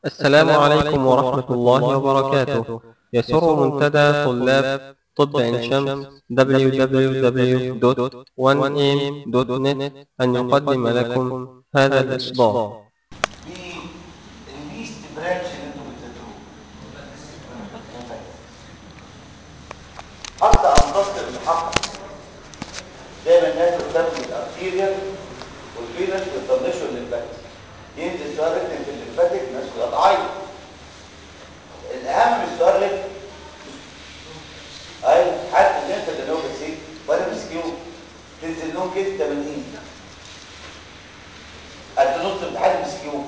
السلام عليكم ورحمة الله وبركاته يسر منتدى طلاب طب عين شمس www.1am.net أن يقدم لكم هذا الإصدار بالليست برانش اللي انتوا بتذاكروه حتى انتصر المحقق دايما الناس بتسمي الارتيريال والفينس بتطنشوا الليمفاتيك ينزل سؤال ريتم في الليمفاتيك الناس كلها تعيط الاهم من السؤال ريتم اي حتى الليمف اللي هو بسيط ولا مسكيو تنزل لهم كده 80 قد نص امتحان مسكيو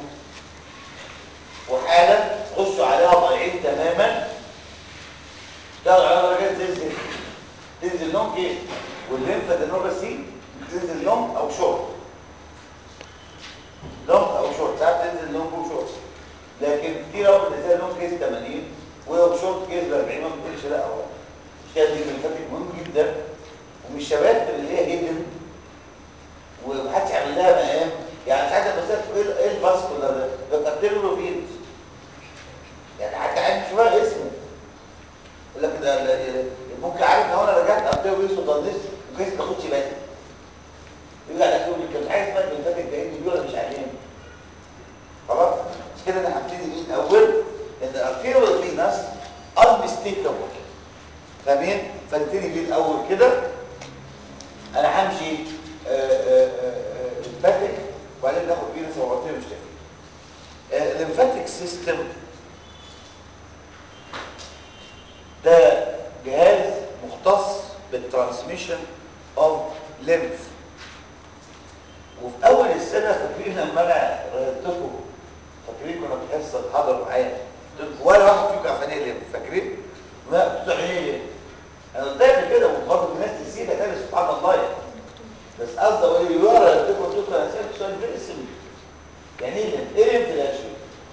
وحالا خشوا عليها ضايعين تماما تاخد على درجات زي الزفت تنزل لهم كده والليمفا دينوباسي تنزل لهم او شورت لهم او شورت ساعات تنزل لهم او شورت لكن كتير قوي بتنزل لهم كيس 80 ولو شورت كيس ب 40 ما بتقولش لا هو الشهاده دي من فاتك مهم جدا ومش شباب اللي هي هيدن ومحدش يعمل لها مقام يعني ساعات المسافه ايه ايه الفاسكولار ده؟ ده كارتيرولو فيروس يعني حتى عارف مش فاهم اسمه يقول لك ده ده- ممكن عارف لو انا رجعت ارتيرولو فيروس وضلنس وكيس ما اخدش بالي يقول على يقول لك مش عارف مالك من فاتك جايين دي ولا مش عارفين خلاص مش كده انا هبتدي من الاول ان الارتيرولو فيروس unmistakable فاهمين؟ فابتدي بيه الاول كده انا همشي الليمفاتيك وبعدين ناخد فينس وبعدين مش تفرق الليمفاتيك سيستم ده جهاز مختص بالترانسميشن اوف ليمف وفي اول السنه فاكرين لما انا رهبتكم فاكرين كنا في حصه حضروا معايا قلت لكم ولا واحد فيكم عفانيه ليمف فاكرين؟ لا بتوع ايه؟ انا قلت لك كده وبرضه الناس تسيبها تاني سبحان الله يعني بس قصدي اقول ايه يورا تكون تكون انا سالت سؤال فيري سيمبل يعني ايه ليمف؟ ايه ليمف الاكشن؟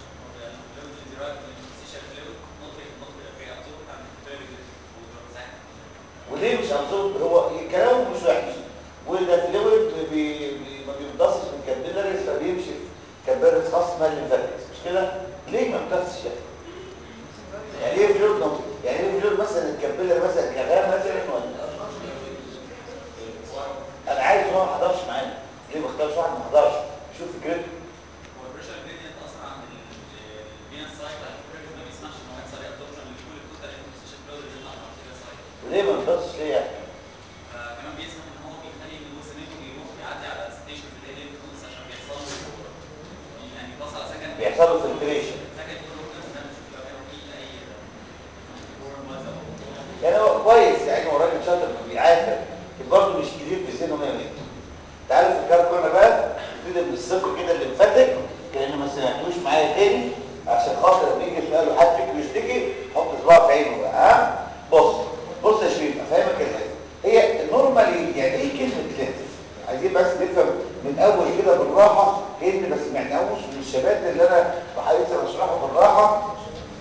وليه مش ابزورب هو كلامه مش وحش وده فلويد بي بي ما بيمتصش من كابيلاريز فبيمشي في كابيلاريز خاص اسمها الليمفاتكس مش كده؟ ليه ما بتمتصش يعني؟ يعني ايه فلويد نوع؟ يعني ايه فلويد مثلا الكابيلاري مثلا كغام مثلا ولا انا عايز هو ما حضرش معانا ليه ما اختارش واحد ما حضرش شوف فكرته وليه ما بيمتصش ليه يعني؟ كمان بيسمح ان هو بيخلي ان الوسط منه بيروح يعدي على ستيشن في الاي ليمف عشان بيحصل له يعني بيوصل على سكن بيحصل له فلتريشن سكن اورجنز ده نشوف لو كان في اي فورم مثلا يعني هو كويس يعني هو راجل شاطر بيعافر برضه مش كبير في سنه 100 متر تعالوا في الكار كنا بقى نبتدي من الصفر كده اللي مفتك كأنه ما سمعتوش معايا تاني عشان خاطر لما يجي سؤال وحد فيكم يشتكي حط صباعه في عينه بقى ها بص بص يا شريف افهمك الحاجه هي النورمالي يعني ايه كلمه لينف عايزين بس نفهم من اول كده بالراحه كلمه بس ما يعنيهوش من الشباب اللي انا بحاول اشرحه بالراحه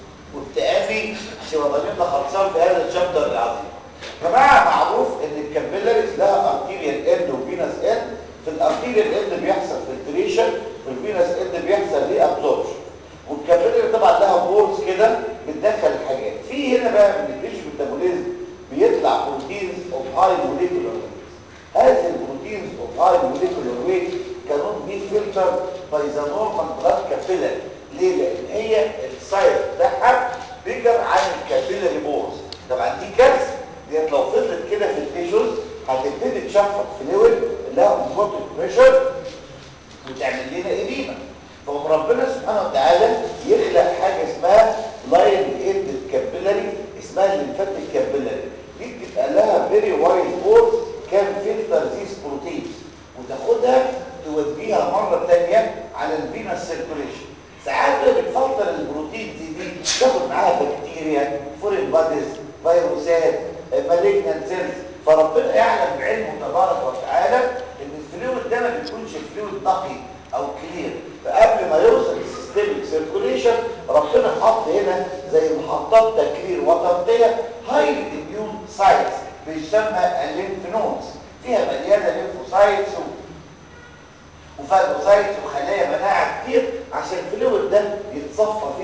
وبتقابي عشان ضميرنا خلصان في هذا الشابتر العظيم يا جماعه معروف ان الكابيلاريز لها ارتيريال اند وفينس اند في الارتيريال اند بيحصل فلتريشن في الفينس اند بيحصل ري ابزوربشن والكابيلاري طبعا لها بورز كده بتدخل الحاجات في هنا بقى من التيشو ميتابوليزم بيطلع بروتينز اوف هاي موليكولار ويت هذه البروتينز اوف هاي موليكولار ويت كانون بي فلتر باي ذا نورمال بلاد كابيلاري ليه؟ لان هي السايز بتاعها بيجر عن الكابيلاري بورز طبعا دي كارثه ديت لو فضلت كده في التيشوز هتبتدي تشفط فلويد لها اوفوتيك بريشر وتعمل لنا اديمه فقوم ربنا سبحانه وتعالى يخلق حاجه اسمها لاين اند كابيلاري اسمها الليمفاتيك كابيلاري دي بتبقى لها فيري وايد بورز كان فلتر ذيس بروتينز وتاخدها توديها مره ثانيه على الفينس سيركوليشن ساعات بقى بتفلتر البروتين دي دي تاخد معاها بكتيريا فورين باديز فيروسات مالجنان سيلز فربنا يعلم بعلمه تبارك وتعالى ان الفلويد ده ما بيكونش فلويد نقي او كلير فقبل ما يوصل للسيستميك سيركوليشن ربنا حط هنا زي محطات تكرير وتغطيه هايلي اميون سايتس بيسمى الليمف نودز فيها مليانه ليمفوسايتس وفاجوسايتس وخلايا مناعه كتير عشان الفلويد ده يتصفى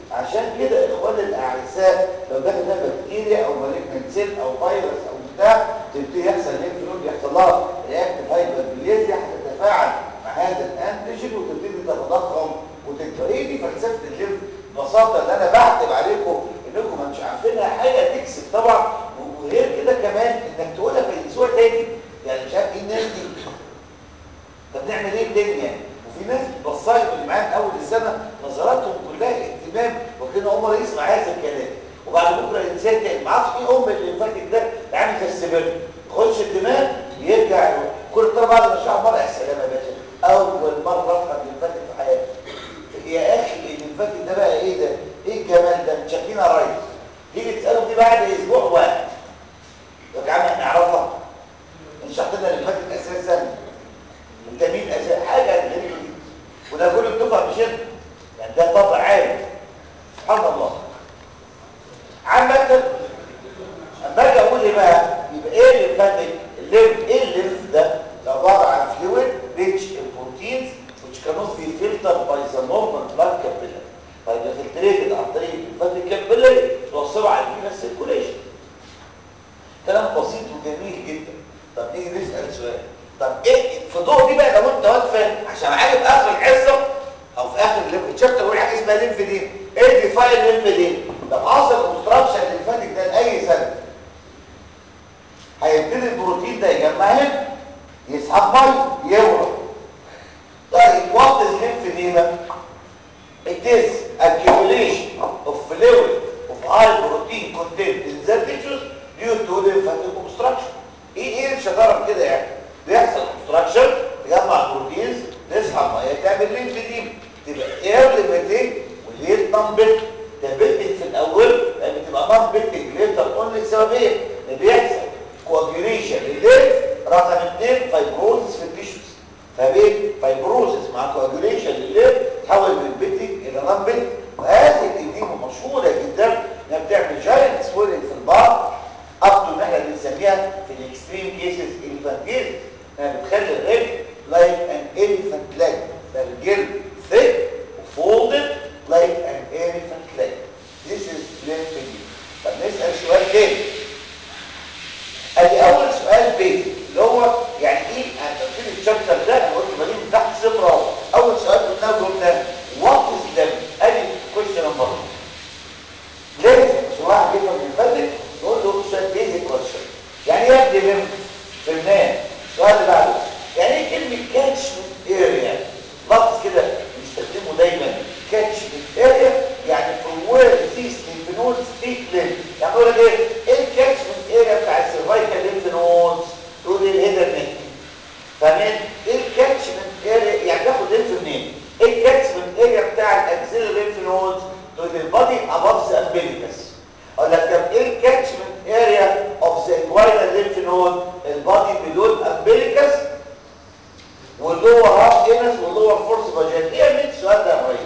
عشان كده اخواني الاعزاء لو دخل ده بكتيريا او مالجنت سيل او فيروس او بتاع تبتدي يحصل ليمف نود يحصل لها رياكتيف هايبربليزيا هتتفاعل مع هذا الانتيجين وتبتدي تتضخم وتكبر هي دي فلسفه الليمف ببساطه اللي انا بعتب عليكم انكم مش عارفينها حاجه تكسب طبعا وغير كده كمان انك تقولها في الاسبوع تاني يعني مش عارف ايه الناس دي طب نعمل ايه تاني يعني وفي ناس بصايب اللي معايا من اول السنه نظراتهم كلها اهتمام وكان عمر يسمع هذا الكلام وبعد بكره الانسان تاني ما اعرفش ايه ام اللي فاتك ده عامل زي السبرت يخش الدماغ يرجع كل ترى بعد ما شاء مره يا سلام يا باشا اول مره افهم اللي فاتك في حياتي يا اخي اللي فاتك ده بقى ايه ده ايه الجمال ده متشكين يا ريس تيجي تساله دي بعد اسبوع واحد يا عم احنا نعرفها مش حاطينها اللي فاتت اساسا انت مين اساسا حاجه غريبه دي وده كله بتفهم مش انت يعني ده طبع عام سبحان الله عامة اما اجي اقول ايه بقى يبقى ايه اللي فاتك الليف ايه الليف ده ده عباره عن فلويد rich in proteins which cannot be filtered by the normal blood capillary فيبقى فلتريتد عن طريق الفاتيك كابيلاري توصله على الفينس سيركوليشن كلام بسيط وجميل جدا طب نيجي نسال سؤال طب ايه في ضوء دي بقى لو انت واقفه عشان عارف اخر الحصه او في اخر الليمف شابتر اقول حاجه اسمها ليمف دي ايه ديفاين ليمف دي لو حصل اوبستراكشن للفاتك ده لاي سبب هيبتدي البروتين ده يجمع هنا يسحب ميه يورم طيب وات از ليمف دي بقى It is accumulation of fluid of high protein content in the tissues due to lymphatic obstruction. ايه ايه الشطاره كده يعني؟ بيحصل obstruction تجمع بروتينز تسحب ميه تعمل ليمفيديم تبقى ايرلي بيتنج وليت نمبت تبتت في الاول يعني بتبقى نمبت ليتر اونلي سببيه اللي بيحصل كواجيوليشن للليمف رقم اثنين فايبروزس في التيشوز فبين فايبروزس مع كواجوليشن للليف تحول من بيتنج الى نون بيتنج وهذه الاديمه مشهوره جدا انها بتعمل جاينت سويلنج في البعض اب تو ان احنا بنسميها في الاكستريم كيسز انفانتيل انها بتخلي الرجل لايك ان اليفانت لاج الجلد ثيك وفولدد لايك ان اليفانت لاج This is lymphedema طب نسال سؤال تاني ادي اول سؤال بيزك اللي هو يعني ايه انا قلت الشابتر ده انا قلت بجيب من تحت صفر اهو اول سؤال قلناه قلنا وات از ليم ادي كويشن نمبر لازم عشان واحد يفهم من فاتك نقول له سؤال بيزك كويشن يعني ايه يبدي ليم فهمناه السؤال اللي بعده يعني ايه كلمه كاتشمنت اريا لفظ كده بنستخدمه دايما كاتشمنت اريا يعني from where these lymph nodes take lymph يعني اقول لك ايه ايه الكاتشمنت اريا بتاع السيرفايكال lymph nodes تقول لي الهيدر نيك فاهمين ايه الكاتشمنت اريا يعني تاخد lymph منين ايه الكاتشمنت اريا بتاع الاكسيلر lymph nodes تقول لي البادي above the umbilicus اقول لك طب ايه الكاتشمنت اريا اوف ذا inguinal lymph node البادي below الامبليكس واللور هاف انس واللور فورس فاجين ايه من السؤال ده يا ريس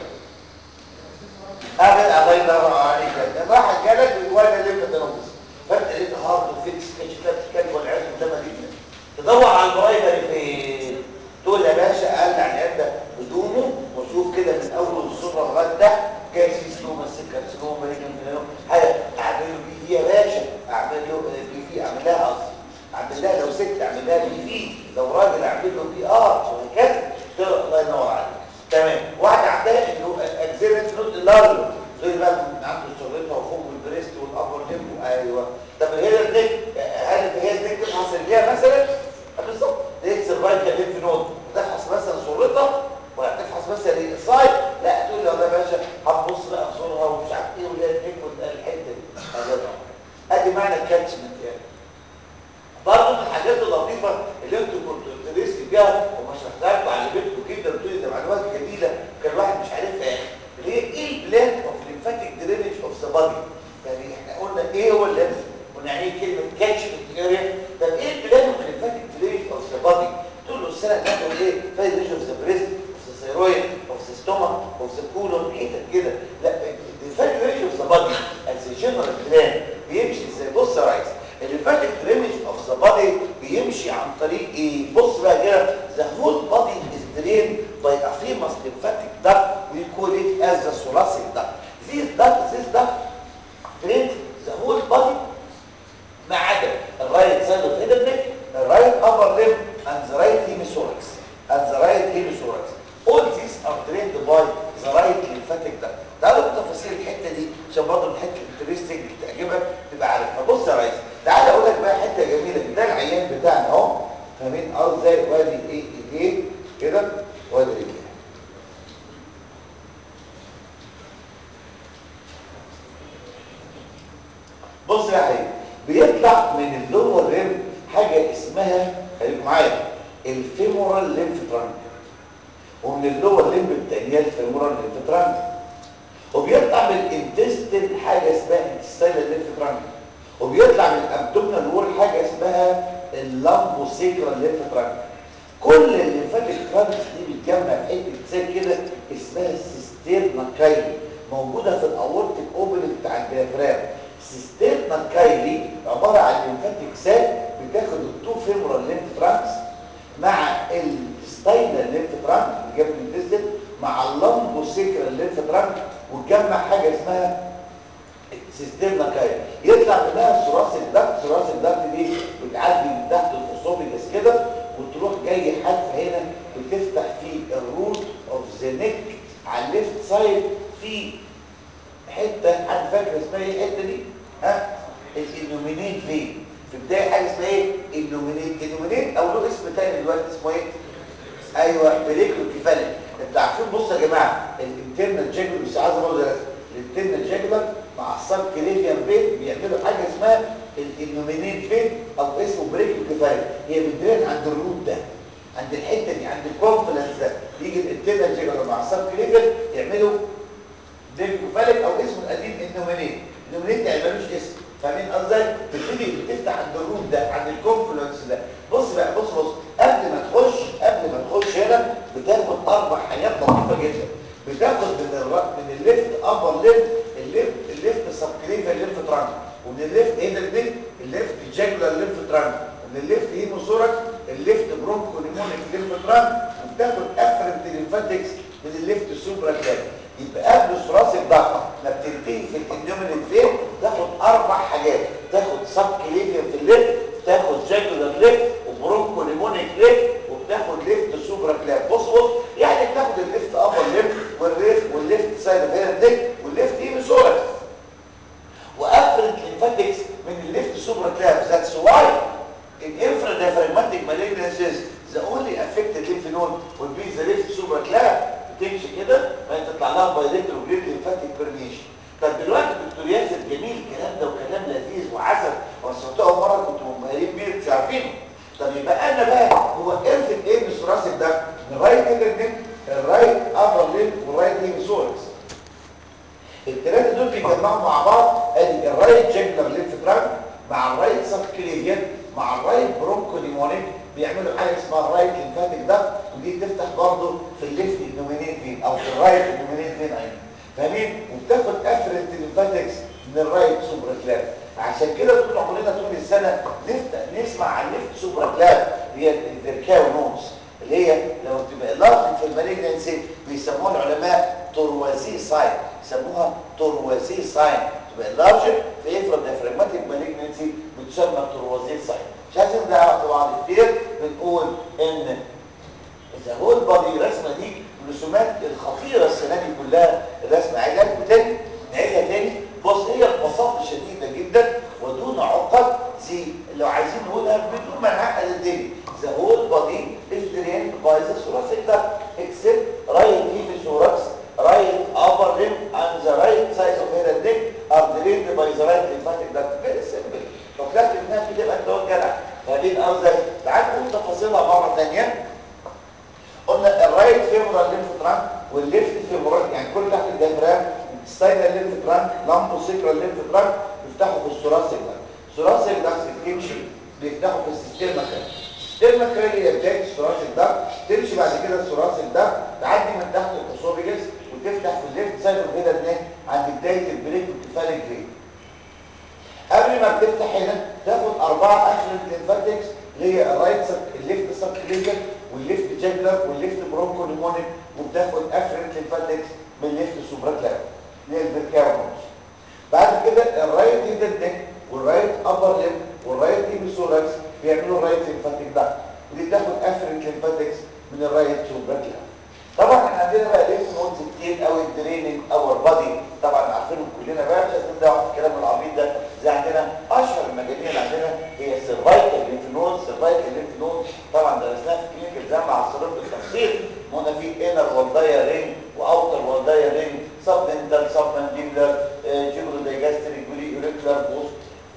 قابل الله يدور عليك ده واحد جالك بالوايد اللي انت تنقص فانت لقيت هارد وفيكس كشكات كان والعياذ بالله جدا تدور على البرايمري فين تقول يا باشا قال عن العده بدونه وشوف كده من اول الصوره لغايه تحت كارسينوما سكارسينوما ريجن حاجه اعمل له بي في يا باشا اعمل له بي في اعمل لها قصدي اعمل لها لو ست اعمل لها بي في لو راجل اعمل له بي ار وهكذا الله ينور عليك تمام واحد عندها انه اكزيلنت نوت لارج زي بقى عنده شريطه وفوق البريست والابر ليمب ايوه طب الهيدر نيك هل الجهاز نيك تفحص رجليها مثلا بالظبط دي سيرفايكال ليمف نود تفحص مثلا صورتها ولا تفحص مثلا السايد لا تقول له يا باشا هتبص بقى في صورها ومش عارف ايه ولا النيك والحته دي هذا ادي معنى الكاتشمنت يعني برضه من الحاجات اللطيفه اللي انتوا كنتوا بتدرسوا بيها وما شرحتها لكم علمتكم جدا بتقولي ده معلومات جديده كان الواحد مش عارفها يعني اللي هي ايه البلان اوف ليمفاتيك درينج اوف ذا بادي يعني احنا قلنا ايه هو الليمف قلنا يعني ايه كلمه كاتشمنت اريا طب ايه البلان اوف ليمفاتيك درينج اوف ذا بادي تقول له السنه اللي هتقول ايه فايد اوف ذا بريست اوف ذا ثيرويد اوف ذا ستومك اوف ذا كولون حتت كده لا الليمفاتيك درينج اوف ذا بادي از جنرال بلان بيمشي ازاي بص يا ريس الليمفاتيك درينج اوف ذا بادي بيمشي عن طريق ايه بص بقى كده the whole body is drained by a famous lymphatic duct we call it as the thoracic duct this بص يا حبيبي بيطلع من اللور ريم حاجه اسمها خليكم معايا الفيمورال ليمف ترانك ومن اللور ليمب الثانيه الفيمورال ليمف ترانك وبيطلع من الانتستين حاجه اسمها انتستينال ليمف ترانك وبيطلع من الابدومينال وول حاجه اسمها اللامبوسيكرال ليمف ترانك كل الليمفاتيك ترانكس دي بتجمع في حته زي كده اسمها السيستيرنا كايلي موجوده في الاورتيك اوبننج بتاع الديافرام السيستيرنا كايلي عباره عن ليمفاتيك ساك بتاخد التو فيمورال ليمف ترانكس مع الستاينال ليمف ترانك اللي جاب الانتستين مع اللامبوسيكرال ليمف ترانك وتجمع حاجه اسمها سيستم نكاي يطلع منها ثراث الدكت ثراث الدكت دي بتعدي من تحت الاسوفيجاس كده وتروح جاي حادفه هنا بتفتح في الروت اوف ذا نيك على الليفت سايد في حته حد فاكر اسمها ايه الحته دي ها الانومينيت فين في بدايه حاجه اسمها ايه النومينيت النومينيت او له اسم تاني دلوقتي اسمه ايه ايوه بريكلو كيفالي انتوا عارفين بصوا يا جماعه الانترنال جاجولر مش عايز برضه الانترنال جاجولر مع السب كليفيان فين بيعملوا حاجه اسمها الانومينيت فين او اسمه بريكلو كيفالي هي بتدرين عند الروت ده عند الحته دي عند الكونفلنس ده يجي الانترنال جاجولر مع السب كليفيان يعملوا بريكلو كيفالي او اسمه القديم النومينيت النومينيت يعني ملوش اسم فاهمين قصدي بتبتدي بتفتح عند الروت ده عند الكونفلنس ده بص بقى بص بص قبل ما تخش قبل ما تخش هنا بتاخد اربع حاجات لطيفه جدا بتاخد من الر... من الليفت ابر ليفت الليفت الليفت سبكليفيا ليمف ترانك ومن الليفت ايه ده الليفت الليفت جاكولار ليمف ترانك ومن الليفت هيموثوركس الليفت برونكو نيمونيك ليمف ترانك وبتاخد افرنت ليمفاتكس من الليفت سوبرا كلاب يبقى قبل ثراث الضغط ما بتنتهي في الاندومينيت فين تاخد اربع حاجات تاخد سبكليفيا في الليفت تاخد جاكولار ليفت وبرونكو نيمونيك ليفت وبتاخد ليفت سوبرا كلاب بص بص يعني بتاخد الليفت ابر ليفت والليفت والليفت سايد هنا نيك والليفت هيموثوركس وافرد ليمفاتكس من الليفت سوبرا كلاب ذاتس واي الانفرا diaphragmatic malignancies the only affected lymph node will be the left supraclav تمشي كده فانت تطلع لها بايليتر وجريد ليمفاتيك بيرميشن طب دلوقتي دكتور ياسر جميل الكلام ده وكلام لذيذ وعسل وسمعته اول مره كنتوا منبهرين بيه مش عارفينه طب يبقى انا بقى هو ارث ايه من ثلاثي الدم الرايت كده الرايت ابر ليمف والرايت هيمسوركس الثلاثه دول بيجمعوا مع بعض ادي الرايت جاكلر ليمف تراك مع الرايت سبكليفيان مع الرايت برونكو نيمونيك بيعملوا حاجه اسمها الرايت ليمفاتيك ده ودي تفتح برضه في الليفت النومينيت فين او في الرايت النومينيت فين ايضا فاهمين وبتاخد افرنت ليمفاتكس من الرايت سوبرا كلاب عشان كده طول عمرنا طول السنه نفتح نسمع عن الليفت سوبرا كلاب اللي هي الفيركاو نوز اللي هي لو تبقى لارج في المالجنسي بيسموها العلماء تروازي ساين يسموها تروازي ساين تبقى لارج في افرد ديافراجماتيك مالجنسي بتسمى تروازي ساين مش عايزين نعرف طبعا كتير بنقول ان اذا هو البادي الرسمه دي الرسومات الخطيره السنه دي كلها الرسمه عايزها تاني نعيدها تاني بص هي ببساطه شديده جدا ودون عقد زي لو عايزين نقولها بدون ما نعقد الدنيا the whole body is drained by the thoracic duct except right hemisphere right upper limb and the right side of head and neck are drained by the right lymphatic duct very simple لو كتبت الناس بتبقى انت هو جدع فاهمين قصدي تعال نقول تفاصيلها مره ثانيه قلنا الرايت فيمورال ليمف ترانك والليفت فيمورال يعني كل تحت الديافرام ستاينال ليمف ترانك لامبو سيكرال ليمف ترانك بيفتحوا في الثوراسيك ده الثوراسيك ده بتمشي بيفتحوا في السيستم كده السيستم كده هي بدايه الثوراسيك ده تمشي بعد كده الثوراسيك ده تعدي من تحت الاسوفيجس وتفتح في الليفت سايد كده هناك عند بدايه البريك والكفاليك فين قبل ما بتفتح هنا تاخد اربعه افرنت ليمفاتكس اللي هي الرايت سب الليفت سب كليجر والليفت جاجلر والليفت برونكو نيمونيك وبتاخد افرنت ليمفاتكس من الليفت سوبراكلاف اللي هي الفيركاونوس بعد كده الرايت هيدد نيك والرايت ابر ليم والرايت هيميسوراكس بيعملوا الرايت ليمفاتيك داكت ودي تاخد افرنت ليمفاتكس من الرايت سوبراكلاف طبعا احنا عندنا بقى ليمف نودز كتير قوي دريننج اور بادي طبعا عارفينهم كلنا بقى مش لازم ندعوا في الكلام العبيط ده زي عندنا اشهر المجانين اللي عندنا هي السيرفايكال ليمف نود سيرفايكال ليمف نود طبعا درسناها في كلينيكال زي مع الصدر بالتفصيل قلنا في انر والدايا رينج واوتر والدايا رينج سب دنتال سب مانديبلر جيبرو دايجاستريك ولي اوريكولار بوست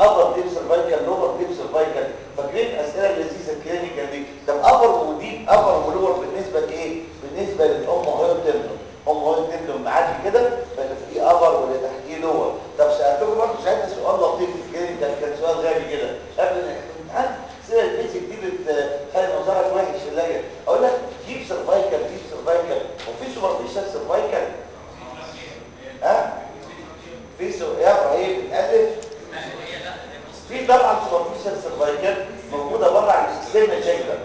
ابر ديب سيرفايكال لور ديب سيرفايكال فاكرين الاسئله اللذيذه الكلينيكال دي طب ابر وديب ابر ولور بالنسبه لايه بالنسبه للام هايب تندوم ام هايب تندوم معدي كده فاللي فوقيه ابر واللي تحتيه لور طب سالتكم برضه ساعتها سؤال لطيف في الكلينيكال كان سؤال غبي كده قبل الامتحان سيره البيزك دي بتخلي منظرك وحش في اللجنه اقول لك ديب سيرفايكال ديب سيرفايكال وفي سوبرفيشال سيرفايكال ها في سو يا ابراهيم بتالف في طبعا سوبرفيشال سيرفايكال موجوده بره على السيستم جاكلر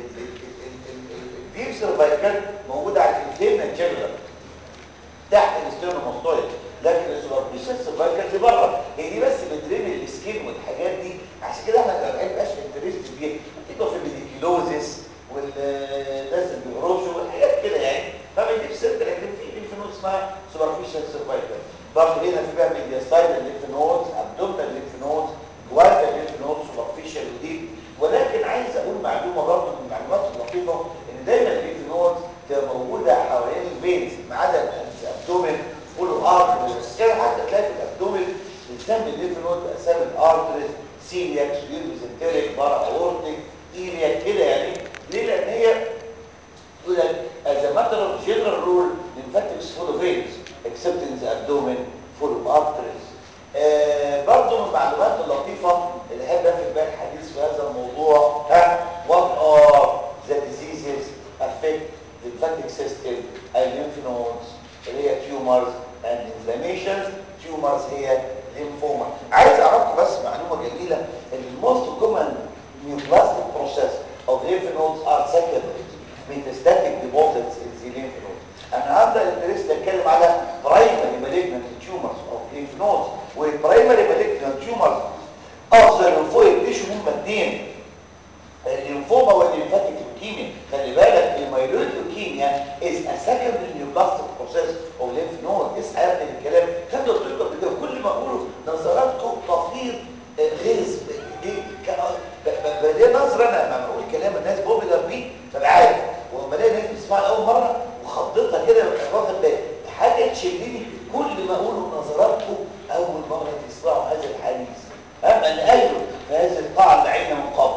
الديب سيرفايكال موجوده على السيستم جاكلر تحت الاسترنوموستويد لكن السوبرفيشال سيرفايكال دي بره هي دي بس بتدرين السكين والحاجات دي عشان كده احنا ما بنبقاش انترست فيها بتبقى في الميديكيلوزيس والناس اللي بيهرشوا والحاجات كده يعني فبنجيب سيرت لكن في ليمف نود اسمها سوبرفيشال سيرفايكال برضه هنا في بقى ميدياستايل ليمف نودز ابدومينال ليمف نودز جواردا ليمف نودز سوبرفيشال وديب ولكن عايز اقول معلومه برضه من المعلومات اللطيفه ان دايما الليمف نودز تبقى موجوده حوالين الفينز ما عدا الابدومين كله ارتريز كده حتى تلاقي في الابدومين بنسمي الليمف نود باسامي الارتريز سيلياك سبير ميزنتريك بارا اورتيك ايلياك كده يعني ليه لان هي يقول لك as a matter of general rule lymphatics full of veins except in the abdomen full of arteries آه برضه من المعلومات اللطيفة اللي احب اخد بقى الحديث في هذا الموضوع ها what are the diseases affect the lymphatic system and lymph nodes اللي هي tumors and inflammations tumors هي lymphoma عايز اعرفكم بس معلومة جميلة ان most common neoplastic process of lymph nodes are secondary metastatic deposits in the lymph nodes النهارده الانترست اتكلم على primary malignant tumors of lymph nodes والبرايمري malignant tumors of the lymphoid tissue هم اثنين الليمفوما والليمفاتيك لوكيميا خلي بالك الميلويد لوكيميا is a secondary neoplastic process of lymph node اسمع يا ابني الكلام خدت قلت لكم قبل كده كل ما اقوله نظراتكم تفيض غيظ ليه نظره انا لما بقول كلام الناس بوبيلر بيه ببقى عارف ولما الاقي ناس بتسمعني اول مره وخضتها كده ببقى واخد بالي حاجه تشدني كل ما اقوله نظراتكم اول مره تسمعوا هذا الحديث اما انا قايله في هذه القاعه اللي عينا من قبل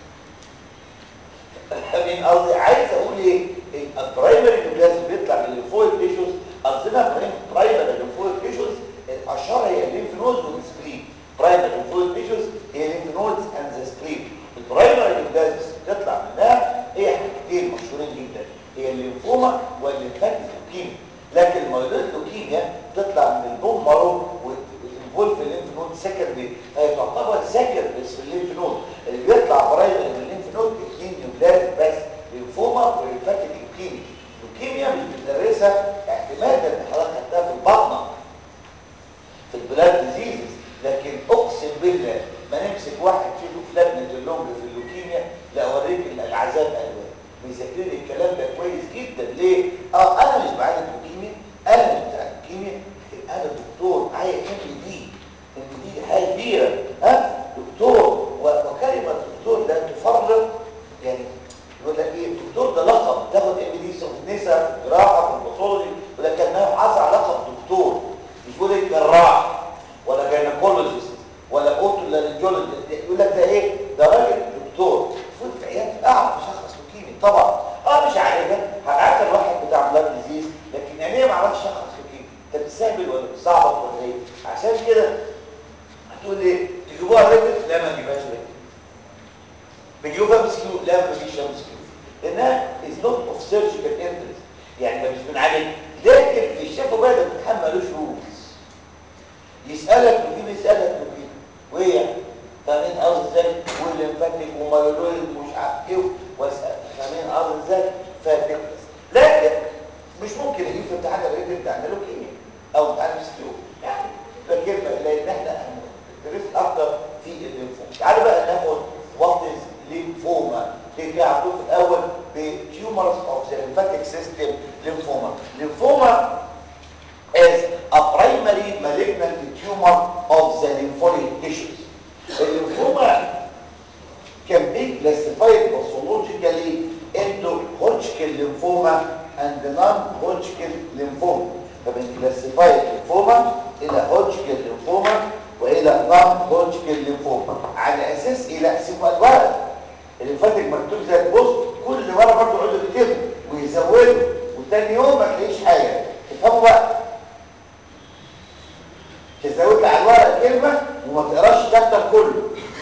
من قصدي عايز اقول ايه البرايمري نيوبلازم بيطلع من الليمفويد تيشوز قصدنا برايمري ليمفويد تيشوز الاشاره هي الليمف نودز والسبلين برايمري ليمفويد تيشوز هي الليمف نودز اند ذا سبلين البرايمري نيوبلازم بتطلع منها هي حاجتين مشهورين جدا هي الليمفوما والليمفاتيك لوكيميا لكن الميلويد لوكيميا بتطلع من البون مارو والانفولف الليمف نود سكندري هي تعتبر سكندري في الليمف نود اللي بيطلع برايمري من الليمف نود اثنين نيوبلازم بس ليمفوما والليمفاتيك لوكيميا اللوكيميا مش بندرسها اعتمادا ان حضرتك خدتها في البطنه في البلاد ديزيزز لكن اقسم بالله ما نمسك واحد فيه في لجنه اللونج في اللوكيميا لا اوريك العذاب الوان مذاكرين الكلام ده كويس جدا ليه اه انا مش بعالج لوكيميا انا مش بتاع لوكيميا لكن انا دكتور معايا ام دي ام دي حاجه كبيره ها دكتور وكلمه دكتور لا تفرق يعني يقول لك ايه الدكتور ده لقب تاخد ام دي في النساء في الجراحه في الباثولوجي يقول لك انها حاصل على لقب دكتور مش يقول لك جراح ولا جاينكولوجيست ولا اوتولارينجولوجيست يقول لك ده ايه ده راجل دكتور المفروض في عيادتي اعرف اشخص لوكيميا طبعا اه مش عارفها هبعت الواحد بتاع بلاد ديزيز لكن يعني ايه ما اعرفش اشخص لوكيميا انت بتستهبل ولا بتصعبط ولا ايه عشان كده هتقول ايه تجيبوها ريبت لا ما نجيبهاش ريبت بيجيبوها مسكيو لا ما بيجيش مسكيو لانها از نوت اوف سيرجيكال انترست يعني ده مش بنعالج لكن اللي شافوا بقى ده الامتحان مالوش رولز يسالك ويجيب يسالك ويجيب وايه يعني فاهمين قصدي ازاي والليمفاتيك ومايلويد ومش عارف ايه واسال فاهمين قصدي ازاي فبتدرس لكن مش ممكن يجيب في امتحان الريت بتاعنا لوكيميا او امتحان مسكيو يعني ده كلمه لان احنا هندرس اكتر في الليمفوما تعالوا بقى ناخد وات از ليمفوما كده عندكم في الاول بتيومرز اوف ذا lymphatic system lymphoma lymphoma is a primary malignant tumor of the lymphoid tissues الليمفوما can be classified هوتشكن لينفوما على اساس ايه لا سيبوا الورق اللي فاتك مكتوب زي بص كل مره برضه يقعدوا يكتبوا ويزودوا وتاني يوم ما تلاقيش حاجه تفهموا بقى تزود لي على الورق كلمه وما تقراش الشابتر كله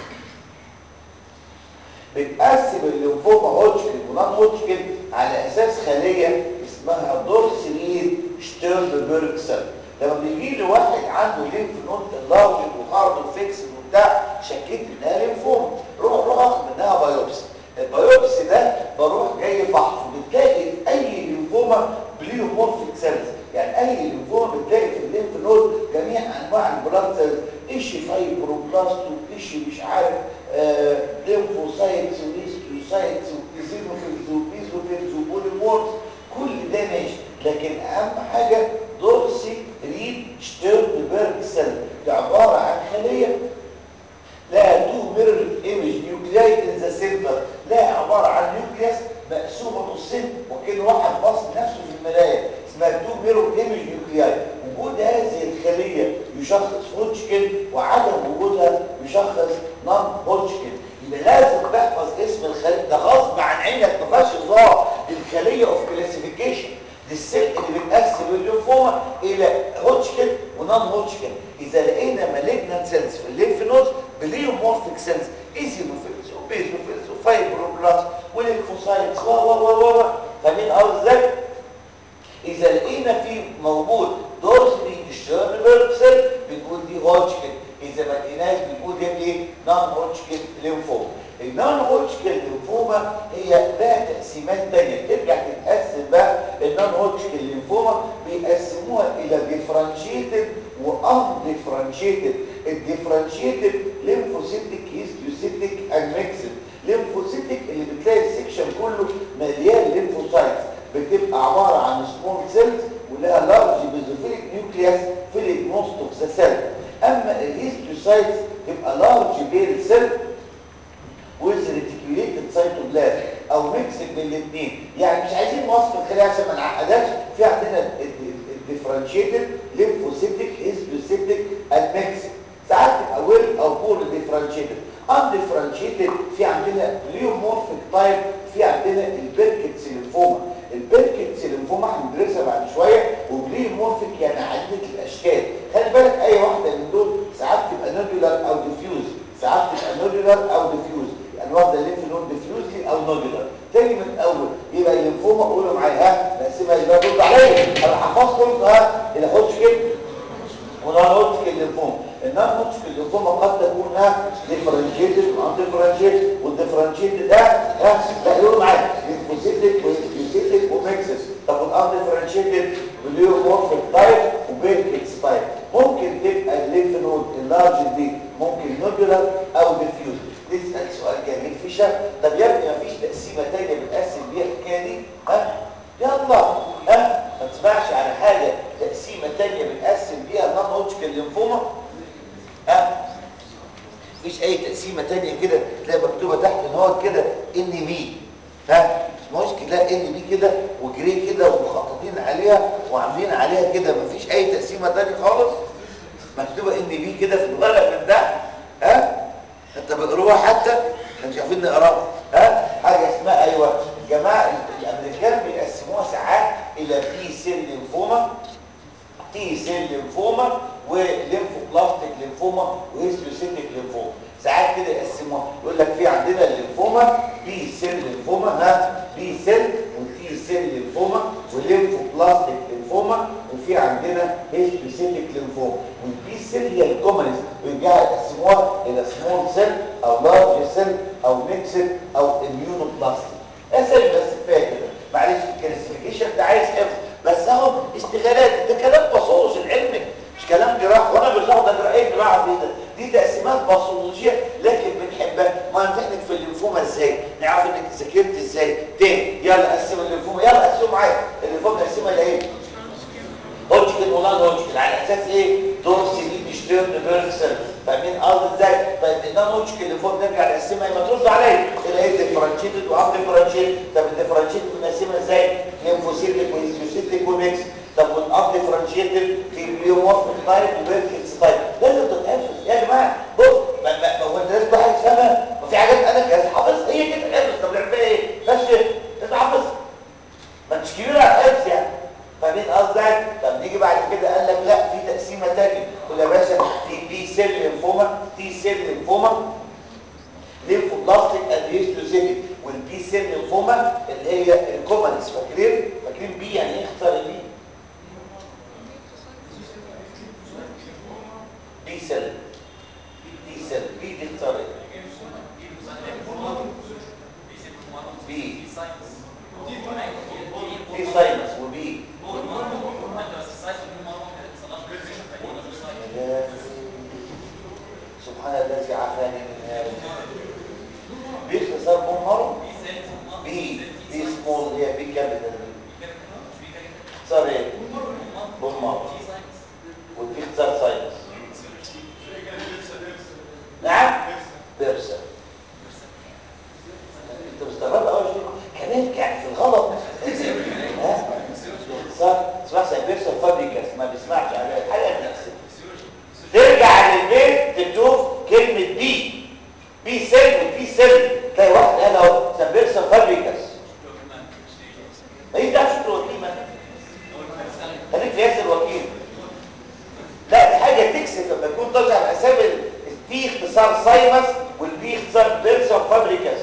بتقسم الليمفوما هوتشكن ونون هوتشكن على اساس خليه اسمها دورسيليد شتيرنبرج سيل لما بيجي لي واحد عنده ليمف نود لارج وهارد وفيكس وبتاع شكيت انها ليمفوما روح روح اخد منها بايوبسي البايوبسي ده بروح جاي فحص بتلاقي اي ليمفوما بليومورفيك سيلز يعني اي ليمفوما بتلاقي في الليمف نود جميع انواع البلاد سيلز ايش فايبروبلاست وايش مش عارف آه ليمفوسايتس وليستوسايتس وإيزينوفيلز وبيزوفيلز وبوليمورز كل ده ماشي لكن اهم حاجه دورسي ريد شتيرنبرج سيل ده عباره عن خليه لها تو ميرور ايمج نيوكلياي ان ذا سنتر لها عباره عن نيوكليوس مقسومه نصين وكان واحد باص نفسه في المرايه اسمها تو ميرور ايمج نيوكلياي وجود هذه الخليه يشخص هوتشكن وعدم وجودها يشخص نون هوتشكن يبقى لازم تحفظ اسم الخليه ده غصب عن عينك ما فيهاش هزار دي الخليه اوف كلاسيفيكيشن دي السيل اللي بتقسم الليمفوما الى هوتشكن ونون هوتشكن اذا لقينا مالجنان سيلز في الليمف نودز بليومورفيك سيلز ايزينوفيلز وبيزوفيلز وفايبروبلاست وليمفوسايتس و و و و فاهمين قصدي ازاي اذا لقينا في موجود دورسلي شيرنبرج سيل بنقول دي هوتشكن اذا ما لقيناش بنقول دي ايه نون هوتشكن ليمفوما النون هوتشكن ليمفوما هي لها تقسيمات ثانيه ترجع تتقسم بقى النون هوتشكن ليمفوما بيقسموها الى ديفرنشيتد وان ديفرنشيتد الديفرنشيتد ليمفوسيتك هيستيوسيتك اند ميكسد ليمفوسيتك اللي بتلاقي السكشن كله مليان ليمفوسايتس بتبقى عباره عن سمول سيلز ولها لارج بيزوفيليك نيوكليوس فيليك موست اوف ذا سيل اما الهيستيوسايتس تبقى لارج بيل سيل ويز ريتيكوليتد سايتوبلازم او ميكس من الاثنين يعني مش عايزين نوصف الخلايا عشان ما نعقدهاش في عندنا الديفرنشيتد ليمفوسيتك هيستوسيتك الميكس ساعات تبقى ويل او بور ديفرنشيتد ان ديفرنشيتد في عندنا ليومورفيك تايب في عندنا البيركتس ليمفوما البيركتس ليمفوما هندرسها بعد شويه وبليومورفيك يعني عديده الاشكال خلي بالك اي واحده من دول ساعات تبقى نودولار او ديفيوز ساعات تبقى نودولار او ديفيوز يعني واخده الليمف نود ديفيوزلي او نودولار تاني من الاول يبقى الليمفوما قولوا معايا ها نقسمها يبقى رد عليا انا حفظت ها اللي احطش كده ونون هوتشكن الليمفوما النون هوتشكن الليمفوما قد تكون ها ديفرنشيتد وان ديفرنشيتد والديفرنشيتد ده ها لا يقولوا معايا ليمفوسيتك ويوسيتك وميكسس طب والان ديفرنشيتد وليومورفيك تايب وبيركتس تايب ممكن تبقى الليمف نود اللارج دي ممكن نودولار او ديفيوز نسال سؤال جميل في شك طب يا ابني مفيش تقسيمه ثانيه بنقسم بيها الحكايه دي ها يلا ها ما تسمعش على حاجه تقسيمه ثانيه بنقسم بيها النون هوتشكن ليمفوما ها مفيش اي تقسيمه ثانيه كده تلاقي مكتوبه تحت ان هو كده ان بي ها مش مشكله لا ان بي كده وجري كده ومخططين عليها وعاملين عليها كده مفيش اي تقسيمه ثانيه خالص مكتوبه ان بي كده في الورق من ده ها انت بقروها حتى احنا مش عارفين نقراها ها حاجه اسمها ايوه الجماعه الامريكان بيقسموها ساعات الى تي سيل ليمفوما تي سيل ليمفوما وليمفوبلاستيك ليمفوما وهيستوسيتيك ليمفوما ساعات كده يقسموها يقول لك في عندنا الليمفوما بي سيل ليمفوما ها بي سيل وتي سيل ليمفوما وليمفوبلاستيك ليمفوما وفي عندنا هيستوسيتيك ليمفوما والبي سيل هي الكومنست بيرجعوا يقسموها الى سمول سيل او لارج سيل او ميكسد او اميونوبلاستيك اسال بس كفايه كده معلش الكلاسيفيكيشن ده عايز حفظ بس اهو اشتغالات ده كلام باثولوجي العلمي مش كلام جراحه وانا مش هاخد اجراء ايه جراحه دي ده دي تقسيمات باثولوجيه لكن بنحبها ما نمتحنك في الليمفوما ازاي نعرف انك ذاكرت ازاي تاني يلا قسم الليمفوما يلا قسموا معايا الليمفوما نقسمها لايه هوتشكن ونان هوتشكن على اساس ايه دورسي شتيرنبرج سيل فاهمين قصدي ازاي طيب النان هوتشكن اللي فوق نرجع نقسمها ما ترد عليا الى ايه ديفرنشيتد وان ديفرنشيتد طب الديفرنشيتد بنقسمها ازاي ليمفوسيتك وهيستوسيتك وميكس طب والان ديفرنشيتد في بليومورفيك تايب وبيركتس تايب لازم تتحفظ يا جماعه بص لينفوما ليمفوبلاستيك اند هيستوسيتيك والبي سيل لينفوما اللي هي الكومنس فاكرين فاكرين بي يعني ايه اختصار بي بي سيل بي سيل بي دي اختصار ايه بي بي ساينس وبي سبحان الذي عافاني من هذا باختصار بومر بي بي سمول هي بي كابيتال اختصار ايه بومر ودي اختصار ساينس نعم بيرسا انت مستغرب اول شيء كمان يعني في الغلط ها صح اسمع زي بيرسا فابريكاس ما بيسمعش على حاجه نفسها ترجع للبيت تكتب كلمه بي بي سيل وبي سيل تلاقي واحد قال اهو سبيرسا فابريكاس ما ينفعش تقول وكيل مثلا خليك في ياسر وكيل لا دي حاجه تكسب لما يكون طالع على حساب البي اختصار سايمس والبي اختصار بيرسا فابريكاس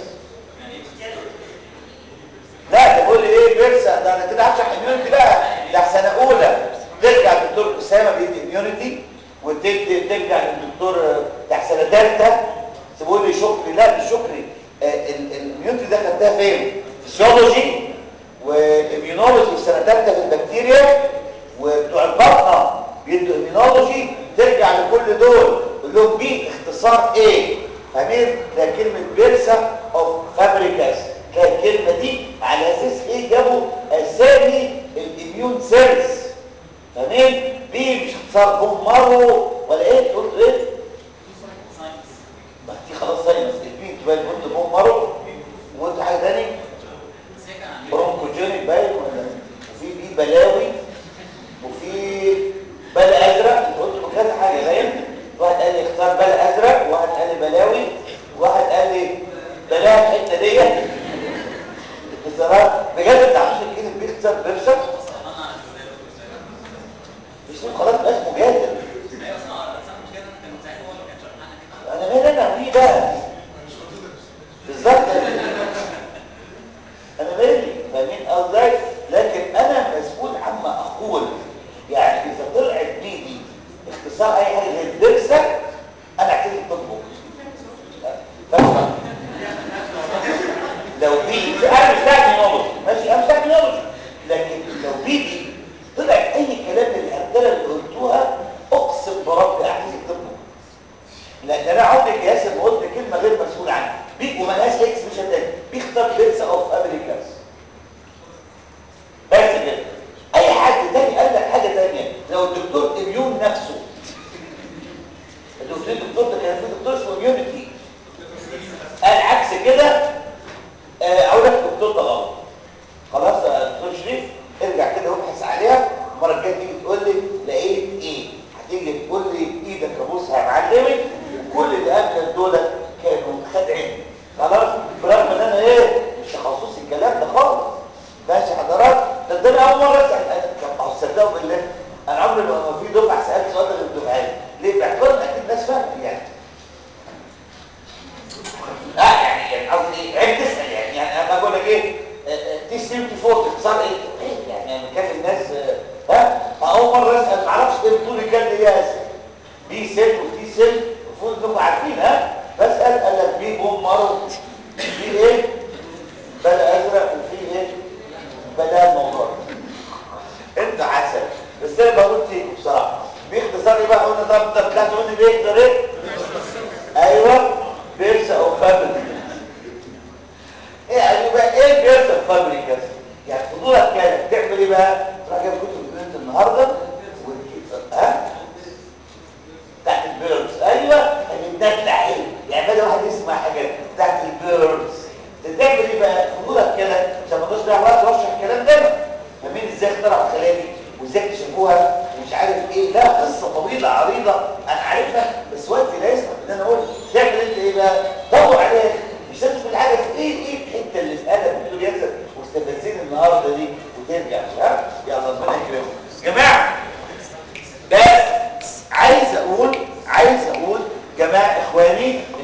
لا ده بيقول لي ايه بيرسا ده انا كده هشرح اميونيتي بقى ده سنه اولى ترجع للدكتور اسامه بيدي اميونيتي وتدي ترجع للدكتور بتاع سنه ثالثه سيبوا لي شكري لا مش شكري آه الاميونيتي ده خدتها فين؟ فيسيولوجي واميونولوجي في سنه ثالثه في البكتيريا وبتوع البطنه بيدوا اميونولوجي ترجع لكل دول قول لهم بي اختصار ايه؟ فاهمين؟ ده كلمه بيرسا اوف فابريكاس كان الكلمه دي على اساس ايه جابوا اسامي الاميون سيلز فاهمين؟ دي مش اختصار بومارو ولا ايه تقول ايه ما دي خلاص ساينس البي تبقى قلت بومارو وقلت حاجه ثاني برونكوجينيك باين ولا وفي بي بلاوي وفي بلا ازرق انت قلت كذا حاجه باين واحد قال لي اختار بلا ازرق وواحد قال لي بلاوي وواحد قال لي بلاها الحته ديت بصراحه بجد انت عارف كده بيختار بيرسا مش خلاص بقاش مجادل انا مين انا فيه بقى بالظبط انا مالي فاهمين قصدي لكن انا مسؤول عما اقول يعني اذا طلعت بيدي اختصار اي حاجه غير بيرسا انا اعتبر طبه فاهم لو بي انا مش داعي نولوجي ماشي انا مش داعي نولوجي لكن لو بيدي طلعت اي كلام من الامثله اللي قلتوها اقسم برب اعتزل طبه لان انا عمري ياسر ما قلت كلمه غير مسؤول عنها بي وملهاش اكس مش هتاني بيختار بيرسا اوف امريكاس بس كده اي حد تاني قال لك حاجه تانية لو الدكتور اميون نفسه الدكتور الدكتور ده كان في دكتور اسمه اميونيتي قال عكس كده اقول لك الدكتور ده غلط خلاص يا دكتور شريف ارجع كده وابحث عليها المره الجايه تيجي تقول لي لقيت ايه هتيجي تقول لي ايدك ابوسها يا معلمي كل اللي قبلك دول كانوا خدعين خلاص برغم ان انا ايه مش تخصصي الكلام ده خالص ماشي حضرات ده ده انا اول مره اسال انا صدقوا بالله انا عمري ما في دفعه سالت سؤال غير الدفعات ليه باعتبار ان اكيد الناس فاهمه يعني اه يعني يعني قصدي ايه عيب تسال يعني يعني انا بقول لك ايه تي 74 اختصار ايه ايه يعني انا بكلم الناس ها اول مره اسال ما اعرفش ايه بتقول كان ايه يا اسف بي سيل وتي سيل المفروض انكم عارفين ها بسال قال لك بي بوم مارو في ايه بلا ازرق وفي ايه بلا الموضوع انت عسل بس انا بقول فيكم بصراحه باختصار ايه بقى قلنا طب طب لا تقول لي بيقدر ايه ايوه بيرسا او فابريكاس ايه يعني بقى ايه بيرسا فابريكاس يعني فضولك كان تعمل ايه بقى تروح جايب كتب انت النهارده وتجيب ها بتاعت البيردز ايوه بتدلع حلو يعني بدل واحد يسمع حاجات بتاعت البيردز تعمل ايه بقى فضولك كده عشان ما تقولش بقى وقت ترشح الكلام ده فاهمين ازاي اخترعوا الخلايا وازاي اكتشفوها ومش عارف ايه لا قصه طويله عريضه انا عارفها بس وقتي لا يسمح ان انا اقول تعمل انت ايه بقى دور عليها مش لازم كل حاجه في ايه ايه الحته اللي في ادب بتقول ياسر واستفزين النهارده دي وترجع ها يلا ربنا يكرمك جماعه بس عايز اقول عايز اقول جماعه اخواني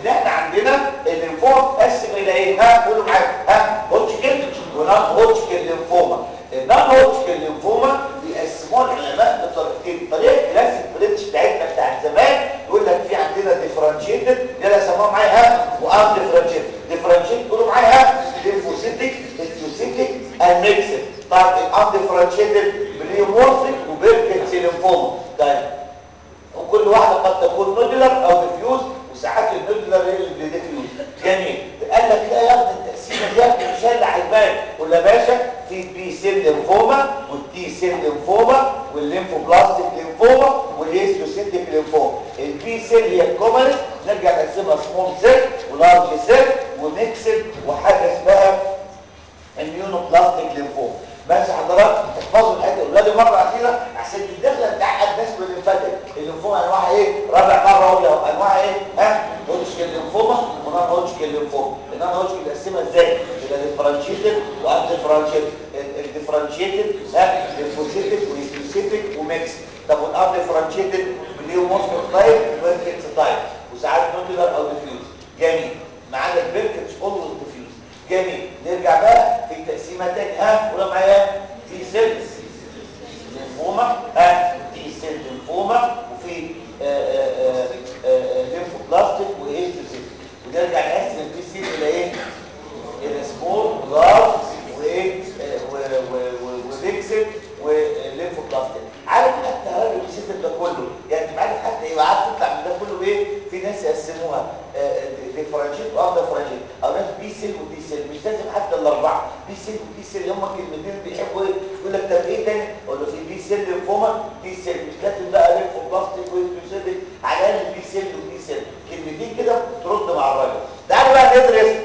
ديفرنشيتد دي اللي سموها معايا ها وان ديفرنشيتد ديفرنشيتد قولوا معايا ها ليمفوسيتك استيوسيتك اند ميكسد طيب الان ديفرنشيتد بليومورفيك وبيركتس ليمفوما طيب وكل واحده قد تكون نودولار او ديفيوز وساعات النودولار هي اللي ديفيوز جميل قال لك لا يا ابني التقسيمه دي يا ابني مش هي اللي عجباني ولا باشا في بي سيل ليمفوما والتي سيل ليمفوما والليمفوبلاستيك ليمفوما والهيستوسيتيك ليمفوما البي سيل هي الكومنست نرجع نقسمها سمول سيل ولارج سيل وميكسد وحاجه اسمها اميونوبلاستيك ليمفوما بس حضرتك احفظوا الحته اولادي مره اخيره عشان الدخله بتاع الناس بالليمفاتيك الليمفوما انواعها ايه رابع مره اقول لهم انواعها ايه ها هودجكن ليمفوما ونون هودجكن ليمفوما النون هودجكن نقسمها ازاي يبقى ديفرنشيتد وان ديفرنشيتد الديفرنشيتد ها ليمفوسيتك وهيستوسيتك وميكس طب والان ديفرنشيتد بليومورفيك تايب وبيركتس تايب وساعات نودولار او ديفيوز جميل ما عدا البيركتس اولويز ديفيوز جميل نرجع بقى في التقسيمه تاني ها قولوا معايا في سيلز ليمفوما ها في سيل ليمفوما وفي ليمفوبلاستيك وهيستوسيتك ونرجع نقسم البي سيل الى ايه الى سمول لارج وايه وميكسد وليمفوبلاستيك عارف حتى راجل السيستم ده كله يعني انت عارف حتى ايه عارف تطلع من ده كله ايه في ناس يقسموها ديفرنشيت واب ديفرنشيت او ناس بي سيل ودي سيل مش لازم حتى الاربعه بي سيل ودي سيل هم كلمتين بيحبوا ايه يقول لك طب ايه تاني اقول له في بي سيل ليمفوما دي سيل مش لازم بقى ليمفوبلاستيك وهيستوسيتك على الاقل بي سيل ودي سيل كلمتين كده ترد مع الراجل تعالوا بقى ندرس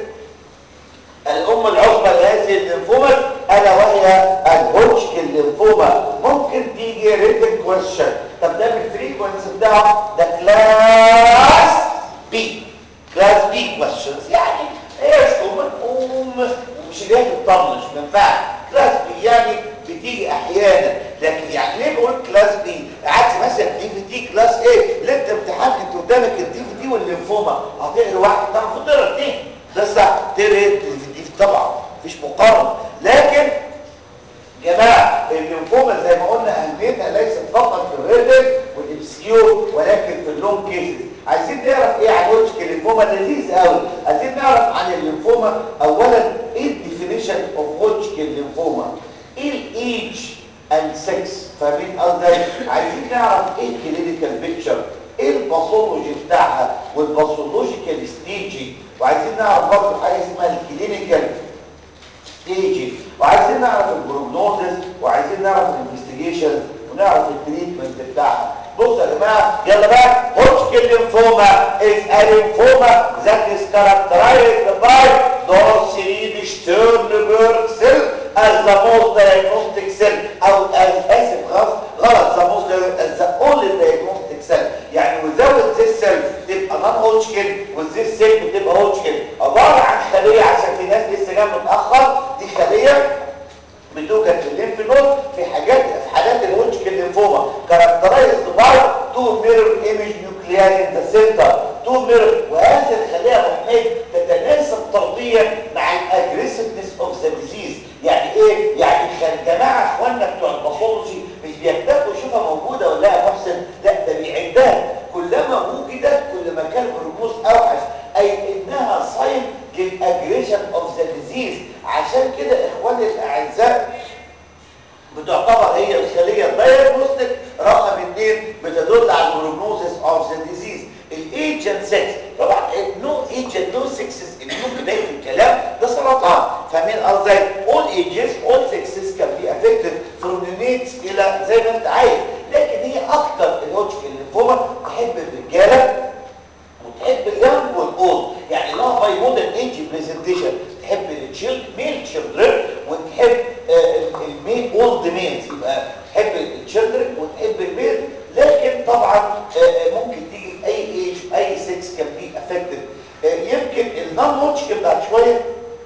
الأم العظمى لهذه الليمفوما ألا وهي الهوجكن ليمفوما ممكن تيجي ريتن كويشن طب ده بالفريكونس بتاعه ده كلاس بي كلاس بي كويشنز يعني هي ستوما ومش اللي هي بتطنش ما ينفعش كلاس بي يعني بتيجي احيانا لكن يعني ليه بقول كلاس بي عكس مثلا دي في دي كلاس ايه اللي انت امتحان انت قدامك الدي في دي والليمفوما هتقرا واحد طبعا المفروض تقرا اثنين ده صح تقرا دي طبعا مفيش مقارنه لكن جماعه الليمفوما زي ما قلنا اهميتها ليست فقط في الريتن والابسكيو ولكن في اللونج كيسز عايزين نعرف ايه عن هوجكن الليمفوما لذيذ قوي عايزين نعرف عن الليمفوما اولا ايه الديفينيشن اوف هوجكن الليمفوما ايه الايج اند سكس فاهمين قصدي عايزين نعرف ايه الكلينيكال بيكتشر ايه الباثولوجي بتاعها والباثولوجيكال ستيجي وعايزين نعرف برضه حاجه اسمها الكلينيكال ستيجي وعايزين نعرف البروجنوزس وعايزين نعرف الانفستيجيشن ونعرف التريتمنت بتاعها بصوا يا جماعه يلا بقى هوجكن ليمفوما is a lymphoma that is characterized by dorsally Sternberg cell as the most diagnostic cell او as اسف غلط غلط the most as the only diagnostic cell يعني without this cell تبقى non Hodgkin with this cell بتبقى Hodgkin عباره عن خليه عشان في ناس لسه جايه متاخر دي خليه بتوجد في الليمف نود في حاجات في حالات الهوجكن ليمفوما كاركترايزد باي تو ميرور ايمج نيوكلياي ان ذا سنتر تو ميرور وهذه الخليه يا محمد تتناسب طرديا مع الاجريسفنس اوف ذا ديزيز يعني ايه يعني الجماعه اخواننا بتوع الباثولوجي مش بيكتفوا يشوفها موجوده ولا لا يا محسن لا ده بيعدها كلما وجدت كل ما كان الرموز اوحش اي انها ساين للاجريشن اوف ذا ديزيز عشان كده اخواني الاعزاء بتعتبر هي الخليه الدايجنوستيك رقم اثنين بتدل على البروجنوزس اوف ذا ديزيز الايجنت 6 طبعا نو ايجنت نو 6 النو بدايه الكلام ده سرطان فاهمين قصدي اول ايجز اول 6 كان بي افكتد فروم يونيتس الى زي ما انت عايز لكن هي اكتر الهوجكن ليمفوما تحب الرجاله وتحب اليانج والاولد يعني لها باي مودرن ايج برزنتيشن تحب التشيلد ميل تشيلدرن وتحب الميل اولد ميلز يبقى تحب التشيلدرن وتحب الميل لكن طبعا ممكن تيجي في اي ايج اي 6 كان بي افكتد يمكن النون هوتشكن بعد شويه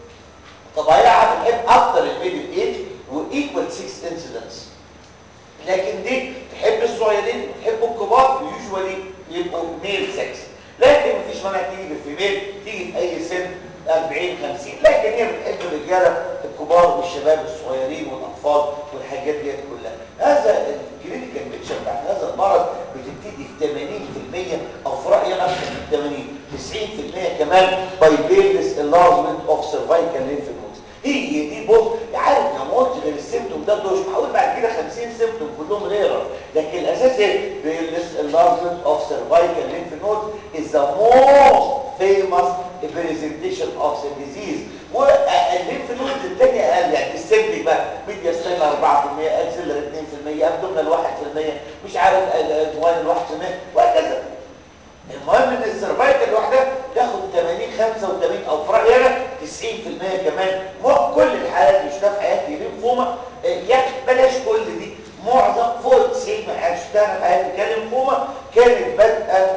طبيعها بتحب اكتر الميدل ايج وايكوال 6 انسيدنتس لكن دي تحب الصغيرين وتحب الكبار ويوجوالي يبقوا ميل 6 لكن مفيش مانع تيجي بالفيميل تيجي في اي سن 40 50 لكن هي بتحب الرجاله الكبار والشباب الصغيرين والاطفال والحاجات ديت كلها هذا الكلينيكال بيكتشر بتاعت هذا المرض بتبتدي في 80% او في رايي اكثر من 80 90% كمان باي بيلس انلارجمنت اوف سيرفايكال لينف نودز هي دي بص عارف لو ما قلتش غير السيمتوم ده دوش هقول بعد كده 50 سيمتوم كلهم غيرها لكن الاساس ايه بيلس enlargement of cervical lymph nodes is the most famous presentation of the disease والليمف نودز الثانيه اقل يعني السيمبلي بقى ميديا ستايل 4% اكسلر 2% ابدومينال 1% مش عارف جوان 1% وهكذا المهم ان السيرفايكال لوحدها تاخد 80 85 او في رايي انا 90% كمان مو كل الحالات اللي شفتها في حياتي ليمفوما يعني بلاش كل دي معظم فوق 90 من الحالات شفتها انا في حياتي كان ليمفوما كانت بادئه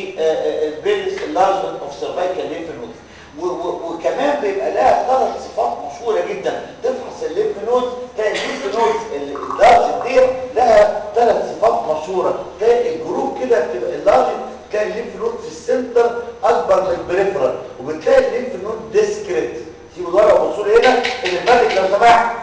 بالبيلس اللارجمنت اوف سيرفايكال ليمف نودز وكمان بيبقى لها ثلاث صفات مشهوره جدا تفحص الليمف نودز تلاقي الليمف نودز اللارج دي لها ثلاث صفات مشهوره تلاقي الجروب كده بتبقى اللارج تلاقي الليمف نود في السنتر اكبر من البريفرال وبتلاقي الليمف نود ديسكريت سيبوا الورقه وبصوا لي هنا الليمفاتيك لو سمحت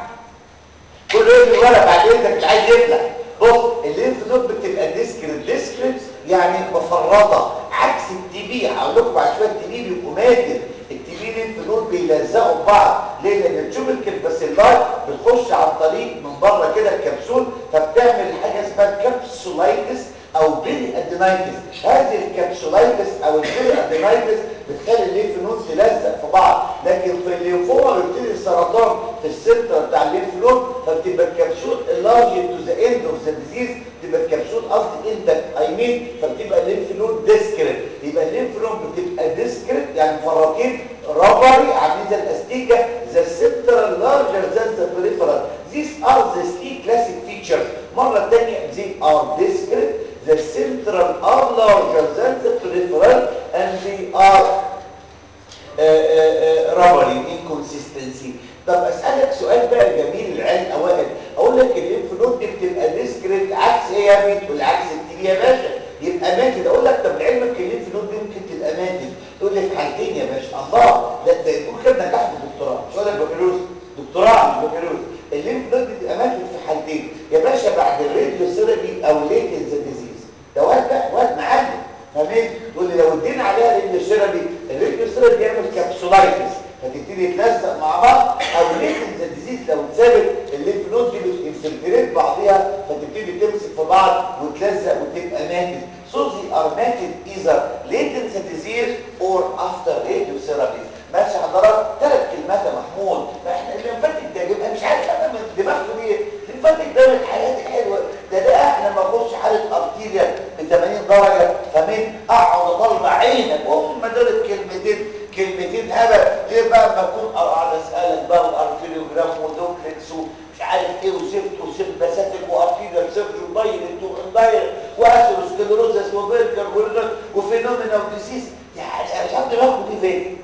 كل يوم الورقه بعد اذنك اللي عايز يفلح بص الليمف نود بتبقى ديسكريت ديسكريت يعني مفرطه عكس التي بي هقول لكم بعد شويه التي بي بيبقوا ماتر التي بي ليمف نود بيلزقوا ببعض ليه لان التوبيكال باسيلاي بتخش عن طريق من بره كده الكبسول فبتعمل حاجه اسمها كابسولايتس او بيري ادينايتس هذه الكابسولايتس او البيري ادينايتس بتخلي الليمف نود تلزق في بعض لكن في الليمفوما بيبتدي السرطان في السنتر بتاع الليمف نود فبتبقى الكبسول اللارج تو ذا اند اوف ذا ديزيز تبقى الكبسول قصدي انت اي مين فبتبقى الليمف نود ديسكريت يبقى الليمف نود بتبقى ديسكريت يعني مفرطين ربري عاملين زي الاستيكه ذا سنترال لارجر ذان ذا بريفرال These are the three classic features مرة تانية they are discrete the central are larger than the peripheral and they are uh, uh, uh, rubbery inconsistency طب اسالك سؤال بقى جميل العيال الاوائل اقول لك الليمف نود دي بتبقى ديسكريت عكس ايه يا بنت والعكس التي يا باشا يبقى ماتد اقول لك طب لعلمك الليمف نود دي ممكن تبقى ماتد تقول لي في حالتين يا باشا الله ده ده يكون كده نجحت في الدكتوراه مش هقول لك بكالوريوس دكتوراه مش بكالوريوس الليمف نود دي تبقى ماتد في حالتين يا باشا بعد الراديو ثيرابي او ليتنز ديزيز ده واد بقى واد معلم فاهمين تقول لي لو ادينا عليها راديو ثيرابي الراديو ثيرابي بيعمل كابسولايتس فتبتدي تلزق مع بعض او ليتنز ديزيز لو اتثبت الليمف نود دي بتنفلتريت بعضيها فتبتدي تمسك في بعض وتلزق وتبقى ماتت سوزي ار ماتت ايذر ليتنز ديزيز اور افتر راديو ثيرابي ماشي حضرتك ثلاث كلمات يا محمود ما احنا الليمفاتيك ده يبقى مش عارف انا من دماغكم ايه الليمفاتيك ده من الحاجات الحلوه ده ده احنا ما اخش حاله ارتيريا ب 80 درجه فمين اقعد اطلع عينك هم دول الكلمتين كلمتين هبل غير بقى ما اكون اقعد اسالك بقى وارتيريوجرام ودوبلكس ومش عارف ايه وزفت وسمباساتيك وارتيريال سيرج ودايركت واندايركت واسيروسكليروزس وبرجر وفينومينا وديسيز يعني انا مش عارف دماغكم دي فين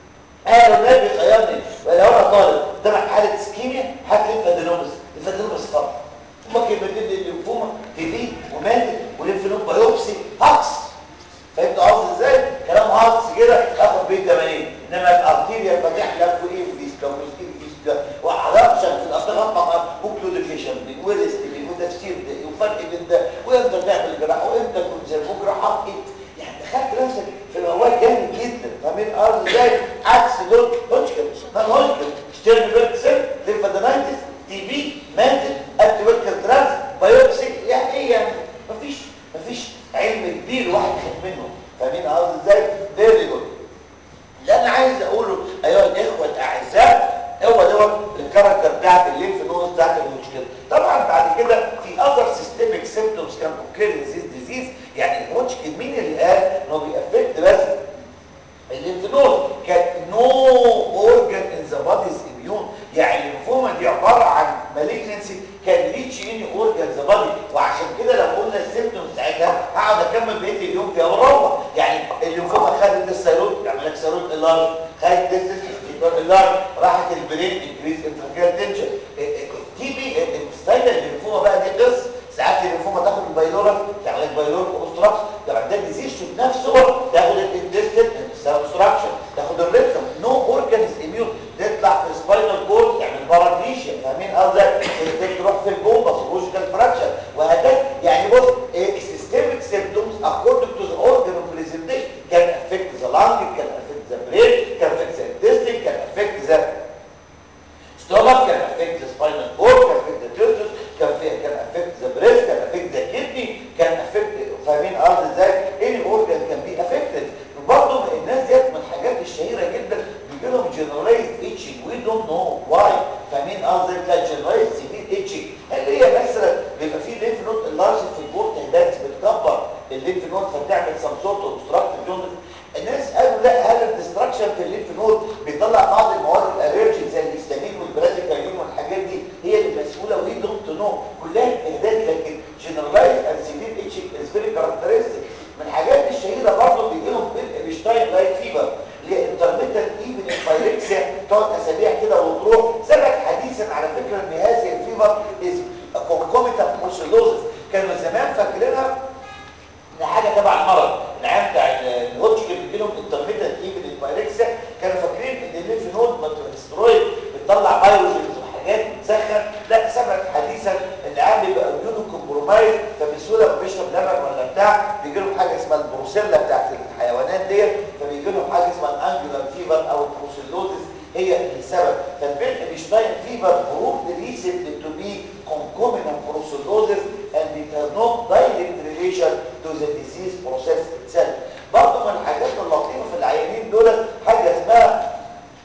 انا لو النبي خيرني ولو انا طالب قدامك حاله اسكيميا هات ليمفادينوبس ليمفادينوبس فرق هما كلمتين الليمفوما في في وماتت وليمفنوم بايوبسي هاكس فهمت قصدي ازاي كلام هاكس كده اخد بيه 80 انما الارتيريا فاتح لك وايه وديسكا وديسكا وحضرتك في الارتغاط مع اوكلوديفيشن وريستمين وتفسير ده وفرق بين ده وامتى تعمل جراحه وامتى كنت زي بكره حاطط يعني دخلت نفسك في الموال جامد جدا فاهمين ارض ازاي عكس دول هوجكن نان هوجكن ستيرن بيرد سيل ليمفادينايتس تي بي مانتل انتيبيوتيك ترانس بايوبسي يعني ايه يعني مفيش مفيش علم كبير واحد خد منه فاهمين ارض ازاي فيري جود اللي انا عايز اقوله ايها الاخوه الاعزاء هو دوت الكاركتر بتاعت الليمف نودز بتاعت المشكله طبعا بعد كده في اذر سيستميك سيمبتومز كان اوكير ديزيز ديزيز يعني المشكل مين اللي قال انه بيأفكت بس الليمف نود كان نو اورجان ان ذا باديز اميون يعني الليمفوما دي عباره عن مالجنسي كان ريتش اني اورجان ذا بادي وعشان كده لو قلنا السيمبتومز بتاعتها هقعد اكمل بقيه اليوم فيها وروح يعني الليمفوما خدت السيروت يعمل لك سيروت اللارج خدت ديستس اللارج راحت البرين انكريز انتراكيال تنشن تي بي الستايل الليمفوما بقى دي قصه ساعات الليمفوما تاخد البايلورا تعمل لك بايلورا اوبستراكشن طبعا ده ديزيز نفسه تاخد الانتستين اوبستراكشن تاخد الريكتم نو اورجانز اميون تطلع في السباينال كورد تعمل باراديشيا فاهمين قصدي تروح في البومبا سيروجيكال فراكشر وهكذا يعني بص سيستميك سيمبتومز according to the organ of presentation can affect the اوبستراكشن في الليمف نود بيطلع بعض المواد الالرجي زي الهستامين والبراديكاينين والحاجات دي هي اللي مسؤوله وي دونت نو كلها اجتهادات لكن جنرالايز اند سيفير اتش از فيري كاركترستيك من الحاجات الشهيره برضه بيجي لهم ايبشتاين لايك فيبر اللي هي انترميتنت ايفن انفايركسيا تقعد اسابيع كده وتروح ثبت حديثا على فكره ان هذه الفيبر از كونكوميتنت بروسيلوزس كانوا زمان فاكرينها ده حاجه تبع المرض العام بتاع الهوتشكن بيجي لهم انترميتنت ايفن انفايركسيا كانوا فاكرين ان الليمف نود ماتروسترويد بتطلع بايوجينز وحاجات بتسخن لا ثبت حديثا ان العام بيبقى اميونو كومبرومايز فبسهوله بيشرب لبن ولا بتاع بيجي لهم حاجه اسمها البروسيلا بتاعت الحيوانات ديت فبيجي لهم حاجه اسمها الانجولار فيبر او البروسيلوزس هي السبب فالبيل ايبشتاين فيبر proved recently to be concomitant brucellosis and it has no direct relation to the disease process itself برضه من الحاجات اللطيفه في العيانين دول حاجه اسمها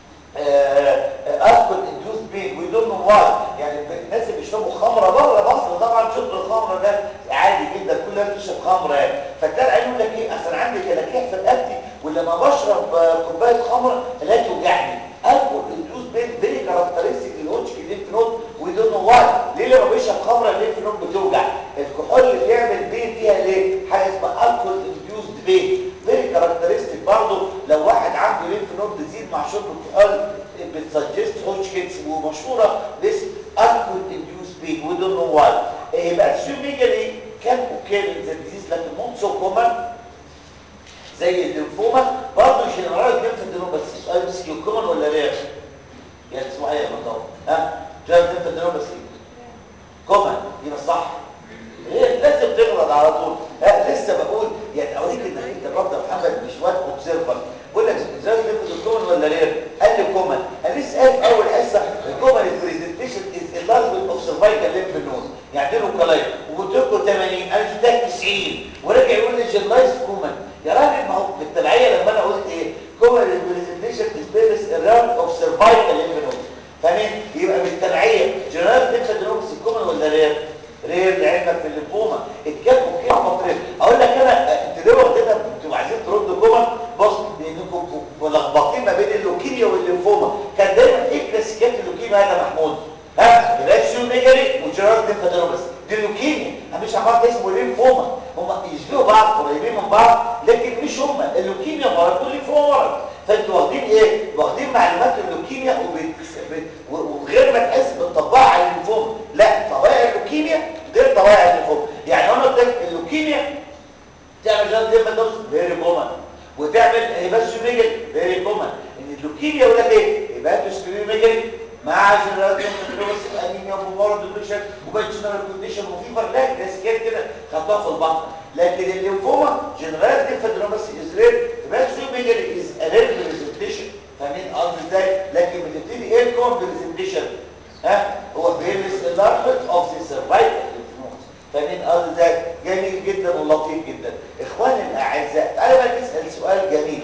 اسكول انديوز بين وي دونت نو واي يعني الناس اللي بيشربوا خمره بره مصر طبعا شرب الخمره ده عادي جدا كل الناس بتشرب خمره يعني فتلاقي العيان يقول لك ايه اصل عندي كلاكيع في رقبتي ولما بشرب كوبايه خمره الاقي توجعني الكول انديوز بين فيري كاركترستيك للهوتشكي ليمف نود وي دونت نو واي ليه لما بيشرب خمره الليمف نود بتوجع الكحول اللي بيعمل بين فيها ليه حاجه اسمها الكول انديوز بين فيري كاركترستيك برضه لو واحد عنده ليمف نود بتزيد مع شرب الكحول بتسجست هوتشكينز ومشهوره this alcohol induced pain we don't know why يبقى السيوميجالي كان اوكي ذا ديزيز لكن نوت سو كومن زي الليمفوما برضه جنرال ليمف بس السؤال بس كومن ولا رير يعني اسمه ايه يا مطور ها جنرال ليمف بس كومن يبقى صح هي لازم تغلط على طول ها لسه بقول يعني اوريك انك انت برضه يا محمد مش واد اوبزرفر بقول لك ازاي تاخد الكومن ولا رير قال لي كومن انا لسه قايل في اول حصه الكومن برزنتيشن از اللارجمنت اوف سيرفايكال ليمف نود يعني له كلاي وقلت لكم 80 انا اديتك 90 ورجع يقول لي جنرايز كومن يا راجل ما هو بالتبعيه لما انا قلت ايه كومن برزنتيشن از بيرس الراوند اوف سيرفايكال ليمف نود فاهمين يبقى بالتبعيه جنرايز ليمف نود الكومن ولا رير رير لعلمك في الليمفوما اتكلموا كلمه طريقه اقول لك انا انت ليه واخدينها انتوا عايزين تردوا كومن بص لانكم ملخبطين ما بين اللوكيميا والليمفوما كان دايما ايه كلاسيكيات اللوكيميا هذا محمود ها الاسيو ميجري وجيرارد ليمفادينوباس دي اللوكيميا انا مش عمال اسمه ليمفوما هم يشبهوا بعض قريبين من بعض لكن مش هم اللوكيميا مرض والليمفوما مرض فانتوا واخدين ايه واخدين معلومات اللوكيميا وغير ما تحس بتطبقها على الليمفوما لا طبائع اللوكيميا غير طبائع الليمفوما يعني انا قلت لك اللوكيميا تعمل جلد ليمفادوس فيري كومن وتعمل هيباتوميجري فيري كومن ان اللوكيميا يقول لك ايه هيباتوسكليروميجري مع جنرال كونتروس انيميا ومرض الدوشن وباتشنال كونديشن وفيفر لا كلاسيكيات كده خدتوها في البطن لكن الليمفوما جنرال ليمفادروماس از رير هيباتوميجري از ا رير بريزنتيشن فاهمين قصدي ازاي لكن بتبتدي ايه الكوم بريزنتيشن ها هو بيلس اللارجمنت اوف ذا سيرفايكال فاهمين قصدي ازاي جميل جدا ولطيف جدا اخواني الاعزاء تعالى بقى نسال سؤال جميل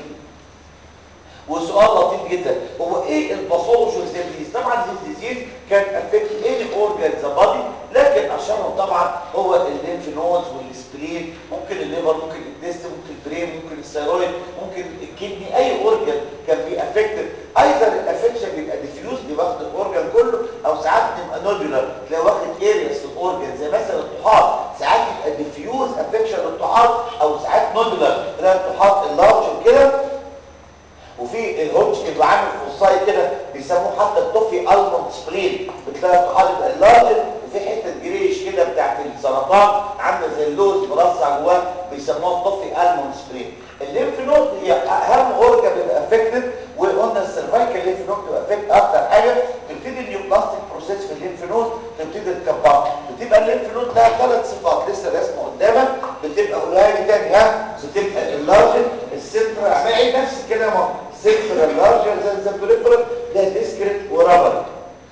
وسؤال لطيف جدا هو ايه الباثولوجي ديزيز طبعا الديزيز كان افكت اني اورجان ذا بادي لكن اشهرهم طبعا هو الليمف نودز والسبلين ممكن الليفر ممكن الديست ممكن البرين ممكن الثيرويد ممكن الكدني اي اورجان كان بي افكتد ايضا الافكشن بيبقى ديفيوز بياخد الاورجان كله او ساعات بيبقى نودولار تلاقي واخد ارياس في الاورجان زي مثلا الطحال ساعات بيبقى ديفيوز افكشن للطحال او ساعات نودولار تلاقي الطحال اللارج كده وفي الهوتش بيبقى عامل فصاي كده بيسموه حتى التوفي الموند سبلين بتلاقي الطحال يبقى اللارج وفي حته جريش كده بتاعت السرطان عامله زي اللوز مرصع جواه بيسموها التوفي الموند سبلين الليمف نود هي اهم اورجا بيبقى افكتد وقلنا السيرفايكال ليمف نود بتبقى افكت اكتر حاجه تبتدي النيوبلاستيك بروسيس في الليمف نود تبتدي تكبر بتبقى الليمف نود لها ثلاث صفات لسه رسمه قدامك بتبقى قولها لي تاني ها بتبقى اللارج السنتر اعمل نفس الكلام اهو سنتر اللارج زي البريفرال ده ديسكريت ورابر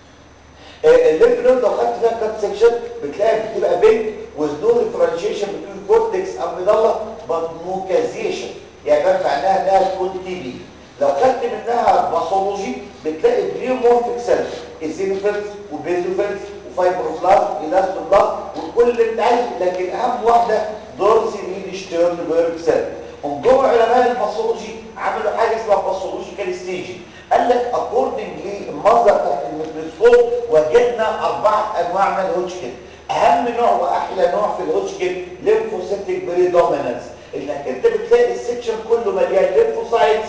الليمف نود لو خدت فيها كات سكشن بتلاقي بتبقى بيج with no differentiation between cortex amygdala but mucosation يعني ده معناها انها تكون تي بي لو خدت منها باثولوجي بتلاقي بليومورفيك سيلز ايزينوفيلز وبيزوفيلز وفايبروبلاست الاستوبلاست وكل اللي انت عايزه لكن اهم واحده دورسي مين شتيرنبرج سيل هم جوه علماء الباثولوجي عملوا حاجه اسمها باثولوجيكال ستيجنج قال لك اكوردنج للمنظر تحت الميكروسكوب وجدنا اربعه انواع من الهوتشكن اهم نوع واحلى نوع في الهوتشكن ليمفوسيتك بريدومينانس انك انت بتلاقي السكشن كله مليان ليمفوسايتس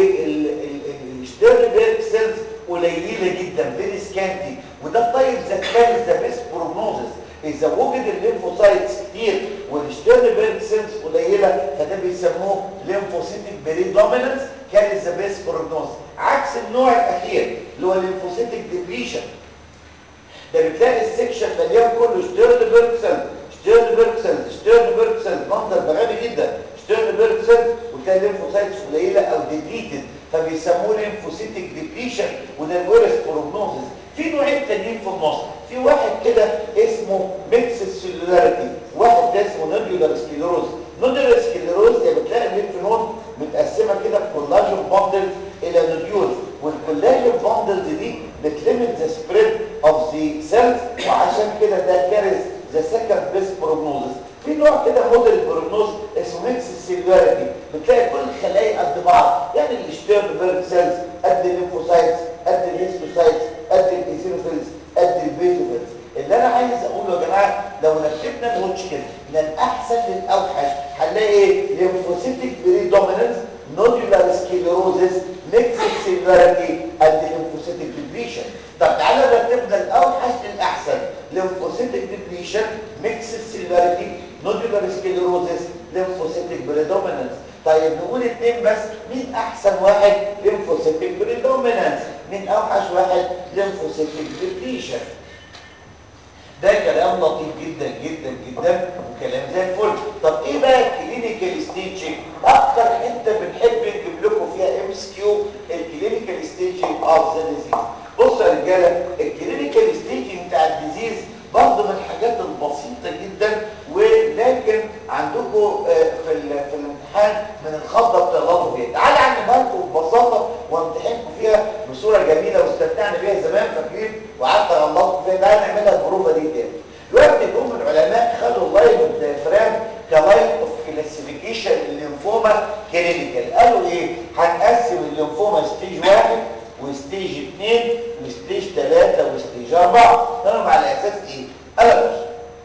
والشتيرنبرج سيلز قليله جدا فيري سكانتي وده طيب ذات كان ذا بيست بروجنوزس اذا وجد الليمفوسايتس كتير والشتيرنبرج سيلز قليله فده بيسموه ليمفوسيتك بريدومينانس كان ذا بيست بروجنوزس عكس النوع الاخير اللي هو الليمفوسيتك ديبليشن ده بتلاقي السكشن مليان كله شتيرنبرج سيلز شتيرنبرج سيلز شتيرنبرج سيلز منظر بغبي جدا شتيرنبرج سيلز وتلاقي الليمفوسايتس قليله او ديبليتد فبيسموه ليمفوسيتك ديبليشن وده الورست بروجنوزس في نوعين تانيين في النص في واحد كده اسمه ميكس سيلولاريتي واحد ده اسمه نوديولار سكليروز نوديولار سكليروز ده بتلاقي الليمف نود متقسمه كده بكولاجين باندلز الى نوديولز والكولاجين باندلز دي بتليمت ذا سبريد اوف ذا سيلز وعشان كده ده كارث ذا سكند بيست بروجنوزس في نوع كده موديل بروجنوز اسمه ميكس سيلولاريتي بتلاقي كل الخلايا قد بعض يعني الشتيرنبرج سيلز قد الليمفوسايتس قد الهيستوسايتس قد الايزينوفيلز قد البيزوفيلز اللي انا عايز اقوله يا جماعه لو رتبنا الهوتشكن من الاحسن للاوحش هنلاقي ايه ليمفوسيتك بريدومينانس نودولار سكليروزس ميكس سيلولاريتي قد الليمفوسيتك ديبليشن طب تعالى رتبنا الاوحش للاحسن ليمفوسيتك ديبليشن ميكس سيلولاريتي نودولار سكليروزس ليمفوسيتك بريدومينانس طيب نقول اتنين بس مين احسن واحد ليمفوسيتك بريدومينانس مين اوحش واحد ليمفوسيتك ديبليشن ده كلام لطيف جدا جدا جدا وكلام زي الفل طب ايه بقى الكلينيكال ستيجنج اكتر حته بنحب نجيب لكم فيها ام اس كيو الكلينيكال ستيجنج اوف ذا ديزيز بصوا يا رجاله الكلينيكال ستيجنج بتاع الديزيز برضه من الحاجات البسيطه جدا ولكن عندكم في في الامتحان من الخضه بتغلطوا فيها تعالى اعلمها لكم ببساطه وامتحنكم فيها بصوره جميله واستمتعنا بيها زمان فاكرين وقعدت اغلطكم فيها تعالى نعملها البروفه دي تاني دلوقتي جم العلماء خدوا اللاين اوف دايفرام كلاين اوف كلاسيفيكيشن الليمفوما كلينيكال قالوا ايه هنقسم الليمفوما ستيج واحد وستيج اثنين وستيج ثلاثة وستيج أربعة كانوا على أساس إيه؟ قال بص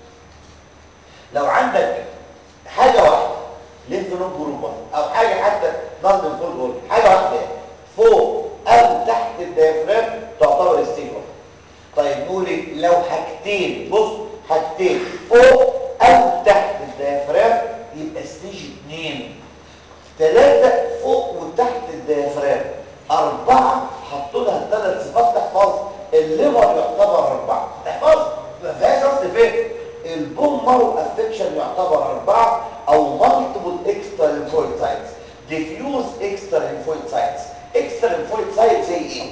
لو عندك حاجة واحدة لينف نود جروب أو حاجة حتى نون فول جول حاجة واحدة فوق أو تحت الديافرام تعتبر ستيج واحد طيب نقول إيه؟ لو حاجتين بص حاجتين فوق أو تحت الديافرام يبقى ستيج اثنين ثلاثة فوق وتحت الديافرام أربعة حطوا لها ثلاث صفات تحفظ الليفر يعتبر أربعة تحفظ ما فيهاش أصل فين البون مارو افكشن يعتبر أربعة أو مالتيبل اكسترا ليمفويد سايتس ديفيوز اكسترا ليمفويد سايتس اكسترا ليمفويد سايتس زي ايه؟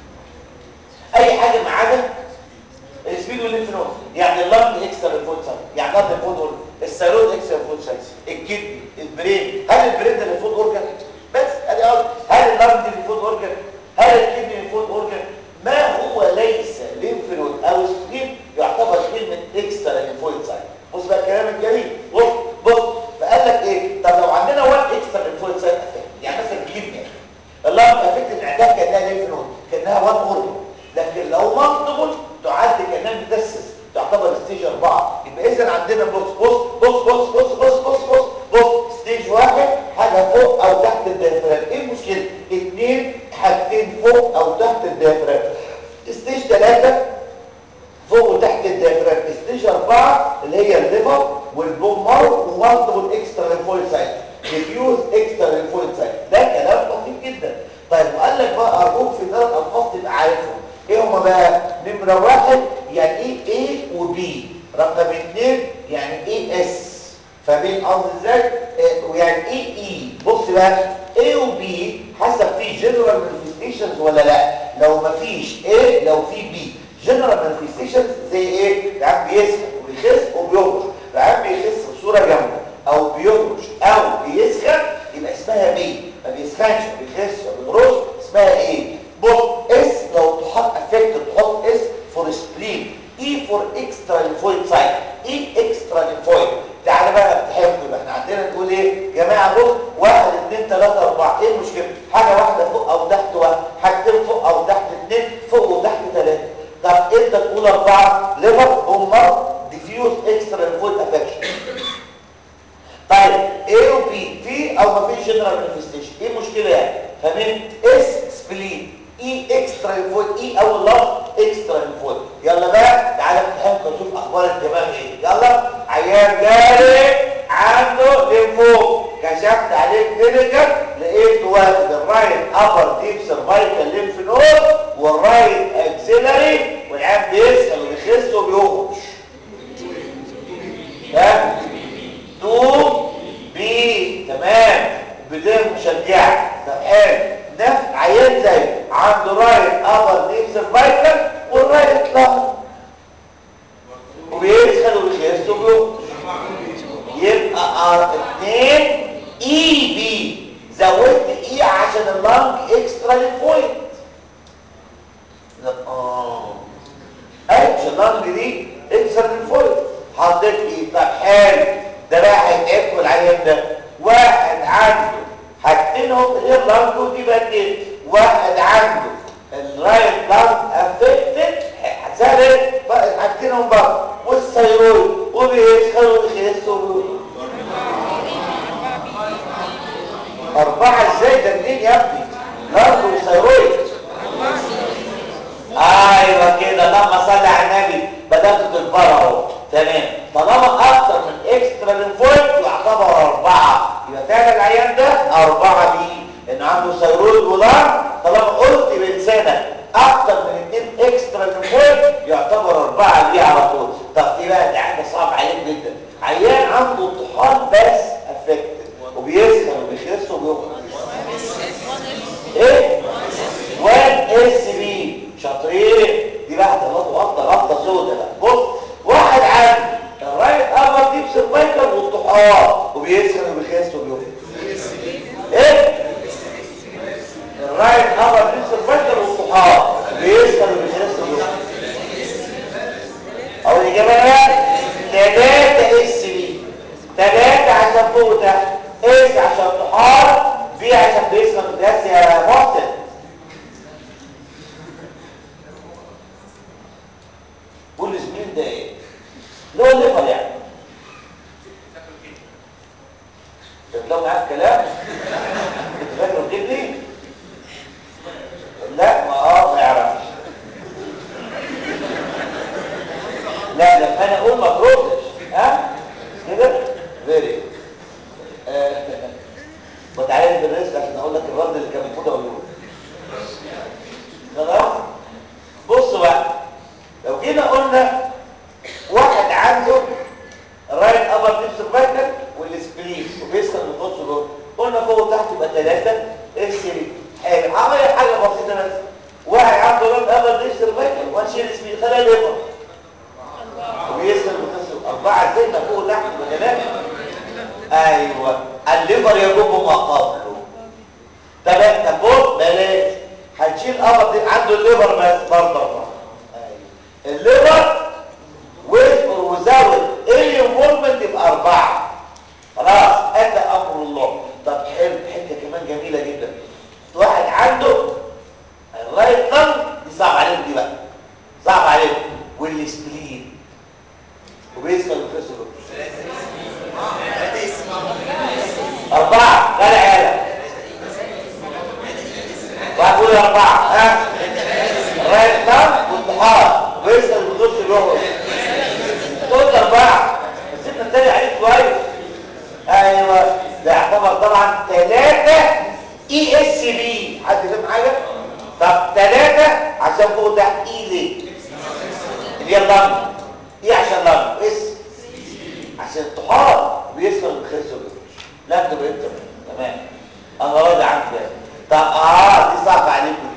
أي حاجة ما عدا السبيدو ليمف نود يعني اللنج اكسترا ليمفويد سايت يعني اللنج ليمفويد السيرود اكسترا ليمفويد سايتس الكدني البرين هل البرين ده ليمفويد اورجان بس ادي قصدي هل اللنج دي ليمفويد اورجان هل الكدني ليمفويد اورجان ما هو ليس ليمف نود او سبلين يعتبر كلمه اكسترا ليمفويد سايت بص بقى الكلام الجميل بص بص فقال لك ايه طب لو عندنا وان اكسترا ليمفويد سايت يعني مثلا الكدني اللنج افكت الاعداد كانها ليمف نود كانها وان اورجان لكن لو مالتيبل تعد كانها متسس تعتبر ستيج 4 يبقى اذا عندنا بص بص بص بص بص بص بص بص بص ستيج واحد حاجه فوق او تحت الديافرام ايه المشكله اثنين حاجتين فوق او تحت الديافرام ستيج ثلاثة فوق وتحت الديافرام ستيج أربعة اللي هي الليفر والبون مارو ومالتيبل اكسترا ليمفويد سايت ديفيوز اكسترا ليمفويد سايت ده كلام لطيف جدا طيب وقال لك بقى ارجوك في ثلاث الفاظ تبقى عارفهم ايه هما بقى نمرة واحد يعني ايه A و B رقم اثنين يعني ايه S فاهمين قصدي ازاي إيه ويعني ايه E بص بقى A و B حسب في جنرال مانيفستيشنز ولا لا لو مفيش A لو في B جنرال مانيفستيشنز زي ايه يعني بيسخن وبيخس وبيهرش يعني بيخس بصوره جامده او بيهرش او بيسخن يبقى اسمها B ما بيسخنش ما بيخس ما بيهرش اسمها ايه بص اس لو تحط افكت تحط اس فور سبلين اي فور اكسترا ليمفويد سايت اي اكسترا ليمفويد تعالى بقى نتحكم يبقى احنا عندنا نقول ايه جماعه بص واحد اثنين ثلاثه اربعه ايه المشكله حاجه واحده فوق او تحت واحد سبلين اي اكسترا ليمفويد اي اول لفظ اكسترا ليمفويد يلا بقى تعالى نفهمكم نشوف اخبار الدماغ ايه يلا عيان جالي عنده ليمفوم كشفت عليه كلينيكال لقيت واخد الرايت ابر ديب سيرفايكال ليمف نود والرايت اكسلري والعيان بيسخن وبيخس وبيهرش ها 2 بي تمام بدايه مشجعه طب حلو نفس عيان زي عنده رايت ابر ديب سيرفايكال والرايت لانج وبيسخن وبيخس وبيهرش يبقى ار 2 اي بي زودت اي عشان اللانج اكسترا ليمفويد اه ايوه عشان اللانج دي اكسترا ليمفويد حطيت ايه طب حلو ده بقى هيتاكل العيان ده واحد عنده حاجتينهم اللي هي اللانج ودي بدل واحد عنده الرايت لانج افكتد هتسال بقى حاجتينهم بقى والثيرويد وبيسخن وبيخس وبيهرش أربعة ازاي ده اتنين يا ابني لارج وثيرويد ايوه كده لما صلي على النبي بدأت تكبر اهو تمام طالما اكتر من اكسترا ليمفويد يعتبر اربعة يبقى فعلا العيان ده اربعة دي ان عنده ثيرويد ولارج طالما قلت بلسانك اكتر من اتنين اكسترا ليمفويد يعتبر اربعة دي على طول طب ايه بقى ده عندك صعب عليك جدا عيان عنده طحال بس افكتد وبيسخن وبيخس وبيخرج ايه 1 اس بي شاطرين دي بقى هتغلطوا غلطه غلطه سودة بقى بص واحد عنده الرايت ابر ديب سيرفايكال والطحال وبيسخن وبيخس وبيخرج ايه الرايت ابر ديب سيرفايكال والطحال وبيسخن وبيخس وبيخرج او الاجابه بقى 3 اس بي 3 عشان فوق وتحت اس عشان طحال بي عشان بيسخن بس يا محسن قول لي زميل ده ايه اللي هو الليفر يعني انت لو معاك كلام كنت فاكره الكدني لا ما اه ما يعرفش لا لما انا اقول ما تردش ها كده فيري وتعالى لي بالرزق عشان اقول لك الرد اللي كان المفروض اقوله خلاص بصوا بقى لو جينا قلنا واحد عنده الرايت ابر ديب سيرفايكال والسبلين وبيسخن من النص دول قلنا فوق وتحت يبقى ثلاثه اس بي حلو عمل حاجه بسيطه بس واحد عنده رايت ابر ديب سيرفايكال وانشيل سبلين خليها ليفر وبيسخن من النص اربعه زي ما فوق وتحت يبقى ثلاثه ايوه الليفر يجب ما قبله طب انت بص بلاش هنشيل ابر دي عنده الليفر بس برضه أربعة. ايوه الليفر ويزبر وزود الانفولمنت يبقى اربعه خلاص اتى امر الله طب حلو حته كمان جميله جدا واحد عنده الرايت لانج دي صعب عليهم دي بقى صعب عليهم والسبلين وبيسخن الخصر أربعة لا لا يلا وهقول أربعة ها رايت لام والطحال ويسأل الخص الوهر قلت أربعة بس انت التاني عليك كويس أيوة ده يعتبر طبعا ثلاثة اي اس بي حد فاهم حاجة؟ طب ثلاثة عشان فوق تحت اي ليه؟ اللي هي اللام ايه عشان لام اس عشان الطحال بيسخن الخس والجرش لا انت بقيت تمام تمام انا راضي عنك ده طب اه دي صعبه عليكم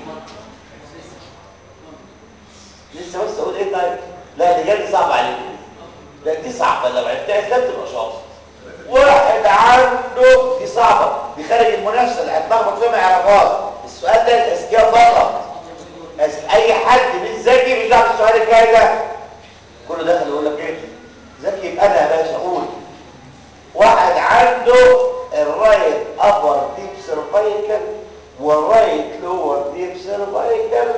دي لسه بس اقول ايه طيب لا اللي جاي صعب عليكم لا دي صعبه لو عرفتها ازاي تبقى شاطر واحد عنده دي صعبه دي خارج المنافسه اللي هتلخبط فيها ما يعرفهاش السؤال ده الاذكياء فقط اي حد مش ذكي مش عارف السؤال الجاي ده كله داخل يقول لك ايه ذكي يبقى انا يا باشا اقول واحد عنده الرايت ابر ديب سيرفايكال والرايت لور ديب سيرفايكال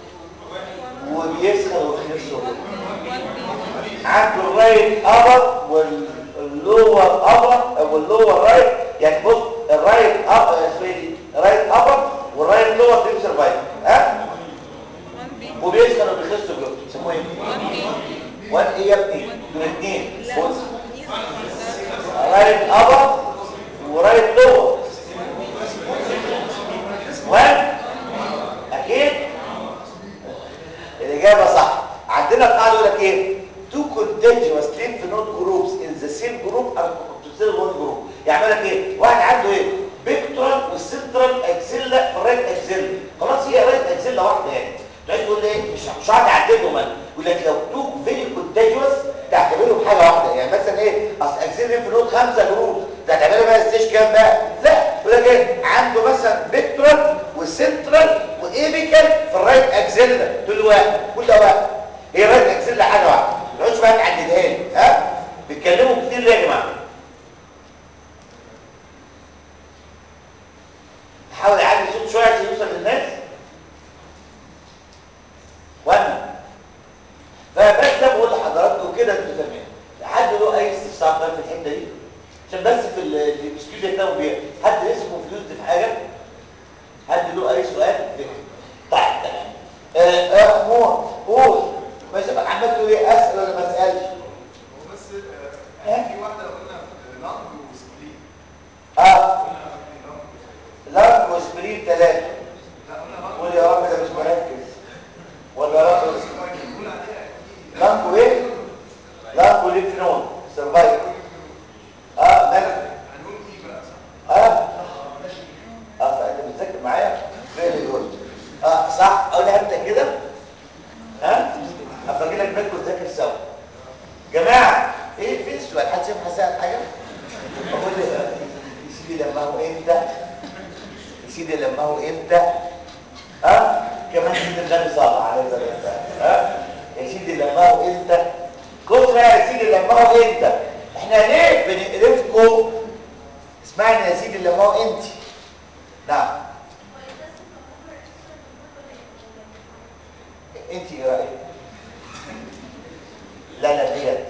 وبيسخن ويخس عنده الرايت ابر واللور ابر واللور رايت يعني بص الرايت ابر الرايت ابر والرايت لور ديب سرفايفل ها وبيسخن وبيخس وبيخس يسموه ايه 1 ايه يا ابني دول اثنين بص رايت ابر ورايت لور 1 اكيد الاجابه صح عندنا قاعده يقول لك ايه two contiguous lymph node groups in the same group are considered one group يعمل لك ايه واحد عنده ايه بيكتورال والسنترال اكسيلا فالرايت اكسيلا خلاص هي رايت اكسيلا واحده يعني تقعد تقول لي مش مش هقعد اعددهم انا يقول لك لو تو فيري كونتيجوس تعتبرهم حاجه واحده يعني مثلا ايه اصل اكسيل ليمف نود خمسه جروب تعتبرها بقى ستيج كام بقى لا يقول لك ايه عنده مثلا بيكتورال وسنترال وايبيكال في الرايت اكسيلا دول واحد كل ده واحد هي رايت اكسيلا حاجه واحده ما تقعدش بقى تعددها لي ها بيتكلموا كتير ليه يا جماعه حاول يعلي الصوت شويه عشان يوصل للناس وانا فبس ده بقول لحضراتكم كده انتوا تمام حد له اي استفسار طيب في الحته دي عشان بس في الاستوديو يهتموا بيها حد لسه كونفيوز في حاجه حد له اي سؤال طيب تمام آه آه مور قول مش بقى عمال تقول ايه اسال ولا ما اسالش بس آه، يعني في واحده قلنا لانج وسبليت اه قلنا لانج لانج وسبرين ثلاثه لا قلنا قول يا رب ده مش مركز ولا يا رب لانج بنقول عليها في لانج وايه لانج وليف نود سرفايف اه مالك هنقول ايه بقى صح؟ اه اه فانت بتذاكر معايا فيري جود اه صح اقول انت كده ها افرجي لك بالكم تذاكر سوا جماعه ايه فين السؤال حد شايف حساب حاجه اقول لي آه، يا سيدي لما هو امتى يا سيدي لما هو امتى ها كمان سيدي النبي صلى الله عليه وسلم ها يا سيدي لما هو امتى كنت بقى يا سيدي لما هو امتى احنا ليه بنقرفكم اسمعني يا سيدي لما هو انت نعم انت ايه رايك لا لا بجد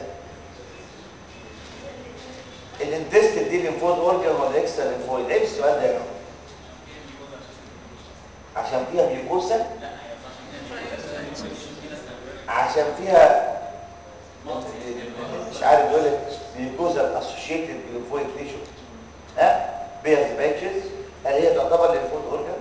الانتست دي ليمفويد اورجن ولا اكسترا ليمفويد ايه السؤال ده يا جماعه عشان فيها بيوكوسا عشان فيها مش عارف يقول لك بيوكوسا اسوشيتد بليمفويد تيشو ها بيرز باتشز هل هي تعتبر ليمفويد اورجن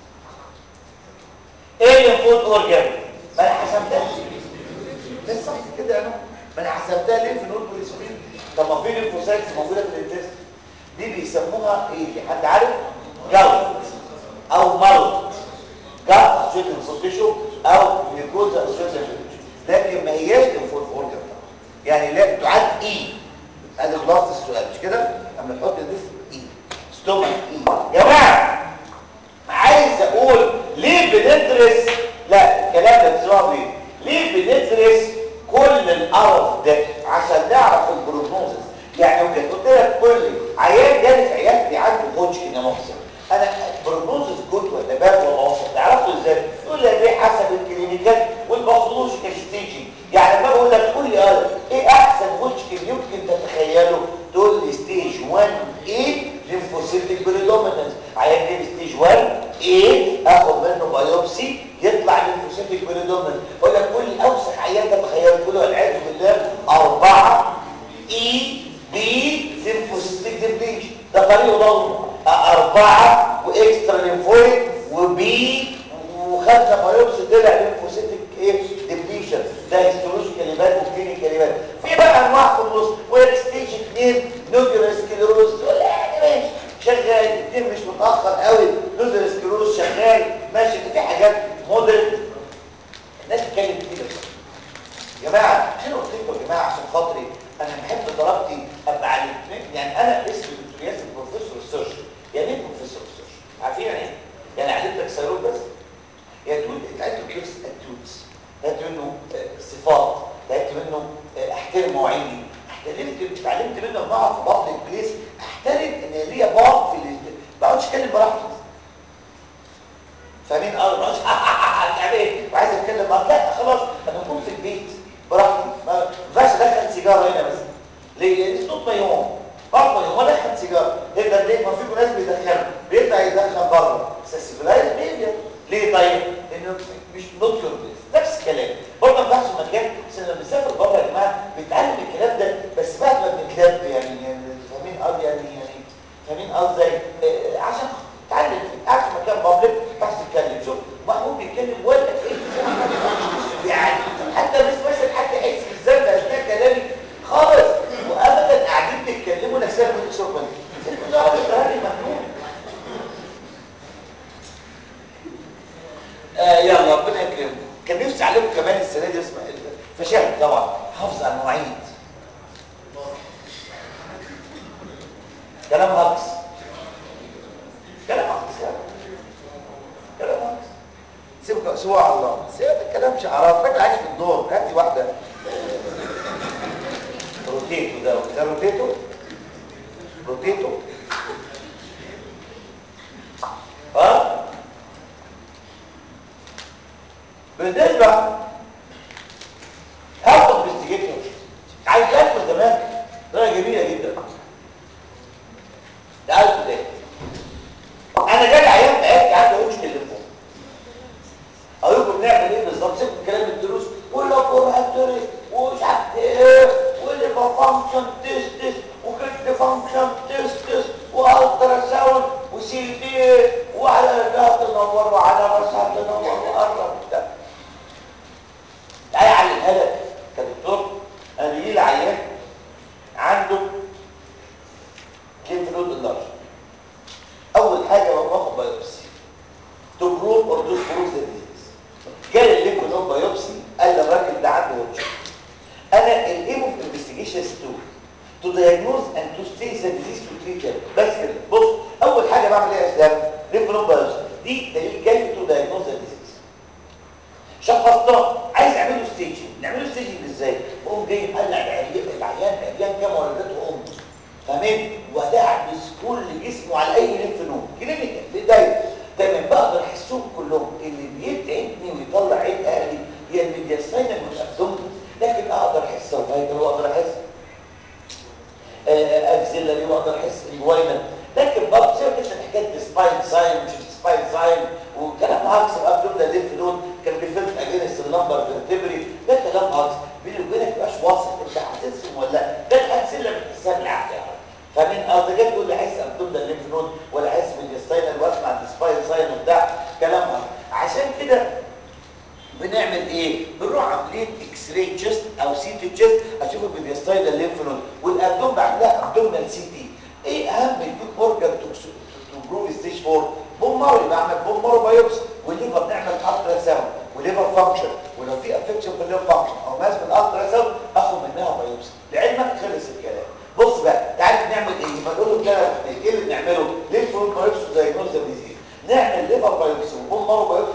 ايه ليمفويد اورجن ما انا حسبتها بالظبط كده انا ما انا حسبتها ليه في نود بوليسومين طب ما في ليمفوسايتس موجوده في الانتست دي بيسموها ايه حد عارف جلط او ملط جلط اسوشيتد ليمفوتيشو او ميكوزا اسوشيتد ليمفوتيشو لكن ما هياش ليمفويد اورجن طبعا يعني لا تعد ايه ادي خلاصه السؤال مش كده اما نحط الناس ايه ستومك ايه جماعه عايز اقول ليه بندرس لا الكلام ده بتسمعوا فيه ليه بندرس كل القرف ده عشان نعرف البروجنوزس يعني لو جيت قلت لك قول لي عيان جالي في عيادتي عنده هوجكن يا محسن انا بروجنوزس جود ولا باد ولا وسط تعرفوا ازاي تقول لي ليه حسب الكلينيكال والباثولوجيكال ستيجنج يعني لما بقول لك قول لي اه ايه احسن هوجكن يمكن تتخيله تقول لي ستيج 1 ايه ليمفوسيتك بريدومينانس عيان جالي ستيج 1 ايه اخد منه بايوبسي يطلع ليمفوسيتك بريدومينانس اقول لك قول لي اوسخ عيان ده تخيله تقول له والعياذ بالله اربعه اي بي ليمفوسيتك ديبليشن ده طريقه ضغط أربعة وإكسترا ليمفويد وبي وخمسة بايوبسي طلع ليمفوسيتك إيه ديبليشن ده هيستولوجيكال يبان وكلينيكال يبان في بقى أنواع في النص ويك ستيج 2 نوديولار سكليروز تقول لي يعني ماشي شغال الدين مش متأخر قوي نوديولار سكليروز شغال ماشي في حاجات مودرن الناس بتتكلم كتير بس. يا جماعه انا قلت لكم يا جماعه عشان خاطري انا بحب طلبتي ابقى على الاثنين يعني انا اسمي دكتور ياسر بروفيسور السيرجن يعني ايه بروفيسور السيرجن عارفين يعني ايه يعني علمتك سيرول بس يعني تقول اتعلمت كيرس اتيوتس اتعلمت منه آه، صفات اتعلمت منه آه، احترم مواعيدي اتعلمت اتعلمت منه لما اقعد في بابليك بليس احترم ان ليا بعض في ال- ما اقعدش اتكلم براحتي فاهمين اه ما اقعدش يعني ايه وعايز اتكلم معاك لا خلاص انا اكون في البيت براحتي ما ينفعش ادخل سيجاره هنا بس ليه؟ لان صوت ما يوم برضه ما يوم ادخل سيجاره ايه ده ليه؟ ما فيكم ناس بيدخنوا بيطلع يدخن بره بس السيجاره بيبيا ليه طيب؟ لانه مش نوت يور نفس الكلام برضه بحث مكان بس لما بنسافر بره يا جماعه بنتعلم الكلام ده بس بعد ما بنتلم يعني يعني فاهمين قصدي يعني يعني فاهمين قصدي آه، عشان تتعلم قاعد في مكان بابليك بحث تتكلم شوف محمود بيتكلم ولا ايه يعني حتى مش مثلا حد يحس بالذنب اثناء كلامي خالص وابدا قاعدين بيتكلموا نفسها كل شغل كل واحد راجل مجنون آه يلا ربنا يكرمكم كان نفسي اعلمكم كمان السنه دي اسمها فشلت طبعا حافظ على المواعيد كلام هجص كلام هجص يعني. كلام هجص سيبك سيبوا على الله سيبك الكلام شعارات راجل عايش في الدور هاتي واحده روتيتو ده ده روتيتو روتيتو ها بالنسبه هاخد انفستيجيتور عايز اكل زمان ده جميله جدا تعالوا كده انا جاي عيان بقيت عندي وش تليفون اقول لكم بنعمل ايه بالظبط سيبكم كلام الدروس واللابوراتوري ومش عارف ايه والليفر فانكشن تيست وكريت فانكشن تيست والترا ساوند وسي دي وعلى رجلها تنور وعلى راسها تنور وقرب ده تعالى اعلمها لك كدكتور انا بيجي لي عيان عنده ليمف نود اللارج اول حاجه بقوم باخد بايوبسي تو بروف اور تو بروف ذا ديزيز جالي الليمف نود بايوبسي قال لي الراجل ده عنده واتش انا الايم اوف انفستيجيشنز تو تو دايجنوز اند تو ستي ذا ديزيز تو تريت بس كده بص اول حاجه بعمل ايه يا اسلام ليمف نود بايوبسي دي دليل جاي تو دايجنوز ذا ديزيز شخصناه عايز اعمله ستيجنج نعمله ستيجنج ازاي اقوم جاي مقلع العيان العيان عيان كام ولدته امه تمام ودعبس كل جسمه على اي ليمف نود كلينيكال بدايه تمام بقدر احسهم كلهم اللي بيتعبني ويطلع عين اهلي هي الميدياستاينال والابدومين لكن اقدر احس سيرفايكال واقدر احس اكسيلري واقدر احس انجوينال لكن برضه سيبك انت حكايه سباين ساين مش سباين ساين وكلام هاكس الابدوم ده ليف نود كان بيفلت اجينست اللمبر فيرتبري ده كلام هاكس بيني وبينك مبقاش واثق انت حاسسهم ولا لا ده الاكسيلا بتحسها بالعافيه فمن قصدك تقول لي احس ابدوم ده ليف نود ولا احس بالستاينال واسمع السباين ساين وبتاع كلام هاكس عشان كده بنعمل ايه بنروح عمليه اكس راي تشيست او سي تي تشيست اشوف البيديستايل الليمف نود والابدوم بعملها ابدومينال سي تي ايه اهم البيك اورجان تو بروف ستيج 4 بوم مارو بعمل بوم مارو بايوبسي والليفر بنعمل الترا ساوند وليفر فانكشن ولو في افكشن في الليفر فانكشن او ماس بالالترا ساوند اخد منها بايوبسي لعلمك خلص الكلام بص بقى تعالى بنعمل ايه يبقى نقول له كده ايه اللي بنعمله ليف نود بايوبسي دايجنوز ديزيز نعمل ليفر بايوبسي وبوم مارو بايوبسي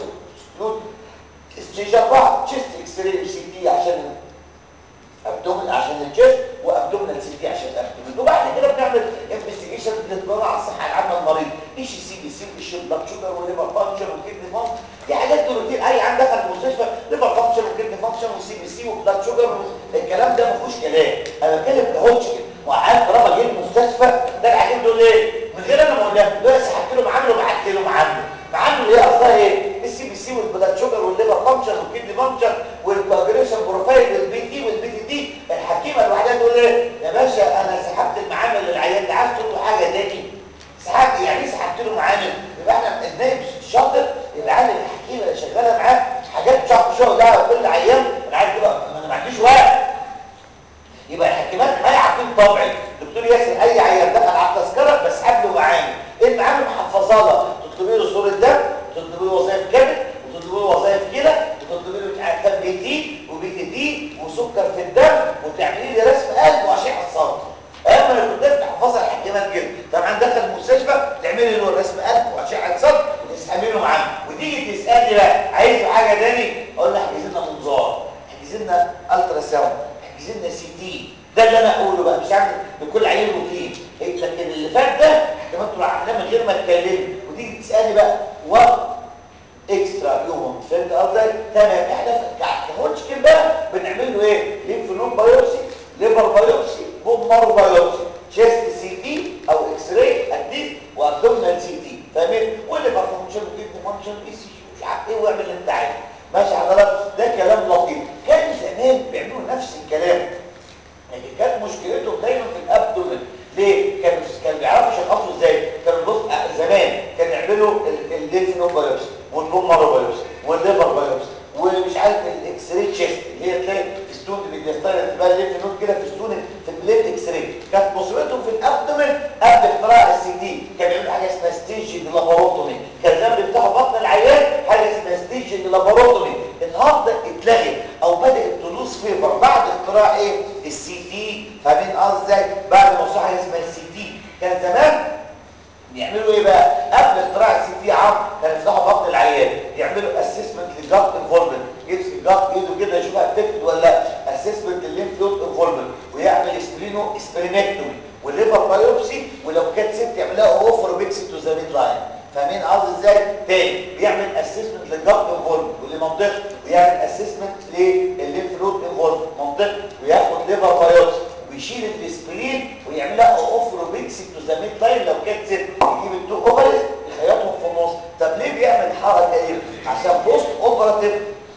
ستيج 4 تشيست اكس راي سي تي عشان ابدومن عشان الجسم وابدومنال سي تي عشان الابدومن وبعد كده بنعمل انفستيجيشن بنتبرع على الصحه العامه للمريض ايش السي بي سي وايش البلاد شوجر وليفر فانكشن وكدني فانكشن دي حاجات دي روتين اي عيان دخل المستشفى ليفر فانكشن وكدني فانكشن وسي بي سي وبلاد شوجر الكلام ده ما فيهوش كلام انا بتكلم كهوتشكن وعيان طالما جه المستشفى ده العيان دول ايه من غير انا ما اقول لك دول سحبت له معامله وبعت له معامله معامله ايه اصلها ايه السي بي سي والبلاد شوجر والليفر فانكشن والكدني فانكشن والكواجريشن بروفايل والبي تي والبي تي دي الحكيمه الوحيده تقول ايه يا باشا انا سحبت المعامل للعيان ده عايز تقول له حاجه تاني سحبت يعني ايه سحبت له معامل يبقى احنا النايب شاطر يبقى عامل الحكيمه اللي شغاله معاه حاجات شاق شغل ده كل عيان انا عارف كده انا ما عنديش وقت يبقى الحكيمات معايا عارفين طبعي دكتور ياسر اي عيان دخل على التذكره بسحب له معامل ايه المعامل محفظه له تطلبي له صوره دم تطلبي له وظائف كبد وتطلبي له وظائف كلى وتطلبي له عارفه بي تي وبي تي دي وسكر في الدم وتعملي لي رسم قلب واشعه صوت اما انا كنت افتح حفظها الحكيمات كده طبعا دخل المستشفى تعملي له رسم قلب واشعه صوت وتسحبي له معاه وتيجي تسالني بقى عايز حاجه تاني اقول له احجز لنا منظار احجز لنا الترا ساوند احجز لنا سي تي ده اللي انا اقوله بقى مش عارف لكل عيل روتين لكن اللي فات ده احتمال تروح عاملاه من غير ما اتكلم وتيجي تسالني بقى وات اكسترا يوم فهمت قصدي تمام احنا كهوتشكن بقى بنعمل له ايه ليمف نود بايوبسي ليفر بايوبسي بوم مارو بايوبسي تشيست سي تي او اكس راي اتليست وابدومينال سي تي فاهمين والليفر فانكشن وكدني فانكشن اي سي مش عارف ايه واعمل اللي انت عايزه ماشي حضرتك ده كلام لطيف كان زمان بيعملوا نفس الكلام لكن كانت مشكلتهم دايما في الابدومن ليه كانوا كانوا بيعرفوا يشخصوا ازاي كانوا بص زمان كانوا يعملوا الليف نود بايوبسي والبون مارو بايوبسي والليفر بايوبسي ومش عارف الاكس راي تشيست اللي هي تلاقي ستون بيديستايل تبقى الليف نود كده في ستون في البليت اكس راي كانت مصيبتهم في الابدومن قبل اختراع السي تي كانوا بيعملوا حاجه اسمها ستيج لاباروتومي كان زمان بيفتحوا بطن العيان حاجه اسمها ستيج لاباروتومي النهارده اتلغت او بدات تلوز فيفر بعد اختراع ايه السي تي فاهمين قصدي ازاي بعد ما وصلوا حاجه اسمها السي تي كان زمان بيعملوا ايه بقى قبل اختراع السي تي عام كانوا يفتحوا بطن العيان يعملوا اسسمنت للجات انفولمنت يمسك الجات ايده كده يشوفها افكتد ولا لا اسسمنت للليمف نود انفولمنت ويعمل سبلينو سبلينكتومي والليفر بايوبسي ولو كانت ست يعمل لها اوفر بيكسي تو ذا ميد لاين فاهمين قصدي ازاي تاني بيعمل اسسمنت للجات انفولمنت واللي منطقي ويعمل اسسمنت للليمف نود انفولمنت منطقي وياخد ليفر بايوبسي ويشيل الاسبرين ويعملها اوفروبيكسي تو ذا ميد لاين لو كانت ست يجيب التو اوفرز يخيطهم في النص طب ليه بيعمل الحركه دي عشان بوست اوبراتيف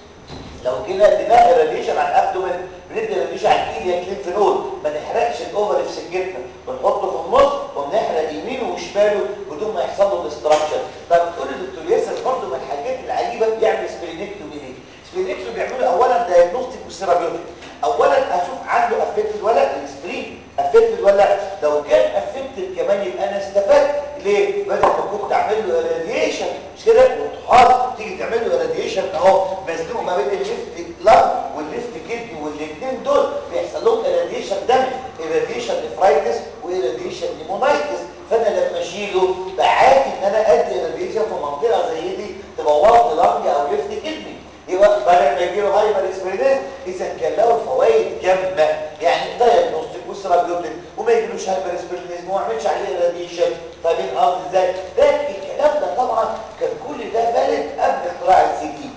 لو كده دماغ الراديشن على الابدومن بندي الراديشن على الايد لينف نود ما نحرقش الاوفر في سكتنا بنحطه في النص وبنحرق يمينه وشماله بدون ما يحصل له ديستراكشن طب تقول لي دكتور ياسر برضه من الحاجات العجيبه بيعمل سبلينكتومي ايه سبلينكتومي بيعملوا اولا دايجنوستيك وسيرابيوتيك اولا اشوف عنده افكتد ولا السبرين افكتد ولا لو كان افكتد كمان يبقى انا استفدت ليه بدل ما كنت اعمل له راديشن مش كده وتحاط تيجي تعمل له راديشن اهو مزنوق ما بين الليفت لانج والليفت كدني والاثنين دول بيحصل لهم راديشن دم راديشن نفرايتس وراديشن نيمونايتس فانا لما اشيله بعاتي ان انا ادي راديشن في منطقه زي دي تبوظ لي لانج او ليفت كدني يبقى بدل ما يجي له هايبر اسبرينيز اذا كان له فوائد جامه يعني دايجنوستيك وسيرابيوتيك وما يجيلوش هايبر اسبرينيز وما يعملش عليه راديشن فاهمين قصدي ازاي ده الكلام ده طبعا كان كل ده فالid قبل اختراع السي تي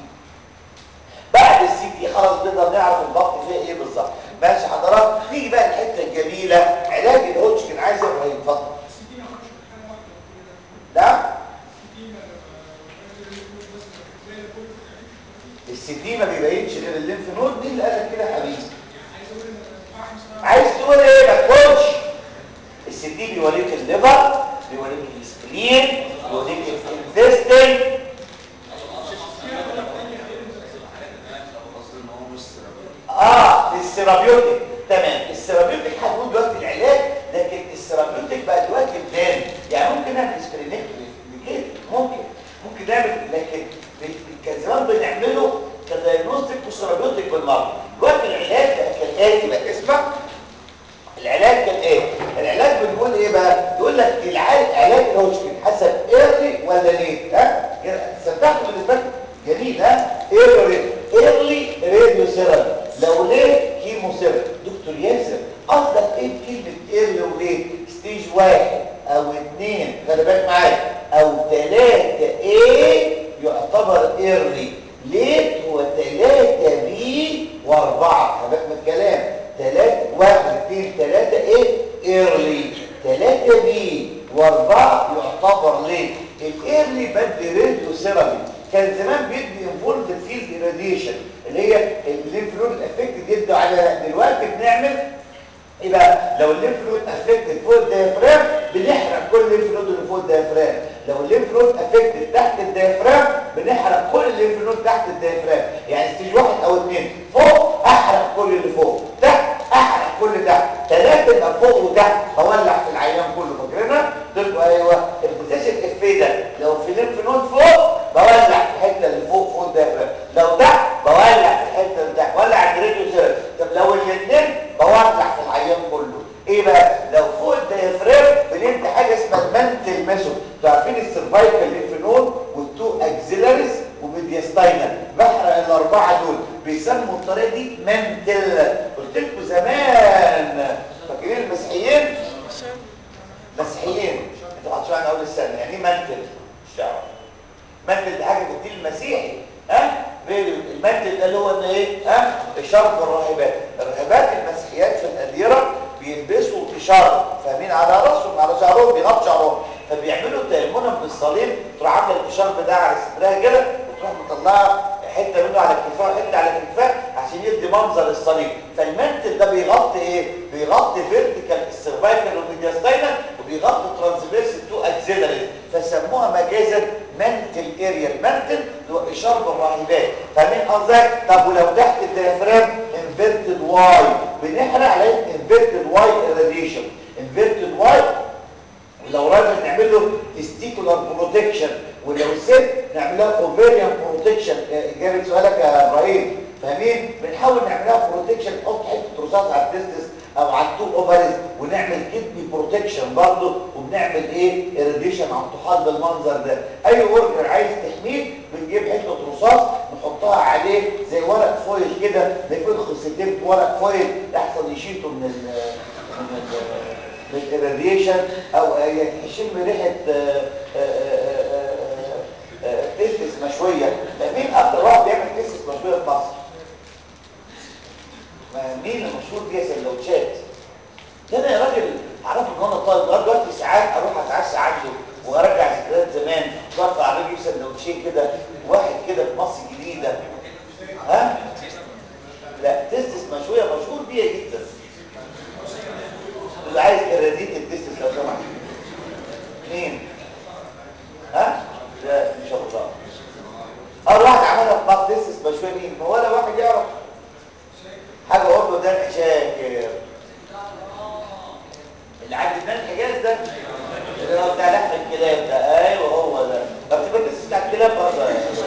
بعد السي تي خلاص بنقدر نعرف الضغط فيها ايه بالظبط ماشي حضرات نيجي بقى الحته الجميله علاج الهوتشكن عايز ابراهيم اتفضل نعم السي تي ما بيبينش غير الليمف نود مين اللي قال لك كده يا حبيبي عايز تقول ايه ما تقولش السي تي بيوريك الليفر بيوريك السكرين بيوريك الانتستين اه السيرابيوتيك تمام السيرابيوتيك هنقول دلوقتي العلاج لكن السيرابيوتيك بقى دلوقتي بلان يعني ممكن نعمل سكرينكتومي كده ممكن ممكن نعمل لكن كان زمان بنعمله كدايجنوستيك وسيرابيوتيك بالمرض دلوقتي العلاج بقى كالاتي بقى اسمع العلاج كان ايه العلاج بنقول ايه بقى يقول لك العلاج علاج الهوشكن حسب ايرلي ولا ليه ها صدقت بالنسبه لك جميل ها ايرلي ايرلي راديو ثيرابي لو ليه كيمو ثيرابي دكتور ياسر قصدك ايه بكلمه ايرلي وليه ستيج واحد او اثنين خلي بالك معايا او ثلاثه ايه يعتبر ايرلي ليه هو ثلاثه بي واربعه خلي بالك من الكلام ثلاثة واحد اثنين ثلاثة ايه ايرلي ثلاثة بي واربعة يعتبر ليه الايرلي بدي راديو ثيرابي كان زمان بيدي انفولد فيلد راديشن اللي هي الليمف نود افكتد يدوا على دلوقتي بنعمل ايه بقى لو الليمف نود افكتد فوق الديافرام بنحرق كل الليمف نود اللي فوق الديافرام لو الليمف نود افكتد تحت الديافرام بنحرق كل الليمف نود تحت الديافرام يعني ستيج واحد او اثنين فوق احرق كل اللي فوق تحت احرق كل تحت ثلاثه يبقى فوق وتحت هولع في العيان كله فاكرينها دول ايوه البوتنشال اف ده لو في ليمف نود فوق بولع في الحته اللي فوق فوق الديافرام لو تحت بولع في الحته اللي تحت ولع الراديو ثيرابي طب لو الاثنين بولع في العيان كله ايه بقى لو فوق الديافرام بندي حاجه اسمها المنتل ميثود انتوا عارفين السيرفايكال ليمف نود والتو اكسيلاريز وميدياستاينال بحرق الاربعه دول بيسموا الطريقه دي منتل قلت لكم زمان فاكرين المسيحيين مسيحيين انتوا هتشوفوا عن اول السنه يعني ايه منتل الشعر منتل دي حاجه بتدي المسيحي ها المنتل ده اللي هو ان ايه ها اشاره الراهبات الراهبات المسيحيات في الاديره بيلبسوا اشاره فاهمين على راسهم على شعرهم بيغطوا شعرهم فبيعملوا تيمنا بالصليب تروح عامله الاشاره ده على صدرها كده تروح مطلعه حته منه على كتفها وحته على كتفها عشان يدي منظر الصليب فالمنتل ده بيغطي ايه بيغطي فيرتيكال السيرفايكال والميدياستاينال وبيغطي ترانسفيرس تو اكسيلري فسموها مجازا منتل اريا المنتل اللي هو اشاره بالراهبات فاهمين قصدك طب ولو تحت الديافرام انفيرتد واي بنحرق عليه انفيرتد واي راديشن انفيرتد واي ولو راجل نعمل له تستيكولار بروتكشن ولو ست نعمل لها اوفيريان بروتكشن اجابه سؤالك يا ابراهيم فاهمين بنحاول نعمل لها بروتكشن نحط حته رصاص على التستس او على التو اوفرز ونعمل كدني بروتكشن برضه وبنعمل ايه اريديشن على الطحال بالمنظر ده اي اورجن عايز تحميه بنجيب حته رصاص نحطها عليه زي ورق فويل كده نقفل خصيتين ورق فويل يحصل يشيطه من ال من ال بالإراديشن أو يشم ريحة تسس مشوية مين أكتر واحد بيعمل تسس مشوية في مصر؟ مين المشهور بيها سندوتشات؟ ده انا يا راجل اعرف ان انا طالب لغايه دلوقتي ساعات اروح اتعشى عنده وارجع ذكريات زمان واطلع عليه اجيب سندوتشين كده واحد كده في مصر الجديده ها؟ لا تسس مشويه مشهور بيها جدا اللي عايز كراديت التستس لو سمحت مين ها لا ان شاء الله اول واحد عملها في باب تستس بشويه مين ما ولا واحد يعرف حاجه اقول له ده شاكر اللي عند الناس الحجاز ده اللي هو بتاع لحم الكلاب ده ايوه هو ده طب تبقى تستس بتاع الكلاب برضه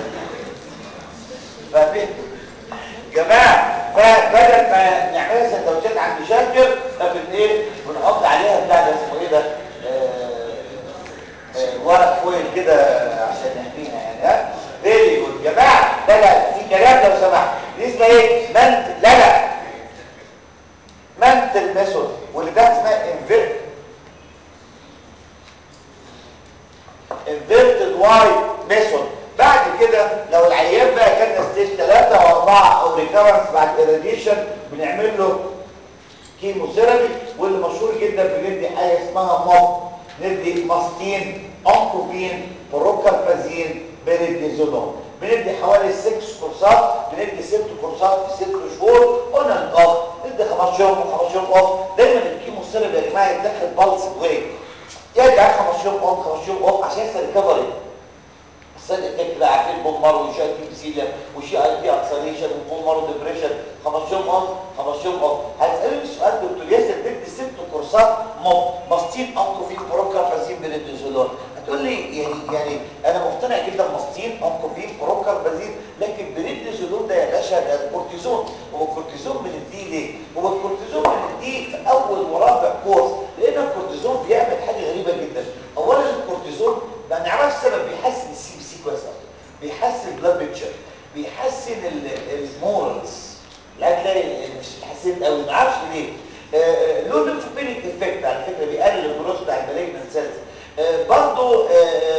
فاهمين جماعه فبدل ما نعملها سندوتشات عند شاكر طب ايه بنحط عليها بتاع ده اسمه ايه ده آه آه ورق فويل كده عشان نحميها يعني ها فيري جود جماعه لا لا في كلام لو سمحت دي اسمها ايه منت لا لا منتل ميثود واللي ده اسمها انفيرت انفيرتد واي ميثود بعد كده لو العيان بقى كان ستيج 3 و4 او ريكورنس بعد ايراديشن بنعمل له كيموثيرابي واللي مشهور جدا بندي حاجه اسمها موب ندي ماستين انكوفين بروكالفازين بنديزولون بندي حوالي 6 كورسات بندي 6 كورسات في 6 شهور اون اند اوف ندي 15 يوم و15 يوم اوف دايما الكيموثيرابي يا جماعه يتاخد بالس بريك يرجع 15 يوم اوف 15 يوم اوف عشان يحصل ريكفري السنة التانية بقى عارفين بومر وشوية كيمسيليا وشي اي تي اكسليشن وبومر وديبريشن 15 يوم اوف 15 يوم اوف هتسألني سؤال دكتور ياسر بدي ست كورسات موف ماستين انكوفين بروكاربازين بنتزولون هتقول لي يعني يعني انا مقتنع جدا ماستين انكوفين بروكاربازين لكن بنتزولون ده يا باشا ده كورتيزون هو الكورتيزون بنديه ليه؟ هو الكورتيزون بنديه في اول ورابع كورس لان الكورتيزون بيعمل حاجه غريبه جدا اولا الكورتيزون ما نعرفش السبب بيحسن السي بي سي كويس قوي بيحسن البلاد بيكتشر بيحسن المورالز لا تلاقي مش اتحسنت قوي ما اعرفش ليه له ليمفوبينيك افكت على فكره بيقلل الجروث بتاع المالجنت سيلز برضه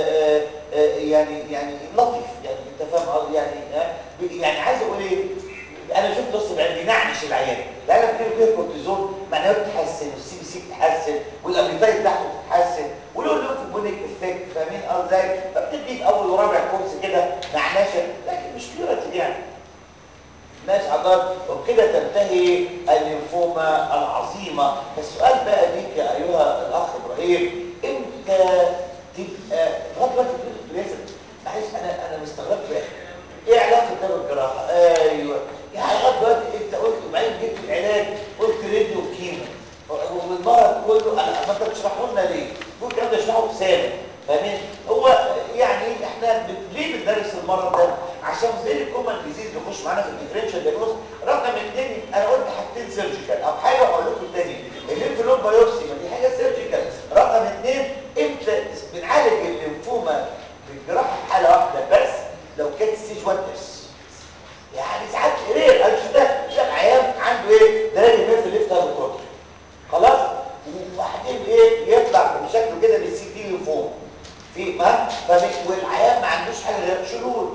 يعني يعني لطيف يعني انت فاهم قصدي يعني يعني عايز اقول ايه انا شفت نص العين بينعنش العيان لا لا فيه فيه كورتيزون معناه بتتحسن والسي بي سي بتتحسن والابيتايت بتاعته بتتحسن وله ليمفوبينيك افكت فاهمين قصدي ازاي فبتدي في اول ورابع كورس كده نعنشه لكن مش كيوراتيف يعني ماشي حضرتك وبكده تنتهي الليمفوما العظيمه السؤال بقى ليك يا ايها الاخ ابراهيم امتى تبقى لغايه دلوقتي بتقول لازم معلش انا انا مستغرب بقى ايه علاقه ده بالجراحه ايوه يعني لغايه دلوقتي انت قلت وبعدين جبت العلاج قلت راديو وكيمو والمرض كله ما انت بتشرحه لنا ليه؟ قلت الكلام ده اشرحه بسالم فاهمين؟ هو يعني احنا ليه بندرس المرض ده؟ عشان زي الكومن ديزيز بيخش معانا في الديفرنشال دياجنوز رقم اثنين انا قلت حاجتين سيرجيكال او حاجه هقول لكم تاني الليمفنود بايوبسي ما دي حاجه سيرجيكال رقم اثنين امتى بنعالج الليمفوما بالجراحه في حاله واحده بس لو كانت ستيج 1 بس يعني ساعات رير قال ده ده عيان عنده ايه دراجي ميرف ليفت هاند خلاص وبعدين ايه يطلع بشكل كده بالسي دي لفوق في ما والعيان ما عندوش حاجه غير شلول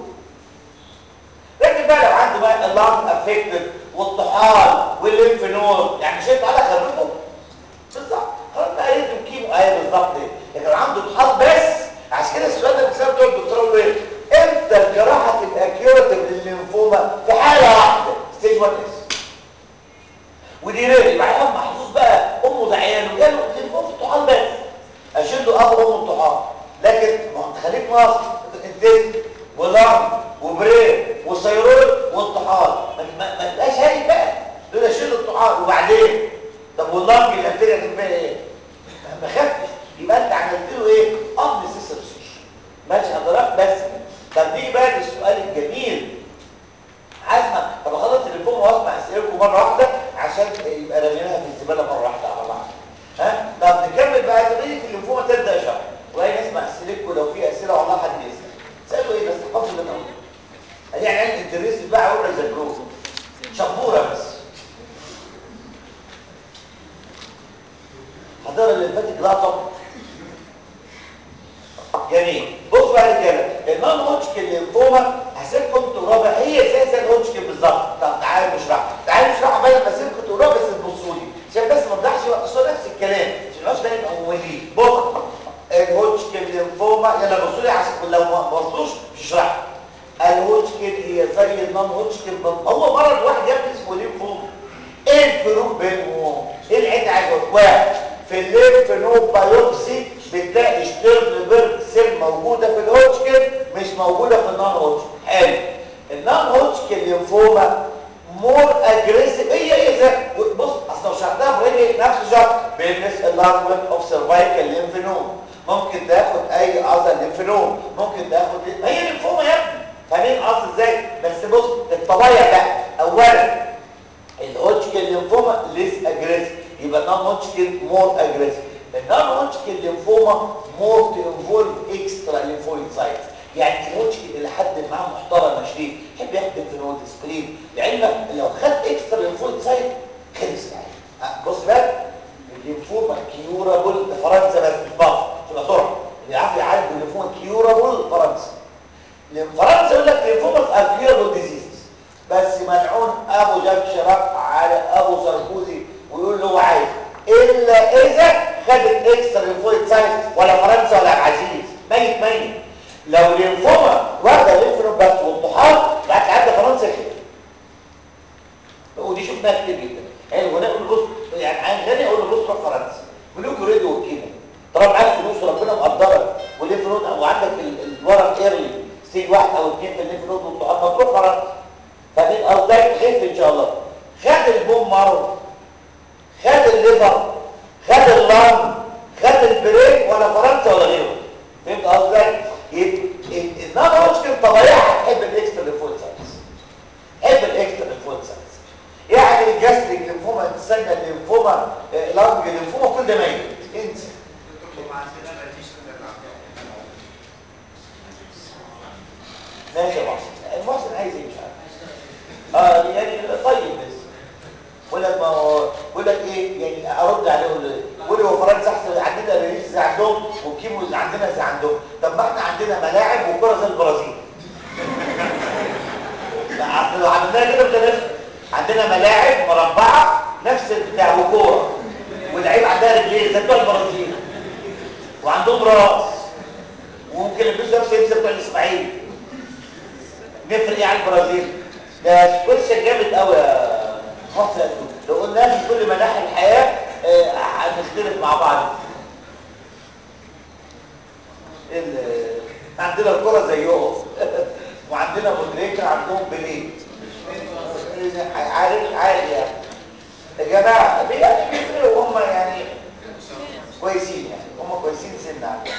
لكن بقى لو عنده بقى اللانج افكتد والطحال والليمف نود يعني شايف على خربه بالظبط خلاص بقى يدي كيمو ايوه بالظبط لكن عنده طحال بس عشان كده السؤال ده بسبب دول الدكتور ايه امتى الجراحه تبقى كيورتيف للليمفوما في حاله واحده ستيج 1 اس ودي رير يبقى عيان محظوظ بقى امه ده عياله جاله ليمفوما في الطحال بس اشيل له ابو امه الطحال لكن ما هو خليك مصر انت ولارم وبرير وسيرول والطحال ما ما- ما تبقاش هايل بقى دول اشيل الطحال وبعدين طب واللارم الانتيريا هتعمل فيها ايه؟ ما خفتش يبقى انت عملت له ايه؟ اب سيستم ماشي حضرتك بس طب نيجي بقى للسؤال الجميل عايزنا طب اخلص التليفون واسمع اسئلتكم مره واحده عشان يبقى رميناها في الزباله مره واحده على بعض ها طب نكمل بقى تبقى في الليمفوما تبدا شرح وبعدين نسمع اسئلتكم لو في اسئله والله حد يسال سالوا ايه بس حفظ اللي انا قلته يعني عندي انترست بقى اقول لك زبروه شبوره بس حضر اللي فاتت لا طبعا جميل بص بعد كده النون هوتشكن ليمفوما هسيبكم تقراها هي اساسا الهوتشكن بالظبط طب تعالوا نشرحها تعالوا نشرحها بدل ما اسيبكم تقراها بس تبصوا لي عشان بس ما نضيعش وقت اصل نفس الكلام عشان ما نبقاش بقى ممولين بص الهوتشكن ليمفوما يلا بصوا لي عشان لو ما بصوش مش هشرحها الهوتشكن هي زي النون هوتشكن بالظبط. هو مرض واحد يا ابني اسمه ليمفوما ايه الفروق بينهم ايه العيد عايز واحد في الليمف نود بايوبسي بتلاقي شتيرنبرج سيل موجوده في الهوتشكن مش موجوده في النون هوتشكن حلو النون هوتشكن ليمفوما مور اجريسيف هي هي زي بص اصل لو شرحتها بريدي نفس الشرح بيلبس اللارجمنت اوف سيرفايكال ليمف نود ممكن تاخد اي عضله ليمف نود ممكن تاخد هي ليمفوما يا ابني فاهمين قصدي ازاي بس بص الطبيعه بقى اولا الهوتشكن ليمفوما ليس اجريسيف يبقى النون هوتشكن مور اجريسيف النون هوتشكن ليمفوما مور تو انفولف اكسترا ليمفويد سايتس يعني الهوتشكن الى حد ما محترم شديد يحب ياخد ليمفنود سبلين لعلمك لو خد اكسترا ليمفويد سايت خلص يعني بص بقى الليمفوما كيورابل ده فرنسا بس مش مصر تبقى سرعه اللي يعرف يعالج الليمفوما كيورابل فرنسا فرنسا يقول لك ليمفوما ار كيورابل ديزيز بس ملعون ابو جاك شراف على ابو ساركوزي ويقول له هو عايز الا اذا خدت اكسترا ليمفويد سايت ولا فرنسا ولا العزيز ميت ميت لو ليمفوما واخده ليمفنود بس والطحال بعد عدى فرنسا كده ودي شفناها كتير جدا يعني الغناء يقول له بص يعني عين غني اقول له بص روح فرنسا ملوك يريد وكيله طالما معاك فلوس وربنا مقدرك والليمفنود وعندك الورم ايرلي ستيج واحد او اثنين في الليمفنود والطحال ما تروح فرنسا فمن قصدك خف ان شاء الله خد البوم مارو خد الليفر خد اللام خد البريك ولا فرنسا ولا غيره فهمت قصدي النون هوتشكن طبيعها تحب الاكسترا ليمفويد سايتس تحب الاكسترا ليمفويد سايتس يعني الجاستريك ليمفوما انتسانيا ليمفوما لانج ليمفوما كل ده ميت انسى ماشي يا محسن المحسن عايز ايه مش عارف اه يعني طيب بس بقول لك ما هو بقول لك ايه يعني ارد عليه اقول له بقول له هو فرنسا احسن عندنا رئيس زي عندهم والكيمو زي عندنا زي عندهم طب ما احنا عندنا ملاعب وكره زي البرازيل اصل لو عملناها كده مش هنفهم عندنا ملاعب مربعه نفس البتاع وكوره واللعيب عندها رجلين زي بتوع البرازيل وعندهم راس وممكن يلبسوا نفس اللبس بتوع الاسماعيلي نفرق ايه عن البرازيل ده كويشن جامد قوي يا محسن لو قلنا في كل مناحي الحياه آه، هنختلف مع بعض ال- عندنا الكره زيهم وعندنا مدركه عندهم بليه عارف عارف يعني يا جماعه يعني بيفرقوا هم يعني كويسين يعني هم كويسين سن عندهم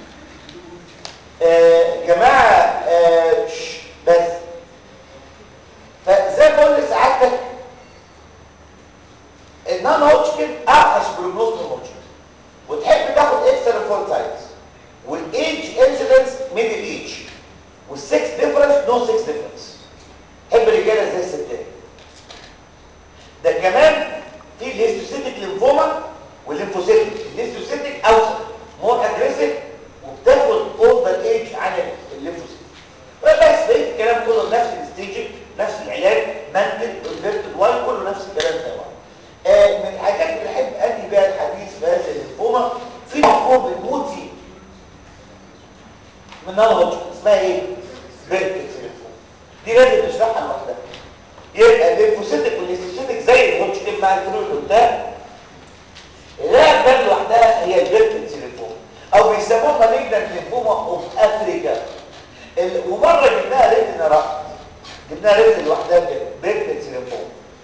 آه، جماعه آه، شش، بس فزي ما بقول لسعادتك النون هوتشكن اوحش بروجنوز من هوتشكن وتحب تاخد اكسترا فور تايمز والايدج انسيدنس ميدل ايج والسكس ديفرنس نو سكس ديفرنس تحب الرجاله زي الستات ده كمان في الهيستوسيتيك ليمفوما والليمفوسيتيك الهيستوسيتيك اوسط مور اجريسيف وبتاخد اوفر ايج عن الليمفوسيتيك بس بقيت الكلام كله نفس الستيج نفس العلاج منتل انفيرتد واي كله نفس الكلام ده آه من الحاجات اللي احب انهي بيها الحديث في هذا الليمفوما في ليمفوما بنموت فيه من نار هوتشكن اسمها ايه؟ بيركتس ليمفوما لازم نشرحها لوحدها يبقى الليمفوسيتك والليستوسيتك زي الهوتشكين مع الفلوس قدام لا بل لوحدها هي البيركنز ليمفوما او بيسموها مالجنت ليمفوما اوف افريكا ال- ومره جبناها ريتنا رأس جبناها ريتنا لوحدها كده بيركنز ليمفوما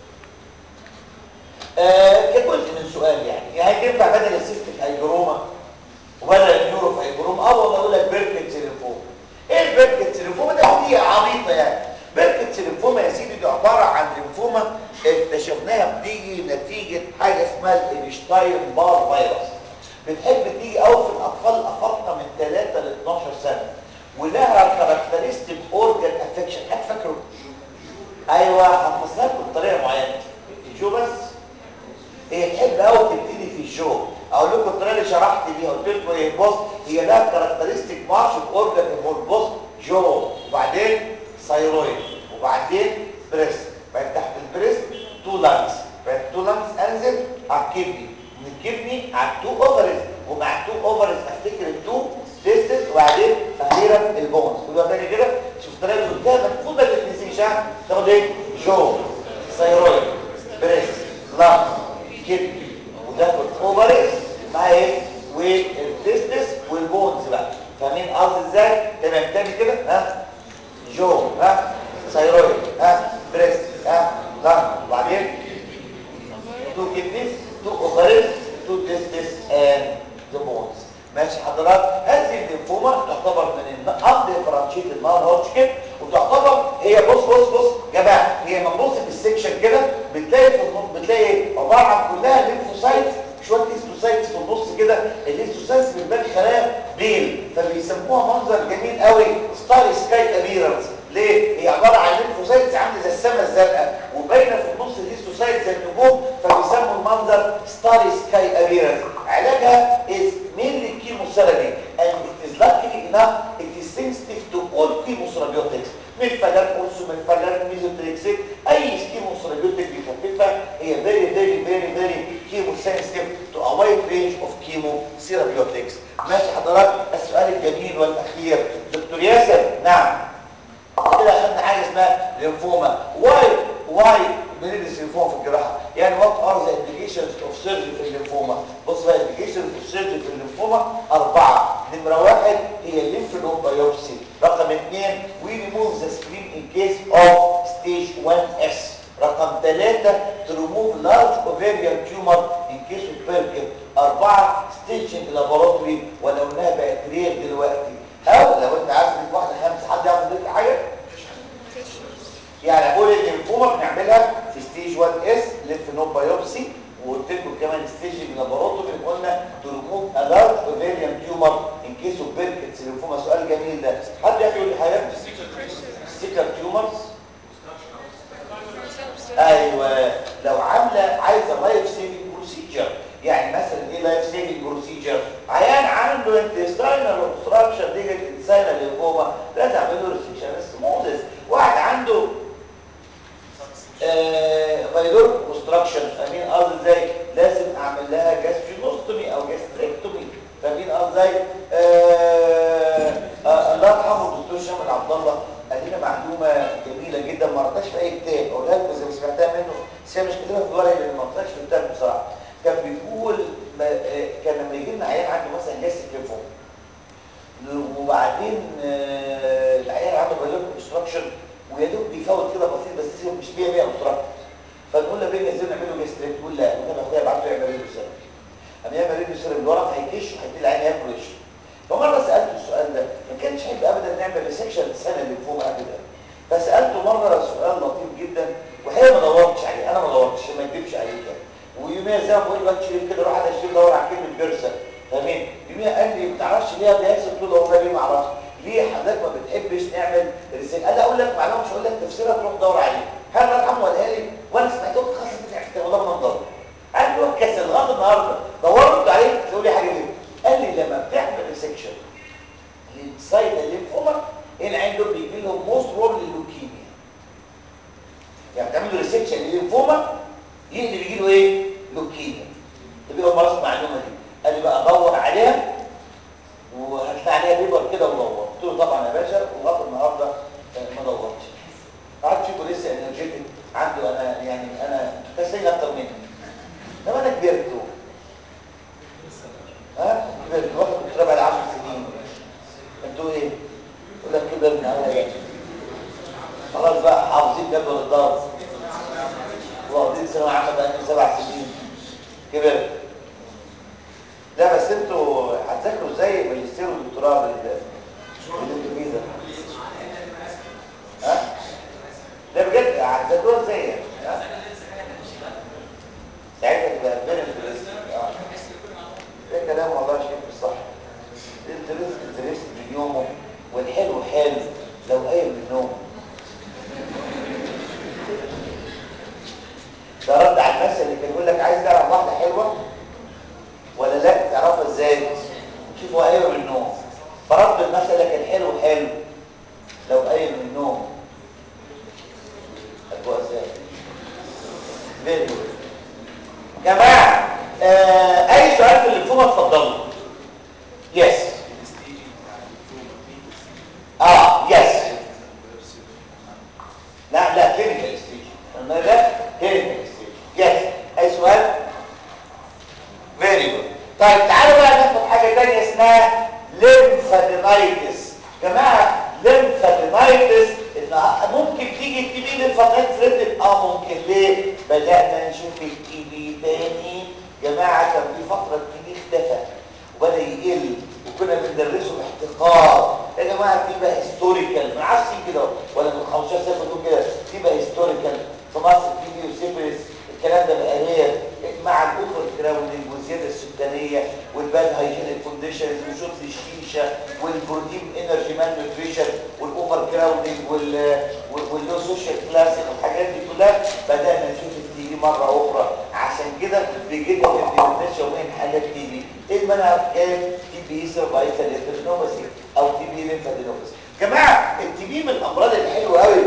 آه كجزء من سؤال يعني يعني تنفع بدل السيستيك هيجروما وبدل النيورو هيجروما اه والله اقول لك بيركنز ليمفوما ايه البيركنز ليمفوما ده دي عبيطه يعني بيركنز ليمفوما يا سيدي دي عباره عن ليمفوما اكتشفناها بتيجي نتيجه حاجه اسمها الانشتاين بار فيروس بتحب تيجي قوي في الاطفال الافارقه من 3 ل 12 سنه ولها كاركترستيك اورجان افكشن حد فاكره ايوه هنفصلها لكم بطريقه معينه الجو بس هي تحب قوي تبتدي في الجو اقول لكم الطريقه اللي شرحت بيها قلت لكم ايه بص هي لها كاركترستيك مارش اورجان انفولد بص جو وبعدين ثايرويد وبعدين بريست بعد تحت البريست تو لانجز بعد تو لانجز انزل على الكدني من الكدني على التو اوفرز ومع التو اوفرز افتكر التو تيستس وبعدين اخيرا البونز كلها تاني كده شوف الطريقه اللي قلتها المفروض ما تتنسيش ها تاخد ايه جو ثايرويد بريست لانجز كدني وتاخد اوفرز مع ايه والتيستس والبونز بقى فاهمين قصدي ازاي تمام تاني كده ها جو ها ثايرويد ها بريست ها لانج وبعدين تو كدنيز تو اوفرز تو تيستس اند ذا بونز ماشي حضرات هذه الليمفوما تعتبر من اندفرنشيتد نون هوتشكن وتعتبر هي بص بص بص جماعه هي منبوص بالسكشن كده بتلاقي في النص بتلاقي عباره عن كلها ليمفوسايت شويه هيستوسايتس في النص كده الهيستوسايتس بتبان خلايا بيل فبيسموها منظر جميل قوي ستار سكاي ابيرنس ليه؟ هي عباره عن ليمفوسايتس عامله زي السماء الزرقاء وباينه في النص الهيستوسايتس زي النجوم فبيسموا المنظر ستار سكاي ابيرنس علاجها is mainly chemotherapy and it is luckily enough it is sensitive to all chemotherapeutics ميفالان اورسو ميفالان ميزوتريكسيت اي كيموثيرابيوتيك بيخففها هي very very very very chemosensitive to a wide range of chemotherapeutics ماشي حضرات السؤال الجميل والاخير دكتور ياسر نعم كده اخدنا حاجه اسمها ليمفوما واي واي بندرس ليمفوما في الجراحه يعني وات ار ذا ابليكيشنز اوف سيرجري في الليمفوما بص بقى الابليكيشنز اوف سيرجري في الليمفوما اربعه نمره واحد هي الليمف نود بايوبسي رقم اثنين وي ريموف ذا سكرين ان كيس اوف ستيج 1 اس رقم ثلاثة to remove large ovarian tumor in case of Perkin أربعة staging laboratory ولو انها بقت رير دلوقتي أو لو أنت عايز تضيف واحدة خمسة حد يعرف يضيف حاجة؟ يعني اقول الليمفوما بنعملها في ستيج 1 اس ليف نود بايوبسي وقلت لكم كمان ستيجنج لابوراتوري قلنا تو ريموف ا لارج اوفيريان تيومر ان كيس اوف بيركتس ليمفوما سؤال جميل ده حد يعرف يقول لي حاجه ستيكر تيومرز ايوه لو عامله عايزه لايف سيفنج بروسيجر يعني مثلا ايه لايف سيفنج بروسيجر عيان عنده انتستاينال اوبستراكشن ديجت انساينال ليمفوما لازم اعمل له ريسكشن اسموزس واحد عنده فايلور كونستراكشن فاهمين قصدي ازاي لازم اعمل لها جاسترينوستومي او جاستريكتومي فاهمين قصدي ازاي الله يرحمه الدكتور شامل عبد الله قال لنا معلومه جميله جدا ما قريتهاش في اي كتاب اقولها لكم زي ما سمعتها منه بس هي مش كاتبها في الورق لان ما قريتهاش في الكتاب بصراحه كان بيقول ما آه، كان لما يجي لنا عيان عنده مثلا جاستريك ليمفوما وبعدين آه، العيان عنده فايلور كونستراكشن ويا دوب بيفوت كده بسيط بس لسه مش 100 100 مستركب فنقول له بين ازاي نعمل له جاستريك تقول لا وانا اخويا ابعته يعمل له سيرم اما يعمل له سيرم الورق هيكش وهيدي العين ياكل وش فمره سالته السؤال ده ما كانش حب ابدا نعمل ريسكشن سنه للفوما ابدا فسالته مره سؤال لطيف جدا وهي ما دورتش عليه انا ما دورتش ما اكذبش عليك يعني ويوميها زي ما بقول لك شريف كده روح على شريف دور على كلمه بيرسل فاهمين يوميها قال لي ما تعرفش ليه ده ياسر قلت له والله ليه ما اعرفش ليه حضرتك ما بتحبش نعمل ريسيل قال لي اقول لك معلومه مش هقول لك تفسيرها تروح تدور عليه هل الله يرحمه قالها لي وانا سمعته قلت خلاص انت عرفت والله ما ندور قال له كسل لغايه النهارده دورت عليه تقول لي حاجه ليه قال لي لما بتعمل ريسكشن للسايد الليمفوما العين دول بيجي لهم موست بروبلي لوكيميا يعني بتعمل له ريسكشن للليمفوما يقدر يجي له ايه لوكيميا طب ايه مرض المعلومه دي قال لي بقى دور عليها وهتلاقي عليها بيبر كده ودور قلت له طبعا يا باشا ولغايه النهارده آه، ما دورتش قعدت فيكم لسه انرجيتك عنده انا يعني انا تسليم اكتر مني لما انا كبرت ها كبرت واخد كنت رابع 10 سنين انتوا ايه يقول لك كبرنا على ايه خلاص بقى حافظين جدول الضرب واخدين ثانويه عامه بقى لنا سبع سنين كبرت لا بس انتوا هتذاكروا ازاي ماجستير ودكتوراه بال بالانجليزي ها لا بجد هتذاكروها ازاي يعني ها؟ ساعتها تبقى فيري انترستنج اه ده كلام والله شيء مش صح الانترست انترست من يومه والحلو حلو لو قايم من نومه ده رد على المثل اللي كان يقول لك عايز تعرف واحده حلوه ولا لا تعرفها ازاي شوف هو قايم من النوم فرد المثل كان حلو حلو لو قايم من النوم هتبقى ازاي فيري جماعه آه اي سؤال في الليمفوما اتفضلوا يس اه يس لا لا كلينيكال ستيج قلنا ده كلينيكال ستيج يس اي سؤال فيري جود طيب تعالوا بقى ناخد حاجه ثانيه اسمها ليمفادينايتس جماعه ليمفادينايتس ان ممكن تيجي تي بي ليمفادينايتس ريتد اه ممكن ليه بدانا نشوف التي بي تاني جماعه كان في فتره التي بي اختفى وبدا يقل وكنا بندرسه باحتقار يا جماعه دي بقى هيستوريكال ما عادش كده ولا من 15 سنه بتقول كده دي بقى هيستوريكال في مصر في بي وسيفرس الكلام ده بقى رير مع الاوفر كراودنج والزياده السكانيه والباد هايجينيك كونديشنز وشرب الشيشه والبروتين انرجي مان نيوتريشن والاوفر كراودنج وال واللو سوشيال كلاس والحاجات دي كلها بدانا نشوف التي بي مره اخرى عشان كده بيجي لنا في الديفينيشن يومين حاجات تي بي ايه المنع كام تي بي سيرفايكال انترنوباسي او تي بي ليمفادينوباسي جماعه التي بي من الامراض الحلوه قوي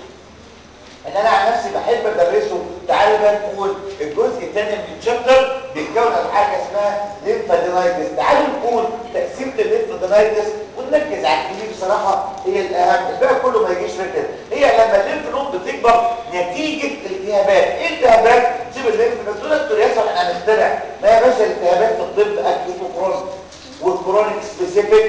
ان انا عن نفسي بحب ادرسه تعالوا بقى نقول الجزء الثاني من الشابتر بيتكون عن حاجه اسمها ليمفادينايتس تعالوا نقول تقسيمه الليمفادينايتس ونركز على الكبير بصراحه هي الاهم الباقي كله ما يجيش ركز هي لما الليمف نود بتكبر نتيجه التهابات ايه التهابات سيب الليمف نود دول دكتور ياسر احنا هنخترع ما يا باشا الالتهابات في الطب اكيد وكرونيك والكرونيك سبيسيفيك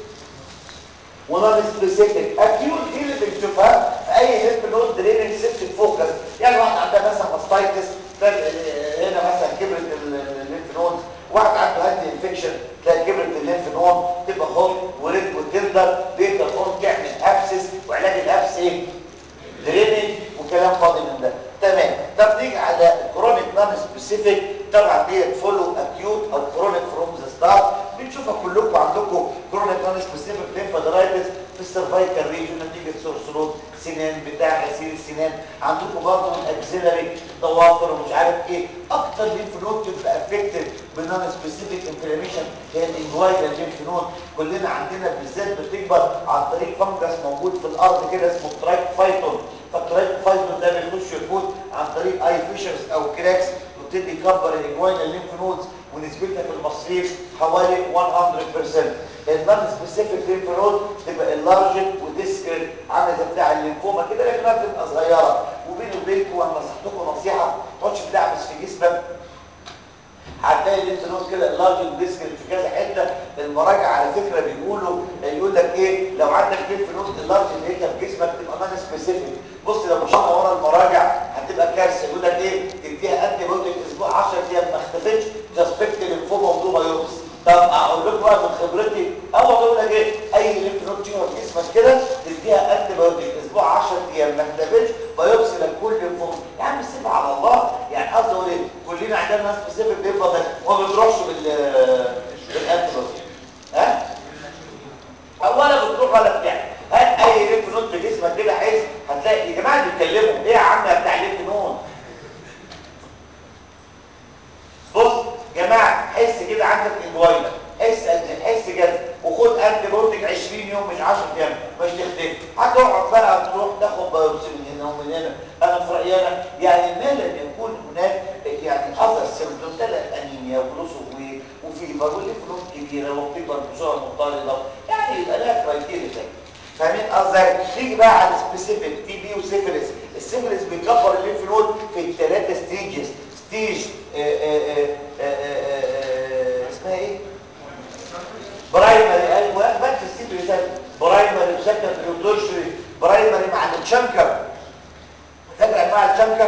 ونون سبيسيفيك اكيوت دي اللي بنشوفها في اي ليمف نود درينج سيستم فوكس يعني واحد عندها مثلا ماستايتس هنا مثلا كبرت الليمف نود واحد عنده هاند انفكشن تلاقي كبرت الليمف نود تبقى هوت وريد وتندر بيقدر هون تعمل ابسس وعلاج الابس ايه درينج وكلام فاضي من ده تمام طب نيجي على الكرونيك نون سبيسيفيك طبعا ديت فولو اكيوت او كرونيك فروم ذا ستارت بنشوفها كلكم عندكم كرونيك نون سبيسيفيك ليمفادرايتس في السيرفايكال ريجن نتيجه سرسرود سنان بتاع غسيل السنان عندكم برضه الاكسلري ضوافر ومش عارف ايه اكتر ليمف نود بتبقى افكتد بنون سبيسيفيك انفلاميشن هي الانجواينال ليمف نود كلنا عندنا بالذات بتكبر عن طريق فنجس موجود في الارض كده اسمه ترايكوفايتون فالترايكوفايتون ده بيخش يفوت عن طريق اي فيشرز او كراكس ويبتدي يكبر الانجواينال ليمف نودز ونسبتها في المصريين حوالي 100% النون سبيسيفيك ليمف نود تبقى اللارجت وديسكريت عامله زي بتاع الليمفوما كده لكنها بتبقى صغيره وبيني وبينكم وانا نصحتكم نصيحه ما تقعدش تدعبس في جسمك هتلاقي الليمف نود كده اللارج ديسكريت في كذا حته المراجع على فكره بيقولوا يقول لك ايه لو عندك ليمف نود اللارج اللي هي في جسمك تبقى نون سبيسيفيك بص لو مشينا ورا المراجع هتبقى كارثه يقول لك ايه تديها انتي بايوتيك اسبوع 10 ايام ما اختفتش سسبكت ليمفوما ودوما يوبس طب اقول لكم بقى من خبرتي اول اقول لك ايه اي ليمف نود تشوفها في جسمك كده تديها انتي بايوتيك اسبوع 10 ايام ما اختفتش بايوبسي لك كل ليمفوما يا عم سيبها على الله يعني قصدي اقول ايه كلنا عندنا ناس سبيسيفيك ليمفوما وما بتروحش بال بالانتي بايوتيك ها ولا بتروح ولا بتعمل هات اي ليمف نود في جسمك كده حس هتلاقي يا جماعه بيتكلموا ايه يا عم يا بتاع ليمف نود بص يا جماعه حس كده عندك انجوينا حس حس كده وخد انتي بايوتيك 20 يوم مش 10 ايام مش تختفي هتقعد بقى تروح تاخد بايوبسي من هنا ومن هنا انا في رايي انا يعني ما لم يكون هناك يعني اذر سيمبتوم تلاقي انيميا وجلوسوفويد وفيبر والليفنود كبيره وبتكبر بسرعه مضطرده يعني يبقى لها كرايتيريا فاهمين قصدي تيجي بقى على السبيسيفيك تي بي وسيفيلس السيفلس بيكبر الليمف نود في الثلاثه ستيجز ستيج آه، آه، آه، آه، آه، اسمها ايه برايمري ايوه بس السيفلس ده برايمري وسكندري وترشري برايمري مع التشنكر فاكر انواع التشنكر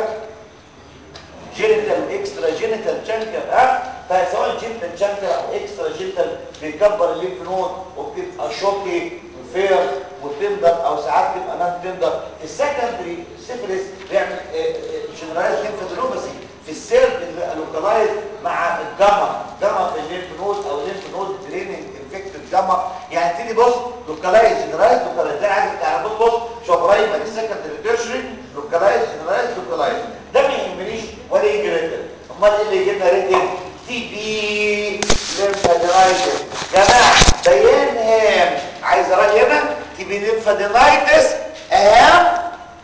جينيتال واكسترا جينيتال تشانكر ها فسواء جينيتال تشانكر او اكسترا جينيتال بيكبر الليمف نود وبتبقى شوكي وفير وتندر او ساعات تبقى نان تندر في السكندري سيفلس بيعمل جنرالايز ليمفادينوباثي في السيرد بيبقى لوكالايز مع الجاما جاما في الليمف نود او الليمف نود دريننج انفكتد جاما يعني تيجي بص لوكالايز جنرالايز لوكالايز ده عايز تعرف بص بص شو برايمري سكندري تيرشري لوكالايز جنرالايز لوكالايز ده ما يهمنيش ولا يجي ريتن امال ايه اللي يجي لنا ريتن تي بي ليمفادينايتس جماعه بيان هام عايز راي هنا تي بي ليمفادينايتس اهم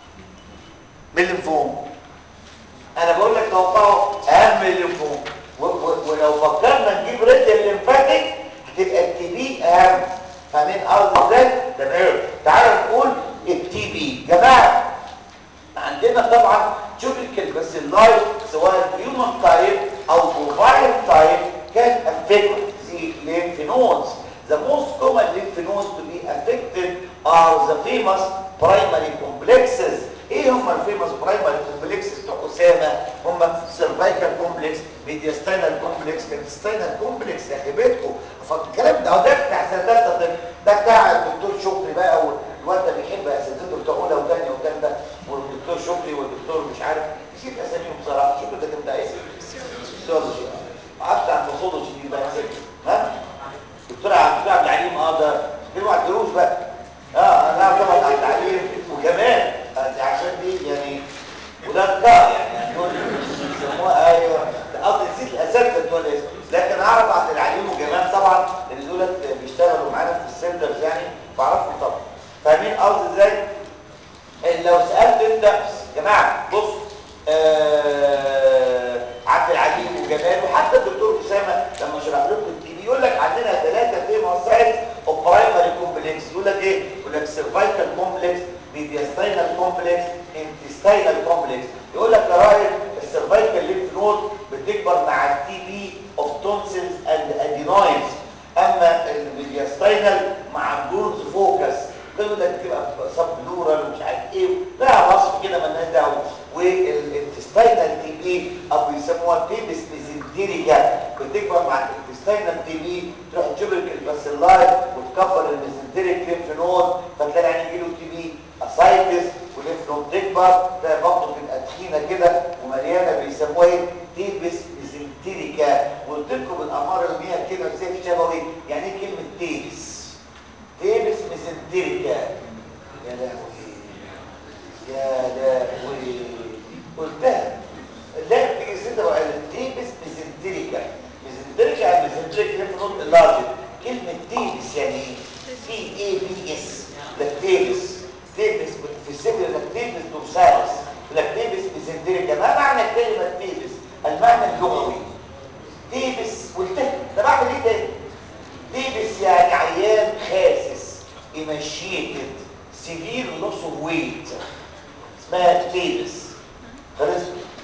من الليمفوم انا بقول لك توقعوا اهم من الليمفوم و- و- ولو فكرنا نجيب ريتن ليمفاتيك هتبقى التي بي اهم فاهمين قصدي ازاي تمام تعالوا نقول التي بي جماعه عندنا طبعا تيوبيكال بس اللايف سواء هيومن تايب او بوفايل تايب can affect the lymph nodes. The most common lymph nodes to be affected are the famous primary complexes. ايه هم الفيموس برايمري كومبلكسز بتوع اسامه هم سيرفايكال كومبلكس ميدياستاينال كومبلكس انتستاينال كومبلكس يا خيبتكم فالكلام ده هو ده بتاع سنه طب ده بتاع الدكتور شكري بقى والواد ده بيحب اساتذته بتوع اولى وثانيه وثالثه والدكتور شكري والدكتور مش عارف نسيت اساميهم بصراحه شكري ده كان بتاع ايه؟ فيسيولوجي ما عرفتش عن باثولوجي دي بقى ها؟ دكتور عبد الدكتور عبد العليم اه ده دي ما عندوش بقى اه انا طبعا على التعليم وكمان عشان دي يعني ولاد كار يعني دول يسموها ايوه قصدي نسيت الاساتذه بتوع الاسم لكن اعرف عبد العليم وجمال طبعا اللي دول بيشتغلوا معانا في السنترز يعني بعرفهم طبعا فاهمين قصدي ازاي؟ لو سالت انت يا جماعه بص آه عبد العليم وجمال وحتى الدكتور اسامه لما شرح لكم التي بي يقول لك عندنا ثلاثه فيموس سايتس اوف برايمري كومبلكس يقول لك ايه؟ يقول لك سيرفايكال كومبلكس ميدياستاينال كومبلكس انتستاينال كومبلكس يقول لك يا راجل السيرفايكال ليمف نود بتكبر مع التي بي اوف تونسلز اند ادينويدز اما الميدياستاينال مع الجونز فوكس يقول لك بتبقى سب بلورال ومش عارف ايه لها وصف كده مالناش دعوه والانتستاينال تي بي او بيسموها تيبس ميزنتيريكا بتكبر مع الانتستاينال تي بي تروح تشبك الباسيلاي وتكبر الميزنتيريك ليمف نود فتلاقي يعني يجي له تي بي اسايتس والليمف نود تكبر تلاقي بطنه تبقى تخينه كده ومليانه بيسموها ايه تيبس ميزنتيريكا وقلت لكم الاماره اللي كده ازاي في شبوي يعني ايه كلمه تيبس تيبس ميزنتيريكا يا لهوي يا لهوي قلتها لا بتيجي ستة بقى تيبس ميزنتيريكا ميزنتيريكا يعني ميزنتيريكا ليمف نود اللارج كلمة تيبس يعني ايه؟ تي اي بي اس لاكتيبس تيبس في السجن لاكتيبس دوسالس لاكتيبس ميزنتيريكا ما معنى كلمة تيبس؟ المعنى اللغوي تيبس قلتها ده بعمل ايه تاني؟ تيبس يعني عيان خاسس emaciated severe loss of weight اسمها تيبس خلاص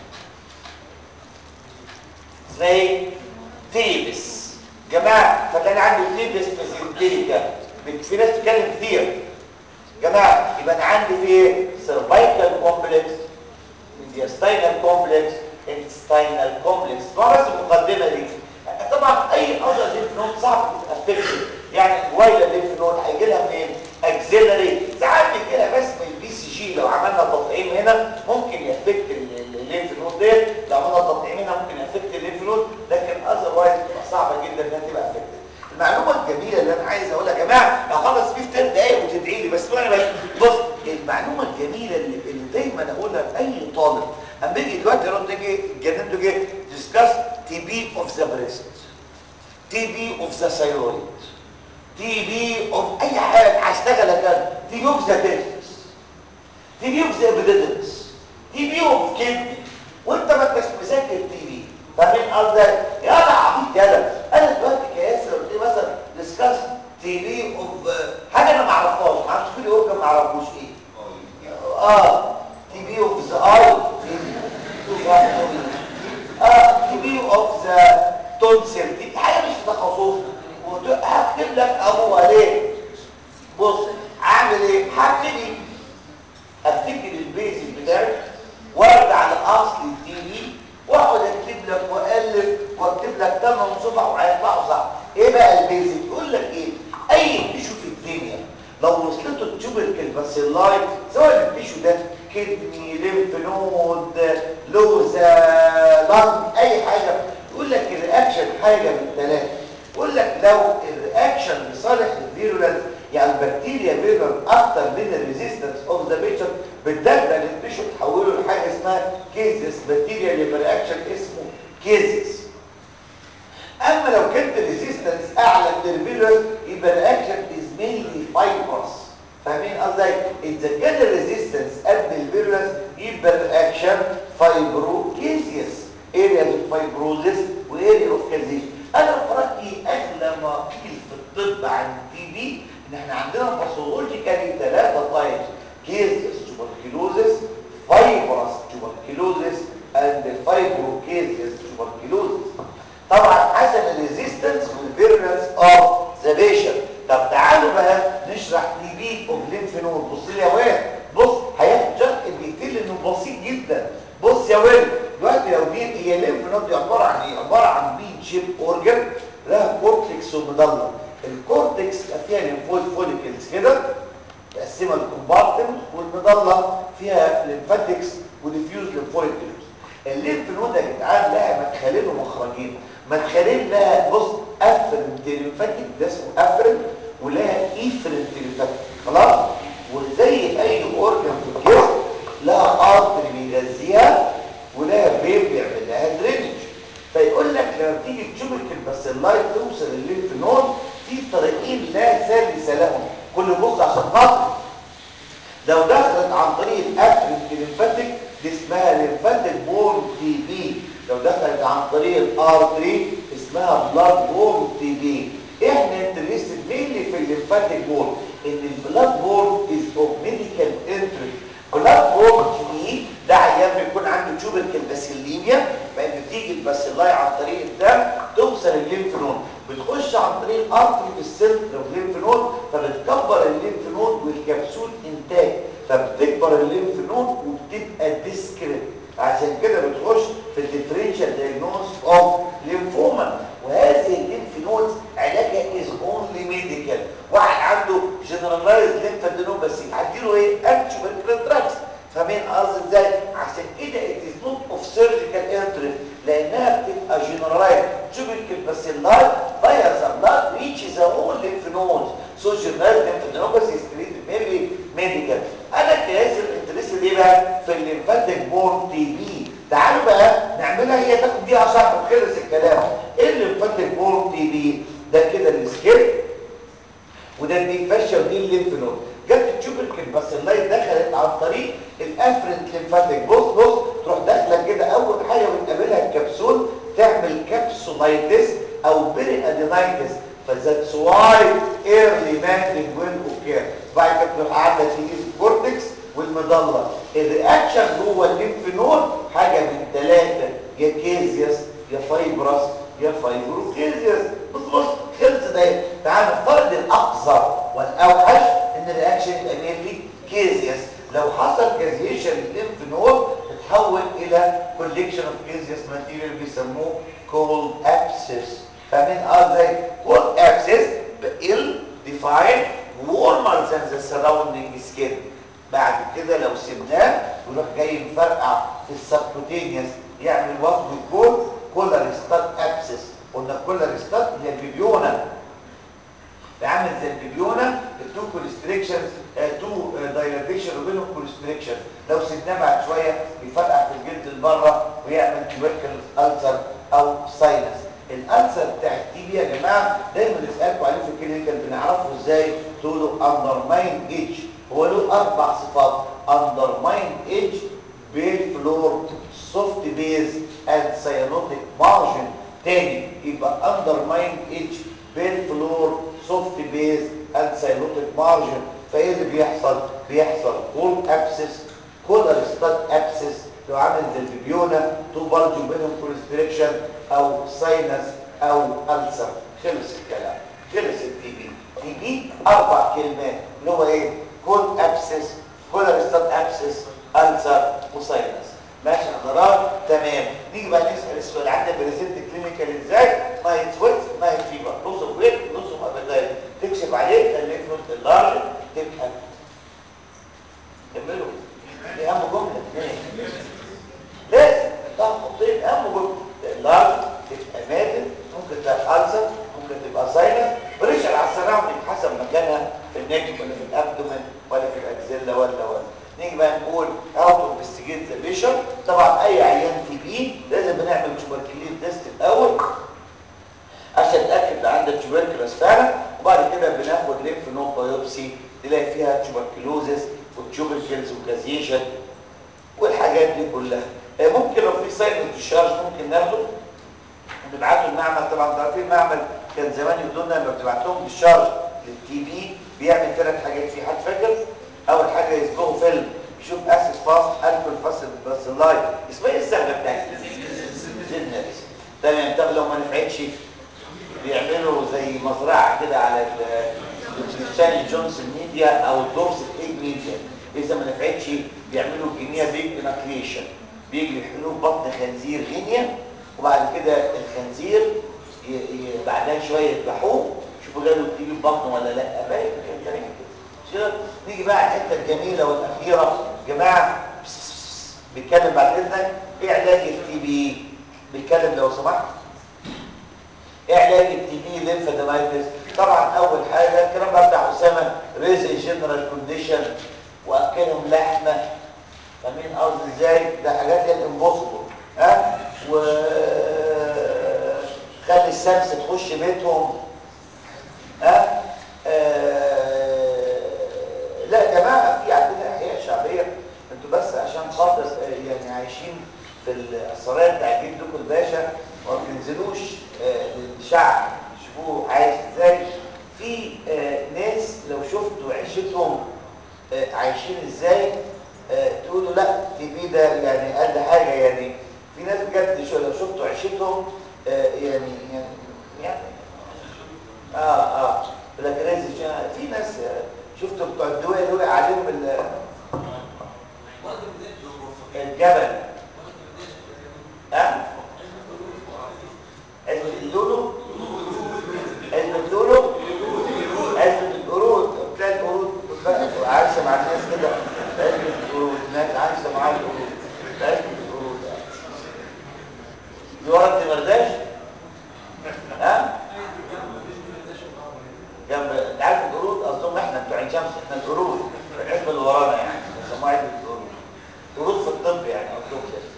اسمها ايه؟ تيبس جماعة فكان عنده تيبس ميزنتريكا في ناس تتكلم كتير جماعة يبقى انا عندي في ايه؟ سيرفايكال كومبلكس ميدياستاينال كومبلكس انتستاينال كومبلكس ما بس المقدمة دي طبعا اي اذر ليمف نود صعب تتافكت يعني الوايله ليمف نود هيجي لها منين اكسلري ساعات بيجي لها بس من البي سي جي لو عملنا تطعيم هنا ممكن يافكت الليمف نود ديت لو عملنا تطعيم هنا ممكن يافكت الليمف نود لكن اذر وايز بتبقى صعبه جدا انها تبقى افكت المعلومه الجميله اللي انا عايز اقولها يا جماعه اخلص فيه في ثلاث دقايق وتدعي لي بس انا بس بص المعلومه الجميله اللي, اللي دايما اقولها لاي طالب اما بيجي دلوقتي يرد يجي الجنان تيجي ديسكاس تي بي اوف ذا بريست تي بي اوف ذا ثايرويد تي بي اوف اي حاجه هشتغل كده تي بي اوف ذا تيستس تي بي اوف ذا ابيديدنس تي بي اوف كدني وانت ما انتش مذاكر تي بي فاهمين قصدي يا ده عبيط يا ده انا دلوقتي كياسر قلت لي مثلا ديسكاس تي بي اوف حاجه انا ما اعرفهاش ما اعرفش كل اورجن ما اعرفوش ايه اه تي بي اوف بتاعي وارجع لاصل التي في واقعد اكتب لك والف واكتب لك ثمان صفح وهيطلعوا صح ايه بقى البيزك يقول لك ايه اي تشوف الدنيا لو وصلته التوبركل باسيلاي سواء التيشو ده كدني ليمف نود لوزه لنج اي حاجه يقول لك الرياكشن حاجه من ثلاثه يقول لك لو الرياكشن لصالح الفيرولنس يعني البكتيريا فيرولنس اكتر من الريزيستنس اوف ذا بيشنت بتدخل التيشو تحوله لحاجه اسمها كيزس بكتيريا اللي رياكشن اسمه كيزس اما لو كانت الريزيستنس اعلى من الفيرولنس يبقى الرياكشن از مينلي فايبرس فاهمين قصدي اذا كان الريزيستنس قد الفيرولنس يبقى الرياكشن فايبروكيزيس اريا اوف فايبروزيس واريا اوف كازيشن انا في رايي اغلى ما قيل في الطب عن التي بي ان احنا عندنا باثولوجيكالي ثلاثه تايبس كيزيس توبركلوزيس فايبرس توبركلوزيس اند فايبروكيزيس توبركلوزيس طبعا حسب الريزيستنس والفيرولنس اوف ذا بيشنت طب تعالوا بقى نشرح تي بي اوف ليمف نود بص لي يا واد بص هياخد شرح دقيقتين لانه بسيط جدا بص يا واد دلوقتي لو دي هي ليمف نود دي عباره عن ايه عباره عن بين شيب اورجن لها كورتكس ومضله الكورتكس فيها ليمفويد فوليكلز كده مقسمه الكومبارتمنت والمضله فيها ليمفاتكس وديفيوز ليمفويد الليمف نود يا جدعان لها مدخلين ومخرجين مدخلين لها بص افرنت ليمفاتيك ده اسمه افرنت ولها ايفرنت ليمفاتيك خلاص وزي اي اورجن في الجسم لها ارتري بيغذيها ولها فين بيعمل لها درينج فيقول لك لما تيجي تشوبك الباسيلاي توصل الليمف نود في طريقين لا ثالث لهم كل بص عشان خاطر لو دخلت عن طريق الافرنت ليمفاتيك دي اسمها ليمفاتيك بورن تي بي لو دخلت عن طريق الار 3 اسمها بلاد بورن تي بي احنا انترستد مينلي في الليمفاتيك بورن ان البلاد بورن از اوف ميديكال انترست بلاد بورن تي بي ده عيان بيكون عنده توبركل باسيليميا بقى بتيجي الباسيلاي عن طريق الدم توصل الليمف نود بتخش عن طريق الارتري في السنتر اوف الليمف نود فبتكبر الليمف نود والكبسول انتاج فبتكبر الليمف نود وبتبقى ديسكريت عشان كده بتخش في الديفرنشال دايجنوز اوف ليمفوما وهذه الليمف نودز علاجها از اونلي ميديكال واحد عنده جنرالايز ليمفادينوم بس هديله ايه انتي دراجز فاهمين قصدي ازاي عشان كده ات از نوت اوف سيرجيكال انترست لانها بتبقى جنرالايز تشوبيكال باسيلاي فيروس بلاد ريتش ذا اول ليمف نودز سو جنرالايز ليمفادينوم بس از تريتد ميديكال انا كاسر انترست ايه بقى في الليمفاتيك بورن تي بي تعالوا بقى نعملها هي تاخد دقيقه شهر وخلص الكلام ايه الليمفاتيك بورن تي بي ده كده السكيل وده دي فاشيه ودي الليمف نود جت التوبركل باسيلاي دخلت عن طريق الافرنت ليمفاتيك بص بص تروح داخله كده اول حاجه بتقابلها الكبسول تعمل كابسولايتس او بيري ادينايتس فذاتس واي ايرلي ماترينج وين اوكير بعد كده تروح عامله تيجي الكورتكس والمضله الرياكشن جوه الليمف نود حاجه من ثلاثه يا كيزياس يا فايبرس يا فايبروكيزياس بص بص خلص ده تعال نفترض الاقصر والاوحش ان الرياكشن يبقى مينلي كيزياس لو حصل كازيشن للليمف نود بتتحول الى كوليكشن اوف كيزياس ماتيريال بيسموه كولد ابسس فاهمين ازاي كولد ابسس ill defined warmer than the surrounding skin بعد كده لو سيبناه يروح جاي مفرقع في السبكوتينيوس يعمل وات ويكون كولاريستات ابسس قلنا كولاريستات هي البيبيونا بيعمل زي البيبيونا التو كونستريكشنز تو دايلاتيشن وبينهم كونستريكشن لو سيبناه بعد شويه بيفرقع في الجلد لبره ويعمل تيوبركل السر او ساينس الالسر بتاع التي بي يا جماعه دايما نسالكم عليه في الكلينيكال بنعرفه ازاي تقولوا اندرماين ايدج هو له اربع صفات اندرماين ايدج بيل فلور سوفت بيز اند سيانوتيك مارجن تاني يبقى اندرماين ايدج بيل فلور سوفت بيز اند سيانوتيك مارجن فايه اللي بيحصل بيحصل كول ابسس كولارستات ابسس لو عامل زي البيبيونا تو بلج بينهم كونستريكشن او ساينس او ألسر خلص الكلام خلص التي بي تي بي اربع كلمات اللي هو ايه كول ابسس كولارستات ابسس ألسر وساينس ماشي حضرات تمام نيجي بقى نسال السؤال عندك بريزنت كلينيكال ازاي نايت سويت نايت فيفر لوز اوف ويت لوز اوف ابيتايت تكشف عليه الليفرود اللارج تبقى كملوا دي اهم جمله لازم تحط خطين اهم جمله اللارج تبقى ماتت ممكن تبقى ألسر ممكن تبقى ساينس بريشر على السراوندنج حسب مكانها في النك ولا في الابدومن ولا في الاكزيلا ولا ولا نيجي بقى نقول اوت انفستيجيت ذا بيشن طبعا اي عيان تي بي لازم بنعمل توبركلوز تيست الاول عشان نتاكد ان عندك توبركلوز فعلا وبعد كده بناخد ليمف نود بايوبسي نلاقي فيها توبركلوزس وتوبركلز وكازيشن والحاجات دي كلها آه، ممكن لو في ساين ديشارج ممكن ناخده ونبعته المعمل طبعا انتوا عارفين المعمل كان زمان يقولوا لنا لما بتبعت لهم ديشارج للتي بي بيعمل ثلاث حاجات في حد فاكر اول حاجه يسبقوا فيلم يشوف اسيس فاست الكول فاست بس اللايت اسمها ايه السبب بتاعتها زينرز تمام طب لو ما نفعتش بيعملوا زي مزرعه كده على الشاني جونسون ميديا او الدورس ايج ميديا اذا ما نفعتش بيعملوا جنيه بيج اناكليشن بيجي يحقنوه في بطن خنزير غينيا وبعد كده الخنزير ي- ي- بعدها شويه يذبحوه شوفوا جاله تيجي في بطنه ولا لا باين كده تمام كده مش كده نيجي بقى على الحته الجميله والاخيره جماعه بيتكلم بعد اذنك ايه علاج التي بي بيتكلم لو سمحت ايه علاج التي بي ليمفادينايتس طبعا اول حاجه الكلام بقى بتاع اسامه ريز جنرال كونديشن واكلهم لحمه فاهمين قصدي ازاي ده حاجات هي الامبوسيبل ها و خلي الشمس تخش بيتهم ها آه، لا يا جماعه في عندنا احياء شعبيه انتوا بس عشان خاطر آه، يعني عايشين في السرايا بتاع جدكم الباشا وما بتنزلوش آه، للشعب شوفوه عايش ازاي في آه، ناس لو شفتوا عيشتهم آه، عايشين ازاي آه، تقولوا لا تي بي ده يعني اقل حاجه يعني في ناس بجد شو لو شفتوا عيشتهم آه، يعني يعني يعني اه اه بلاكريزي في ناس آه، شفتوا بتوع الدول اللي وقع عليهم ال- الجبل ها علبة اللولو علبة اللولو علبة القرود تلاقي القرود بقى عايشة مع الناس كده علبة القرود ناس عايشة مع القرود علبة القرود دي ورا الدمرداش ها جنب انت عارف القرود قصدهم احنا بتوع عين شمس احنا القرود العلبة اللي ورانا يعني بيسموها علبة القرود قرود في الطب يعني قصدهم كده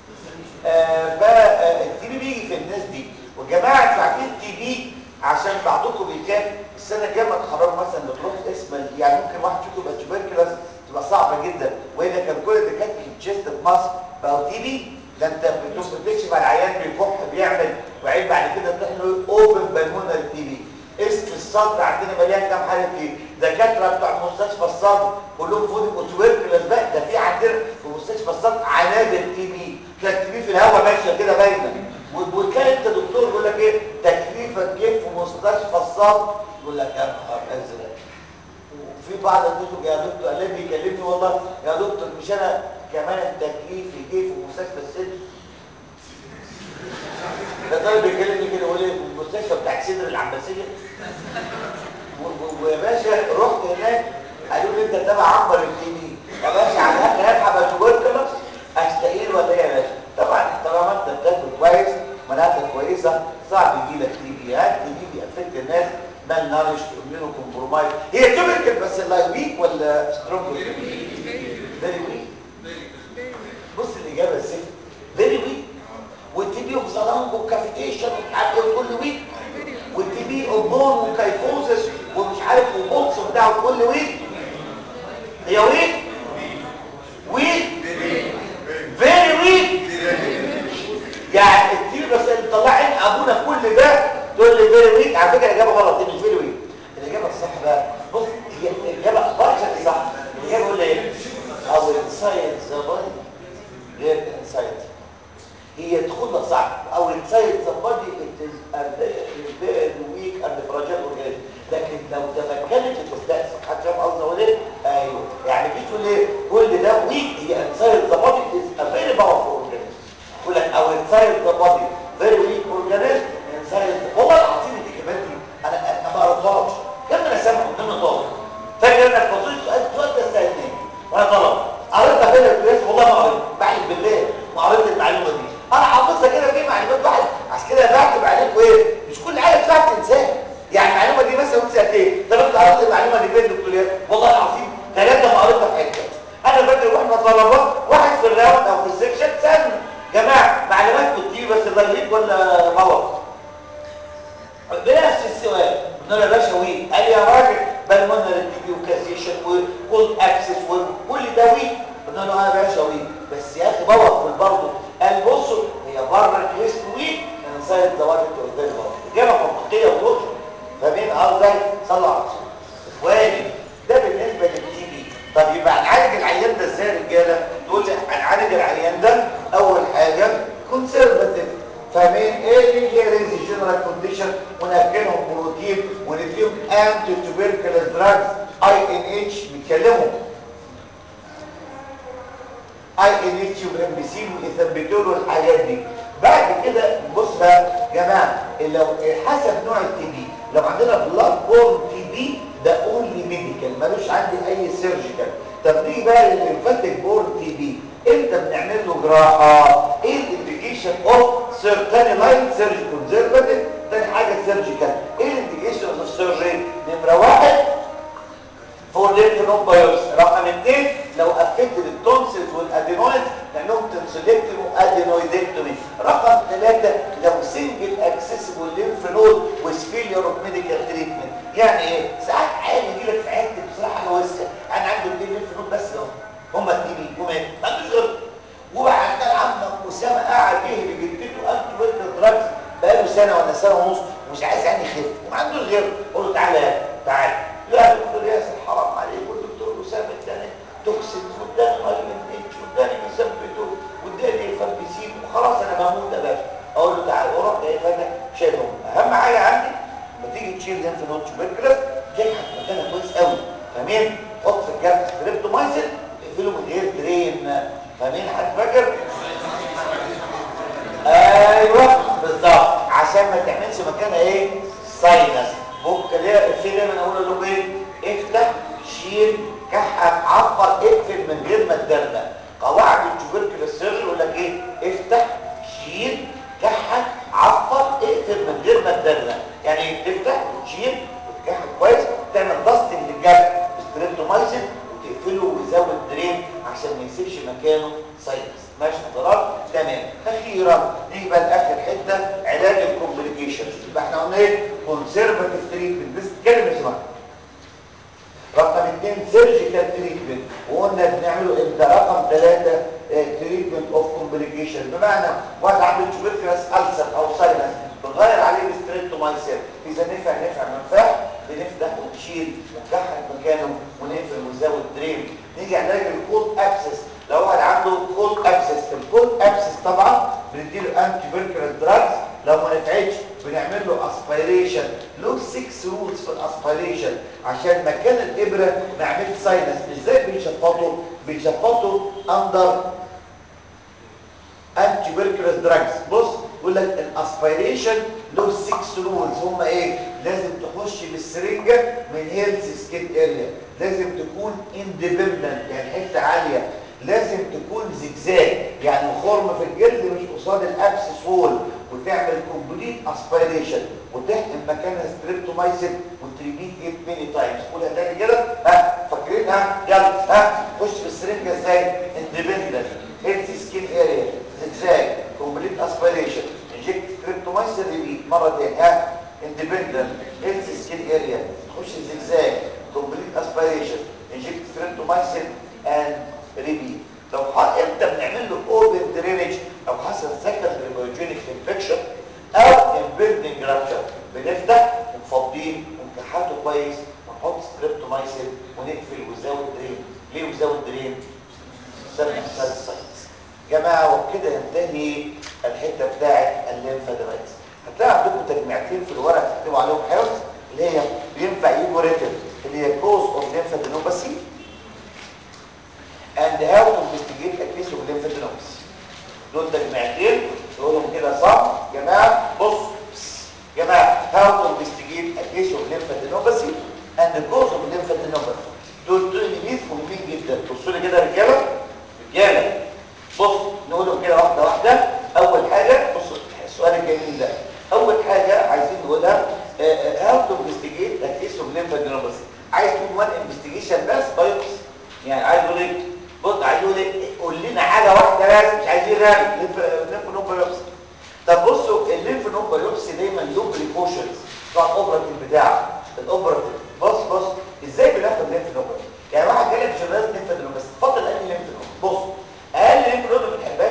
فالتي بي بيجي في الناس دي وجماعه انتوا عارفين التي بي عشان بعضكم بيكان السنه الجايه ما تخرجوا مثلا بتروح اسم ال- يعني ممكن واحد فيكم يبقى تبركلس تبقى صعبه جدا والا كان كل دكاتره التشيست في مصر بقوا تي بي ده انت بتروح بتكشف على العيان بيكح بيعمل وعيب بعد كده تروح له اوبن بالمونر تي بي اسم الصدر عندنا مليان كام حاله تي دكاتره بتوع مستشفى الصدر كلهم فوق وتبركلس بقى ده في عندنا في مستشفى الصدر عنابر تي بي تلاقي التي بي في الهواء ماشيه كده باينه و- وتلاقي انت دكتور يقول لك ايه تكليفك جه في مستشفى الصدر يقول لك يا نهار ازرق وفي بعض الدكتور يا دكتور قال لي بيكلمني والله يا دكتور مش انا كمان تكليفي جه في مستشفى الصدر ده طالب بيكلمني كده يقول لي في المستشفى بتاعت صدر العباسيه و- و- ويا باشا رحت هناك قالوا لي انت تبع عمر الديني يا باشا على الاقل هلحق اتوبركلس استقيل ولا ايه يا باشا طبعا طالما انت بتاكل كويس مناعتك كويسه صعب يجي لك تي بي هات تي بي بيأفكت الناس مال نارش امينو كومبرومايز هي توبركل بس لا ويك ولا سترونج فيري ويك بص الاجابه الزفت فيري ويك والتي بي وصلانج وكافيتيشن ومش عارف ايه كل ويك والتي بي اوبون وكايفوزس ومش عارف وبوكس بتاعه كل ويك هي ويك ويك فيري ويك يعني التي بس اللي طلع عين ابونا كل ده تقول لي فيري ويك على فكره الاجابه غلط دي مش فيري ويك الاجابه الصح بقى بص هي الاجابه بارشل صح الاجابه يقول لي ايه او انسايد ذا بادي غير انسايد هي تدخلها صعب او انسايد ذا بادي فيري ويك اند فراجيل اورجانيزم لكن لو تمكنت بتستأثر حد فاهم تبوظ في البرضه قال بصوا هي بره الويست ويك انسايد ذا وايت اوف اجابه منطقيه ولوجيك فاهمين قصدي صلوا على الرسول اخواني ده بالنسبه للتي بي طب يبقى هنعالج العيان ده ازاي يا رجاله تقول لي هنعالج العيان ده اول حاجه كونسرفاتيف فاهمين ايه اللي هي ريزي جنرال كونديشن وناكلهم بروتين ونديهم انتي توبركلوز دراجز اي ان اتش بيتكلموا اي ان اتش وامبيسين وايثامبيتول والحاجات دي بعد كده بص بقى يا جماعه لو حسب نوع التي بي لو عندنا بلاد بورن تي بي ده اونلي ميديكال ملوش عندي اي سيرجيكال طب نيجي بقى للليمفاتيك بورن تي بي امتى بنعمل له جراحه ايه الانديكيشن اوف سيرتاني لاين سيرجي كونزرفاتيف تاني حاجه سيرجيكال ايه الانديكيشن اوف سيرجري نمره واحد فور ليمف نود بايوبسي رقم اثنين لو افكت التونسلز والادينويد لانهم تنسلكتيف وادينويدكتومي رقم ثلاثة لو سنجل اكسسبل ليمف نود ويز فيلير اوف ميديكال تريتمنت يعني ايه ساعات عادي يجي لك في عيادتي بصراحه انا وسخه انا عنده اثنين ليمف نود بس اهو هم التي بي ومات ما عندوش غير وبعد كده عمك اسامه قاعد يهري جدته انتي ويت دراجز بقاله سنه ولا سنه ونص ومش عايز يعني يخف وما عندوش غير قول له تعالى يا تعالى لا دكتور ياسر حرام عليك والدكتور اسامه اداني توكسين واداني اي ان اتش واداني مثبته واداني فامبيسين وخلاص انا بموت يا باشا اقول له تعالى وراح جاي فاتك شايلهم اهم حاجه عندي لما تيجي تشيل لينف نود تشوبركلس تبحث مكانها كويس قوي فاهمين حط في الجرح ستريبتومايسين تقفله من غير درين فاهمين حد فاكر ايوه بالظبط عشان ما تعملش مكانها ايه ساينس ممكن ليه في دايما اقول لهم ايه افتح شيل كحك عفر اقفل من غير ما تدرنا قواعد التوبركل سيرجري يقول لك ايه افتح شيل كحك عفر اقفل من غير ما تدرنا يعني تفتح وتشيل وتكحك كويس تعمل ضغط للجرح ستريبتومايسين وتقفله وتزود درين عشان ما يسيبش مكانه ساينس ماشي حضرات تمام اخيرا نيجي بقى لاخر حته علاج الكومبليكيشنز يبقى احنا قلنا ايه كونسرفاتيف تريتمنت بس اتكلم يا جماعه رقم اثنين سيرجيكال تريتمنت وقلنا بنعمله امتى رقم ثلاثة تريتمنت اوف كومبليكيشن بمعنى واحد عنده تيوبركلس ألسر او ساينس بنغير عليه الستريبتومايسين اذا نفع نفع ما نفعش بنفتح ونشيل ونكحل مكانه ونقفل ونزود درين نيجي علاج الكولد ابسس لو واحد عنده كولد ابسس الكولد ابسس طبعا بنديله انتي فيركرال دراجز لو ما نفعتش بنعمل له اسبيريشن له 6 رولز في الاسبيريشن عشان مكان الابره ما يعملش ساينس ازاي بنشفطه بنشفطه اندر انتي فيركرال دراجز بص يقول لك الاسبيريشن له 6 رولز هم ايه لازم تخش بالسرنجه من هيلث سكين اريا لازم تكون اندبندنت يعني حته عاليه لازم تكون زجزاج يعني خرم في الجلد مش قصاد الابسس وول وتعمل كومبليت اسبيريشن وتحقن مكانها ستريبتومايسين وتريبيت ات ماني تايمز قولها تاني كده ها فاكرينها يلا ها خش بالسرنجه ازاي اندبندنت هيلث سكين اريا زجزاج كومبليت اسبيريشن انجكت ستريبتومايسين ريبيت مره تاني ها اندبندنت هيلث سكين اريا تخش الزجزاج كومبليت اسبيريشن انجكت ستريبتومايسين اند ريبيت لو امتى بنعمل له اوبن درينج او حصل سكندري بايوجينيك انفكشن او امبيلدنج رابشر بنفتح ونفضيه ونكحته كويس ونحط ستريبتومايسين ونقفل وزاوت درين ليه وزاوت درين؟ سايتس جماعه وبكده ينتهي الحته بتاعه الليمفادرايتس هتلاقي عندكم تجميعتين في الورق تكتبوا عليهم حفظ اللي هي بينفع يجوا ريتم اللي هي كوز اوف ليمفادينوباسي and how to investigate a case of lymphadenopathy دول تجميعتين تقولهم كده صح جماعه بص جماعه how to investigate a case of lymphadenopathy and the cause of lymphadenopathy دول تقنيين مهمين جدا بصوا لي كده يا رجاله رجاله بص نقولهم كده واحده واحده اول حاجه بص السؤال الجميل ده اول حاجه عايزين نقولها how to investigate a case of lymphadenopathy عايز تقول وان انفستيجيشن بس بايوبسي يعني عايز اقول ايه بص عايز يقول ايه قول لنا حاجه واحده بس مش عايزين رغي ليمف نود بايوبسي طب بصوا الليمف نود بايوبسي دايما له بريكوشنز بتاع الاوبراتيف بتاعه الاوبراتيف بص بص ازاي بناخد ليمف نود يعني واحد جالك جنرال ليمف نود بس اتفضل قال لي ليمف نود بص اقل ليمف نود ما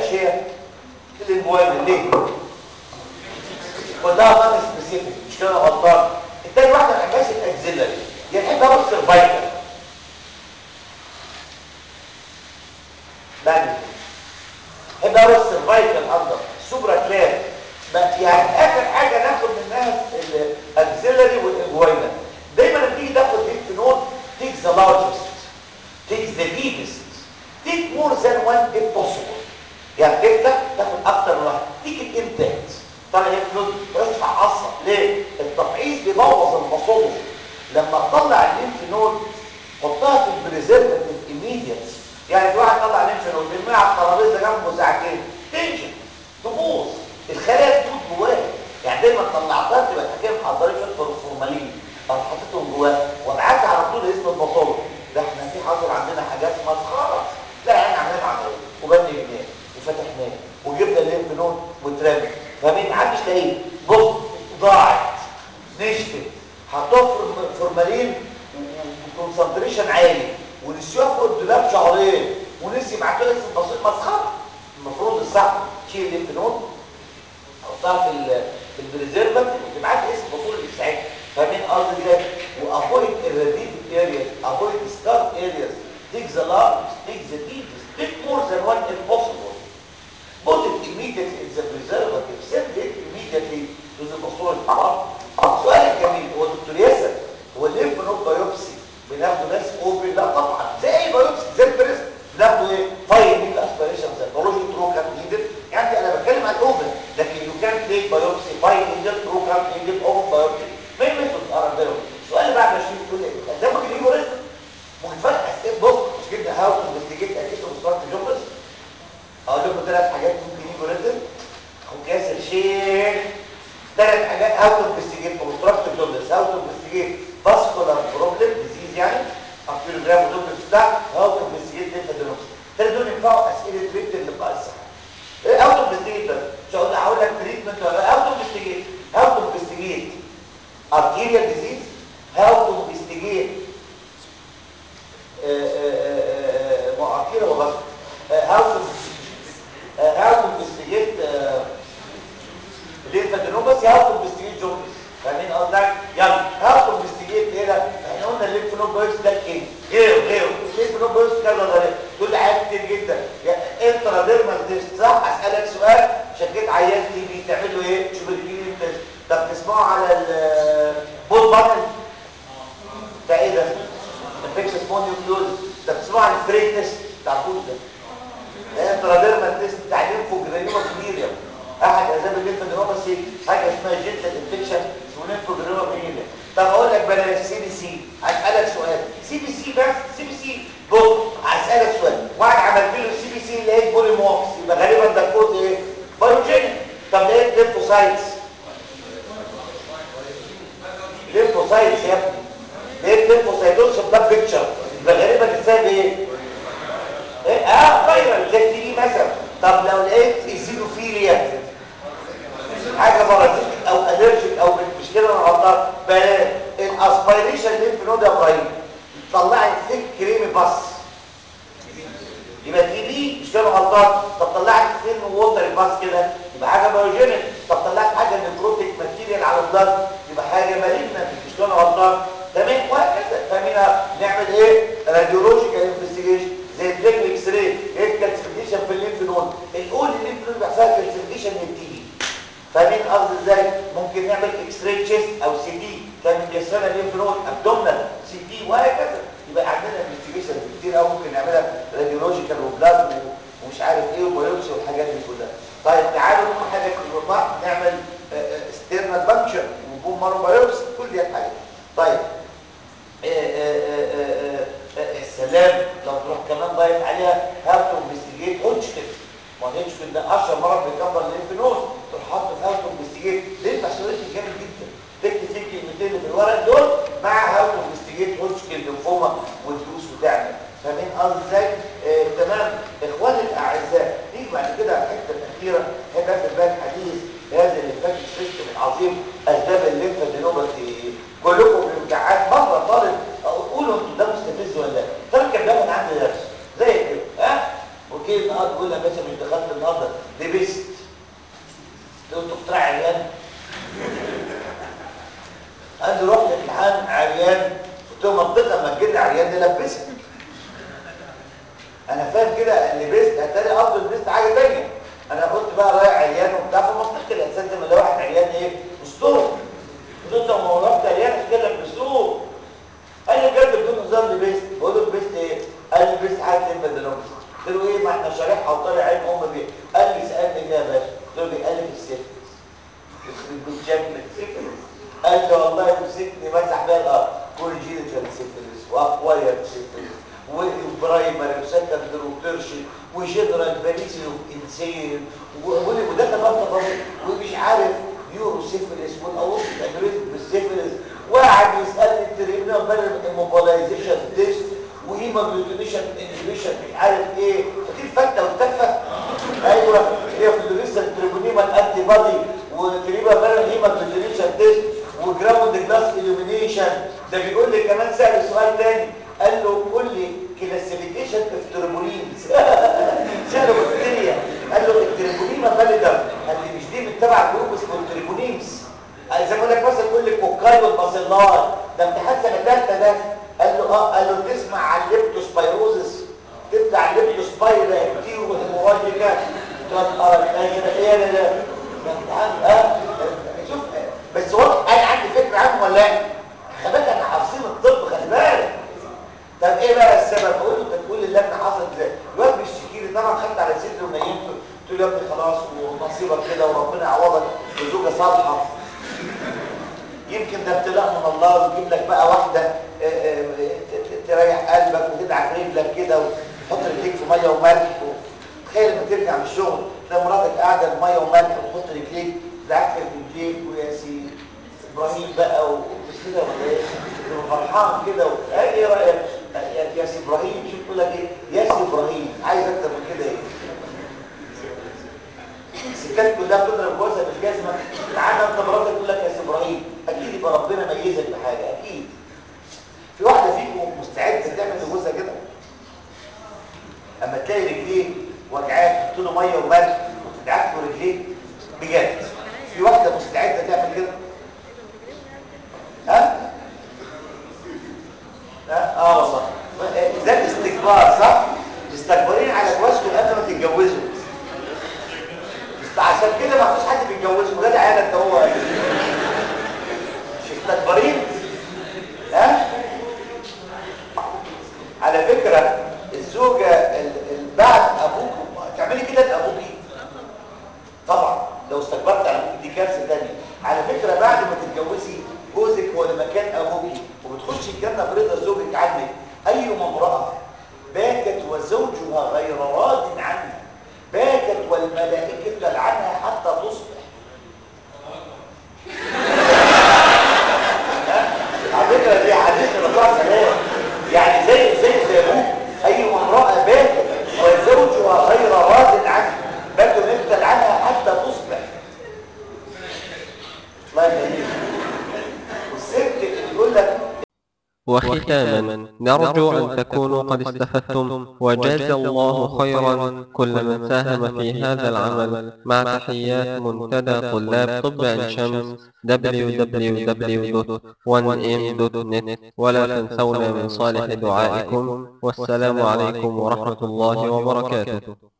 هيبقى اقرا السيرفايكال اندر سوبرا كلاب يعني اخر حاجه ناخد منها الاكسلري والاجوينا دايما لما تيجي تاخد ليمف نود تيك ذا لارجست تيك ذا ديبست تيك مور ذان وان if possible يعني تفتح تاخد اكتر من واحد تيك الامباكت طالع ليمف نود ارفع عصا ليه التفعيص بيبوظ الباثولوجي لما تطلع الليمف نود حطها في البريزرفاتيف ايميديت يعني في واحد طلع ليمف نود يرميها على الترابيزه جنبه ساعتين تنشف تبوظ الخلايا تموت جواه يعني دايما طلعتها تبقى الحكايه محضرين شويه فورمالين او حطيتهم جواه وابعتها على طول اسم الباثولوجي ده احنا في حصل عندنا حاجات مسخره لا يعني عملنا عمليه وبني جنيه وفتحناه وجبنا الليمف نود واترمى فمين محدش لاقيه بص ضاعت نشفت حطوها في فورمالين وكونسنتريشن عالي ونسيوها فوق الدولاب شهرين ونسي يبعتوا اسم بسيط مسخره المفروض الصح تشيل الليمف نود حطها في في البريزيرفنت وتبعت اسم بطول يساعدك فاهمين قصدي ازاي وافويد الريديد ارياز افويد ستار ارياز تيك ذا لارج تيك ذا ديبست تيك مور ذان وان impossible put it immediately in the preservative send it immediately to the باسورة الحرام سؤال جميل هو دكتور ياسر هو الليمف نود بايوبسي بناخده ناس اوبن لا طبعا زي اي بايوبسي زي البريست بناخده ايه فايل نيد اسبيريشن زي بارولوجي ترو كان نيدد يعني انا بتكلم عن اوبن لكن يو كان تيك بايوبسي فايل نيدد ترو كان نيدد اوبن بايوبسي مين ميثود ار بيرو السؤال اللي بعد ما اشوف تقول ايه ده ممكن يجي رزق ممكن فتح اسئله بص مش كده هاو تو انفستيجيت اكيد مستوى جوبلس اقول لكم ثلاث حاجات ممكن يجوا رزق اخو كاسر شيخ ثلاث حاجات هاو تو انفستيجيت اوبستراكتيف جوبلس هاو تو انفستيجيت فاسكولار بروبلم ديزيز يعني ابيروجرام ودوبلس بتاع هاو تو انفستيجيت ليمفادينوبس الثلاث دول ينفعوا اسئله ريت اللقاء الصحي هاو تو انفستيجيت مش هقول هقول لك تريتمنت ولا هاو تو انفستيجيت هاو تو انفستيجيت arterial disease how to investigate ما arterial وبس how to how to investigate lymphadenopathy how to investigate jaundice فاهمين قصدك يلا how to investigate ايه ده احنا قلنا الليمف نود بايوبسي ده ايه غيره غيره الليمف نود بايوبسي كذا طريقه تقول لي حاجات كتير جدا انترا ديرمال تيست صح اسالك سؤال شكيت عيان تي بي تعمل له ايه تشوف الكلينيك تيست طب تسمعوا على البوت باتن ده ايه ده انفكشن مونيوكلوز طب تسمعوا على الفري تيست بتاع البوت ده ده انتراديرمال تيست بتاع الليمفوجرانيوما فينيريا احد اسباب الليمفوجرانيوماسي حاجه اسمها جينتال انفكشن اسمه ليمفوجرانيوما فينيريا طب اقول لك بلاش سي بي سي هسالك سؤال سي بي سي بس سي بي سي بص هسالك سؤال واحد عملت له سي بي سي لقيت بوليمورفس يبقى غالبا ده كود ايه بايوجينيك طب لقيت ليمفوسايتس ليمفوسايتس يا ابني ليه ليمفوسايتوس بلاد بيكتشر يبقى غالبا السبب ايه ايه اه فايرال زي التي بي مثلا طب لو لقيت ايزينوفيليا حاجه بارازيتيك او الرجيك او مش كده انا غلطان بلاش الاسبيريشن ليمف نود يا ابراهيم طلعت ثيك كريمي باس يبقى تي بي مش كده غلطان طب طلعت ثين ووتر باس كده يبقى حاجه بايوجينيك طب طلعت حاجه نيكروتيك ماتيريال على البلد يبقى حاجه مالجنت مش كده غلطان تمام وهكذا فاهمينها نعمل ايه راديولوجيكال انفستيجيشن زي البليك اكس راي ايه الكالسيفيكيشن في الليمف نود الاول الليمف نود بيحصل كالسيفيكيشن للتي بي فاهمين قصدي ازاي ممكن نعمل اكس راي تشيست او سي تي تعمل جسامه ليمف نود ابدومينال سي تي وهكذا يبقى عندنا انفستيجيشن كتير قوي ممكن نعملها راديولوجيكال وبلاد ومش عارف ايه وبيوبسي والحاجات دي كلها طيب تعالوا نقول حاجه في بعض نعمل ستيرنال بانكشر وبوم مارو بايوبسي كل دي حاجات طيب السلام لو تروح كمان ضايف عليها هاو تو انفستيجيت هوتشكن ما هوتشكن ده اشهر مرض بيكبر الليمف نود تروح حاطه في هاو تو انفستيجيت ليه تحصيلاتي جامد جدا تكتب فيه الكلمتين اللي في الورق دول مع هاو تو انفستيجيت هوتشكن ليمفوما وتدوس وتعمل فاهمين قصدي ازاي آه تمام اخواني الاعزاء نيجي بعد كده على الحته الاخيره هيبقى في البال حديث هذا الليمفاتيك سيستم العظيم اسباب الليمفادينوباثي كلكم في الامتحان مره طالب قولوا انتوا ده مستفز ولا لا طالب كان بياخد عندي درس زي كده ها وكيل النهارده بيقول لي يا باشا مش دخلت النهارده لبست قلت له بتراعي عريان قال لي رحت امتحان عريان قلت له منطقه لما تجيب لي عريان نلبسك انا فاهم كده لبست هتلاقي افضل لبست حاجه ثانيه انسين وده كمان تفاصيل ومش عارف يورو سيفلس والاورط الانوريزم بالسيفلس وقعد يسالني التريبنا بين الموبيلايزيشن تيست وهيموجلوبينيشن انهبيشن مش عارف ايه فدي الفته والتفه ايوه هي في لسه التريبونيما الانتي بادي وتريبا بين هيموجلوبينيشن تيست وجراوند جلاس illumination ده بيقول لي كمان سأل سؤال تاني قال له قول لي كلاسيفيكيشن اوف تربولينز سأله بكتيريا قال له التربوليما باليدم قال لي مش دي من تبع جروب اسمه التربولينز زي ما اقول لك مثلا تقول لي كوكاي والباسيلاي ده امتحان سنه ثالثه ده قال له اه قال له تسمع عن الليبتوسبايروزس تبدا عن الليبتوسبايرا كتير وهيموراجيكا تقرا ايه ايه ده امتحان اه شوف بس هو انا عندي فكره عنه ولا لا خلي بالك احنا حافظين الطب خلي بالك طب ايه بقى السبب بقول له انت تقول لي اللجنه حصلت ازاي الواد بيشتكي لي طبعا خدت على صدري ونيمته قلت له يا ابني خلاص ونصيبك كده وربنا يعوضك بزوجه صالحه يمكن ده ابتلاء من الله ويجيب لك بقى واحده اه اه تريح قلبك وتدعك رجلك كده وتحط رجليك في ميه وملح تخيل لما ترجع من الشغل تلاقي مراتك قاعده في ميه وملح وتحط رجليك تدعك رجليك ويا سيدي ابراهيم بقى ومش كده ولا ايه تبقى فرحان كده و... ايه رايك يا يا سي ابراهيم شوف يقول لك ايه يا سي ابراهيم عايز اكتر من كده ايه الستات كلها بتضرب جوزها بالجزمه تعالى انت مراتك تقول لك يا سي ابراهيم اكيد يبقى ربنا ميزك بحاجه اكيد في واحده فيكم مستعده تعمل لجوزها كده اما تلاقي رجليه وجعاه تحط له ميه وملح وتدعك له رجليه بجد في واحده مستعده تعمل كده ها ها اه والله ده الاستكبار صح مستكبرين على جوازكم قبل ما تتجوزوا عشان كده ما فيش حد بيتجوزكم ده عيالك ده هو مش مستكبرين ها على فكره الزوجه ال- ال- بعد ابوك تعملي كده لابوكي طبعا لو استكبرت على ابوك دي كارثه ثانيه على فكره بعد ما تتجوزي جوزك هو لمكان ابوكي وبتخشي الجنه برضا زوجك عنك اي امراه باتت وزوجها غير راض عنها باتت والملائكه تلعنها حتى تصبح ها؟ على فكره دي حديث الرسول صلى الله عليه وسلم يعني زي زي زي ابوك اي امراه باتت وزوجها غير راض عنها باتوا نفتل عنها حتى تصبح الله يخليك والست اللي بيقول لك وختاما نرجو أن تكونوا قد استفدتم وجاز الله خيرا كل من ساهم في هذا العمل مع تحيات منتدى طلاب طب عين شمس www.1m.net ولا تنسونا من صالح دعائكم والسلام عليكم ورحمة الله وبركاته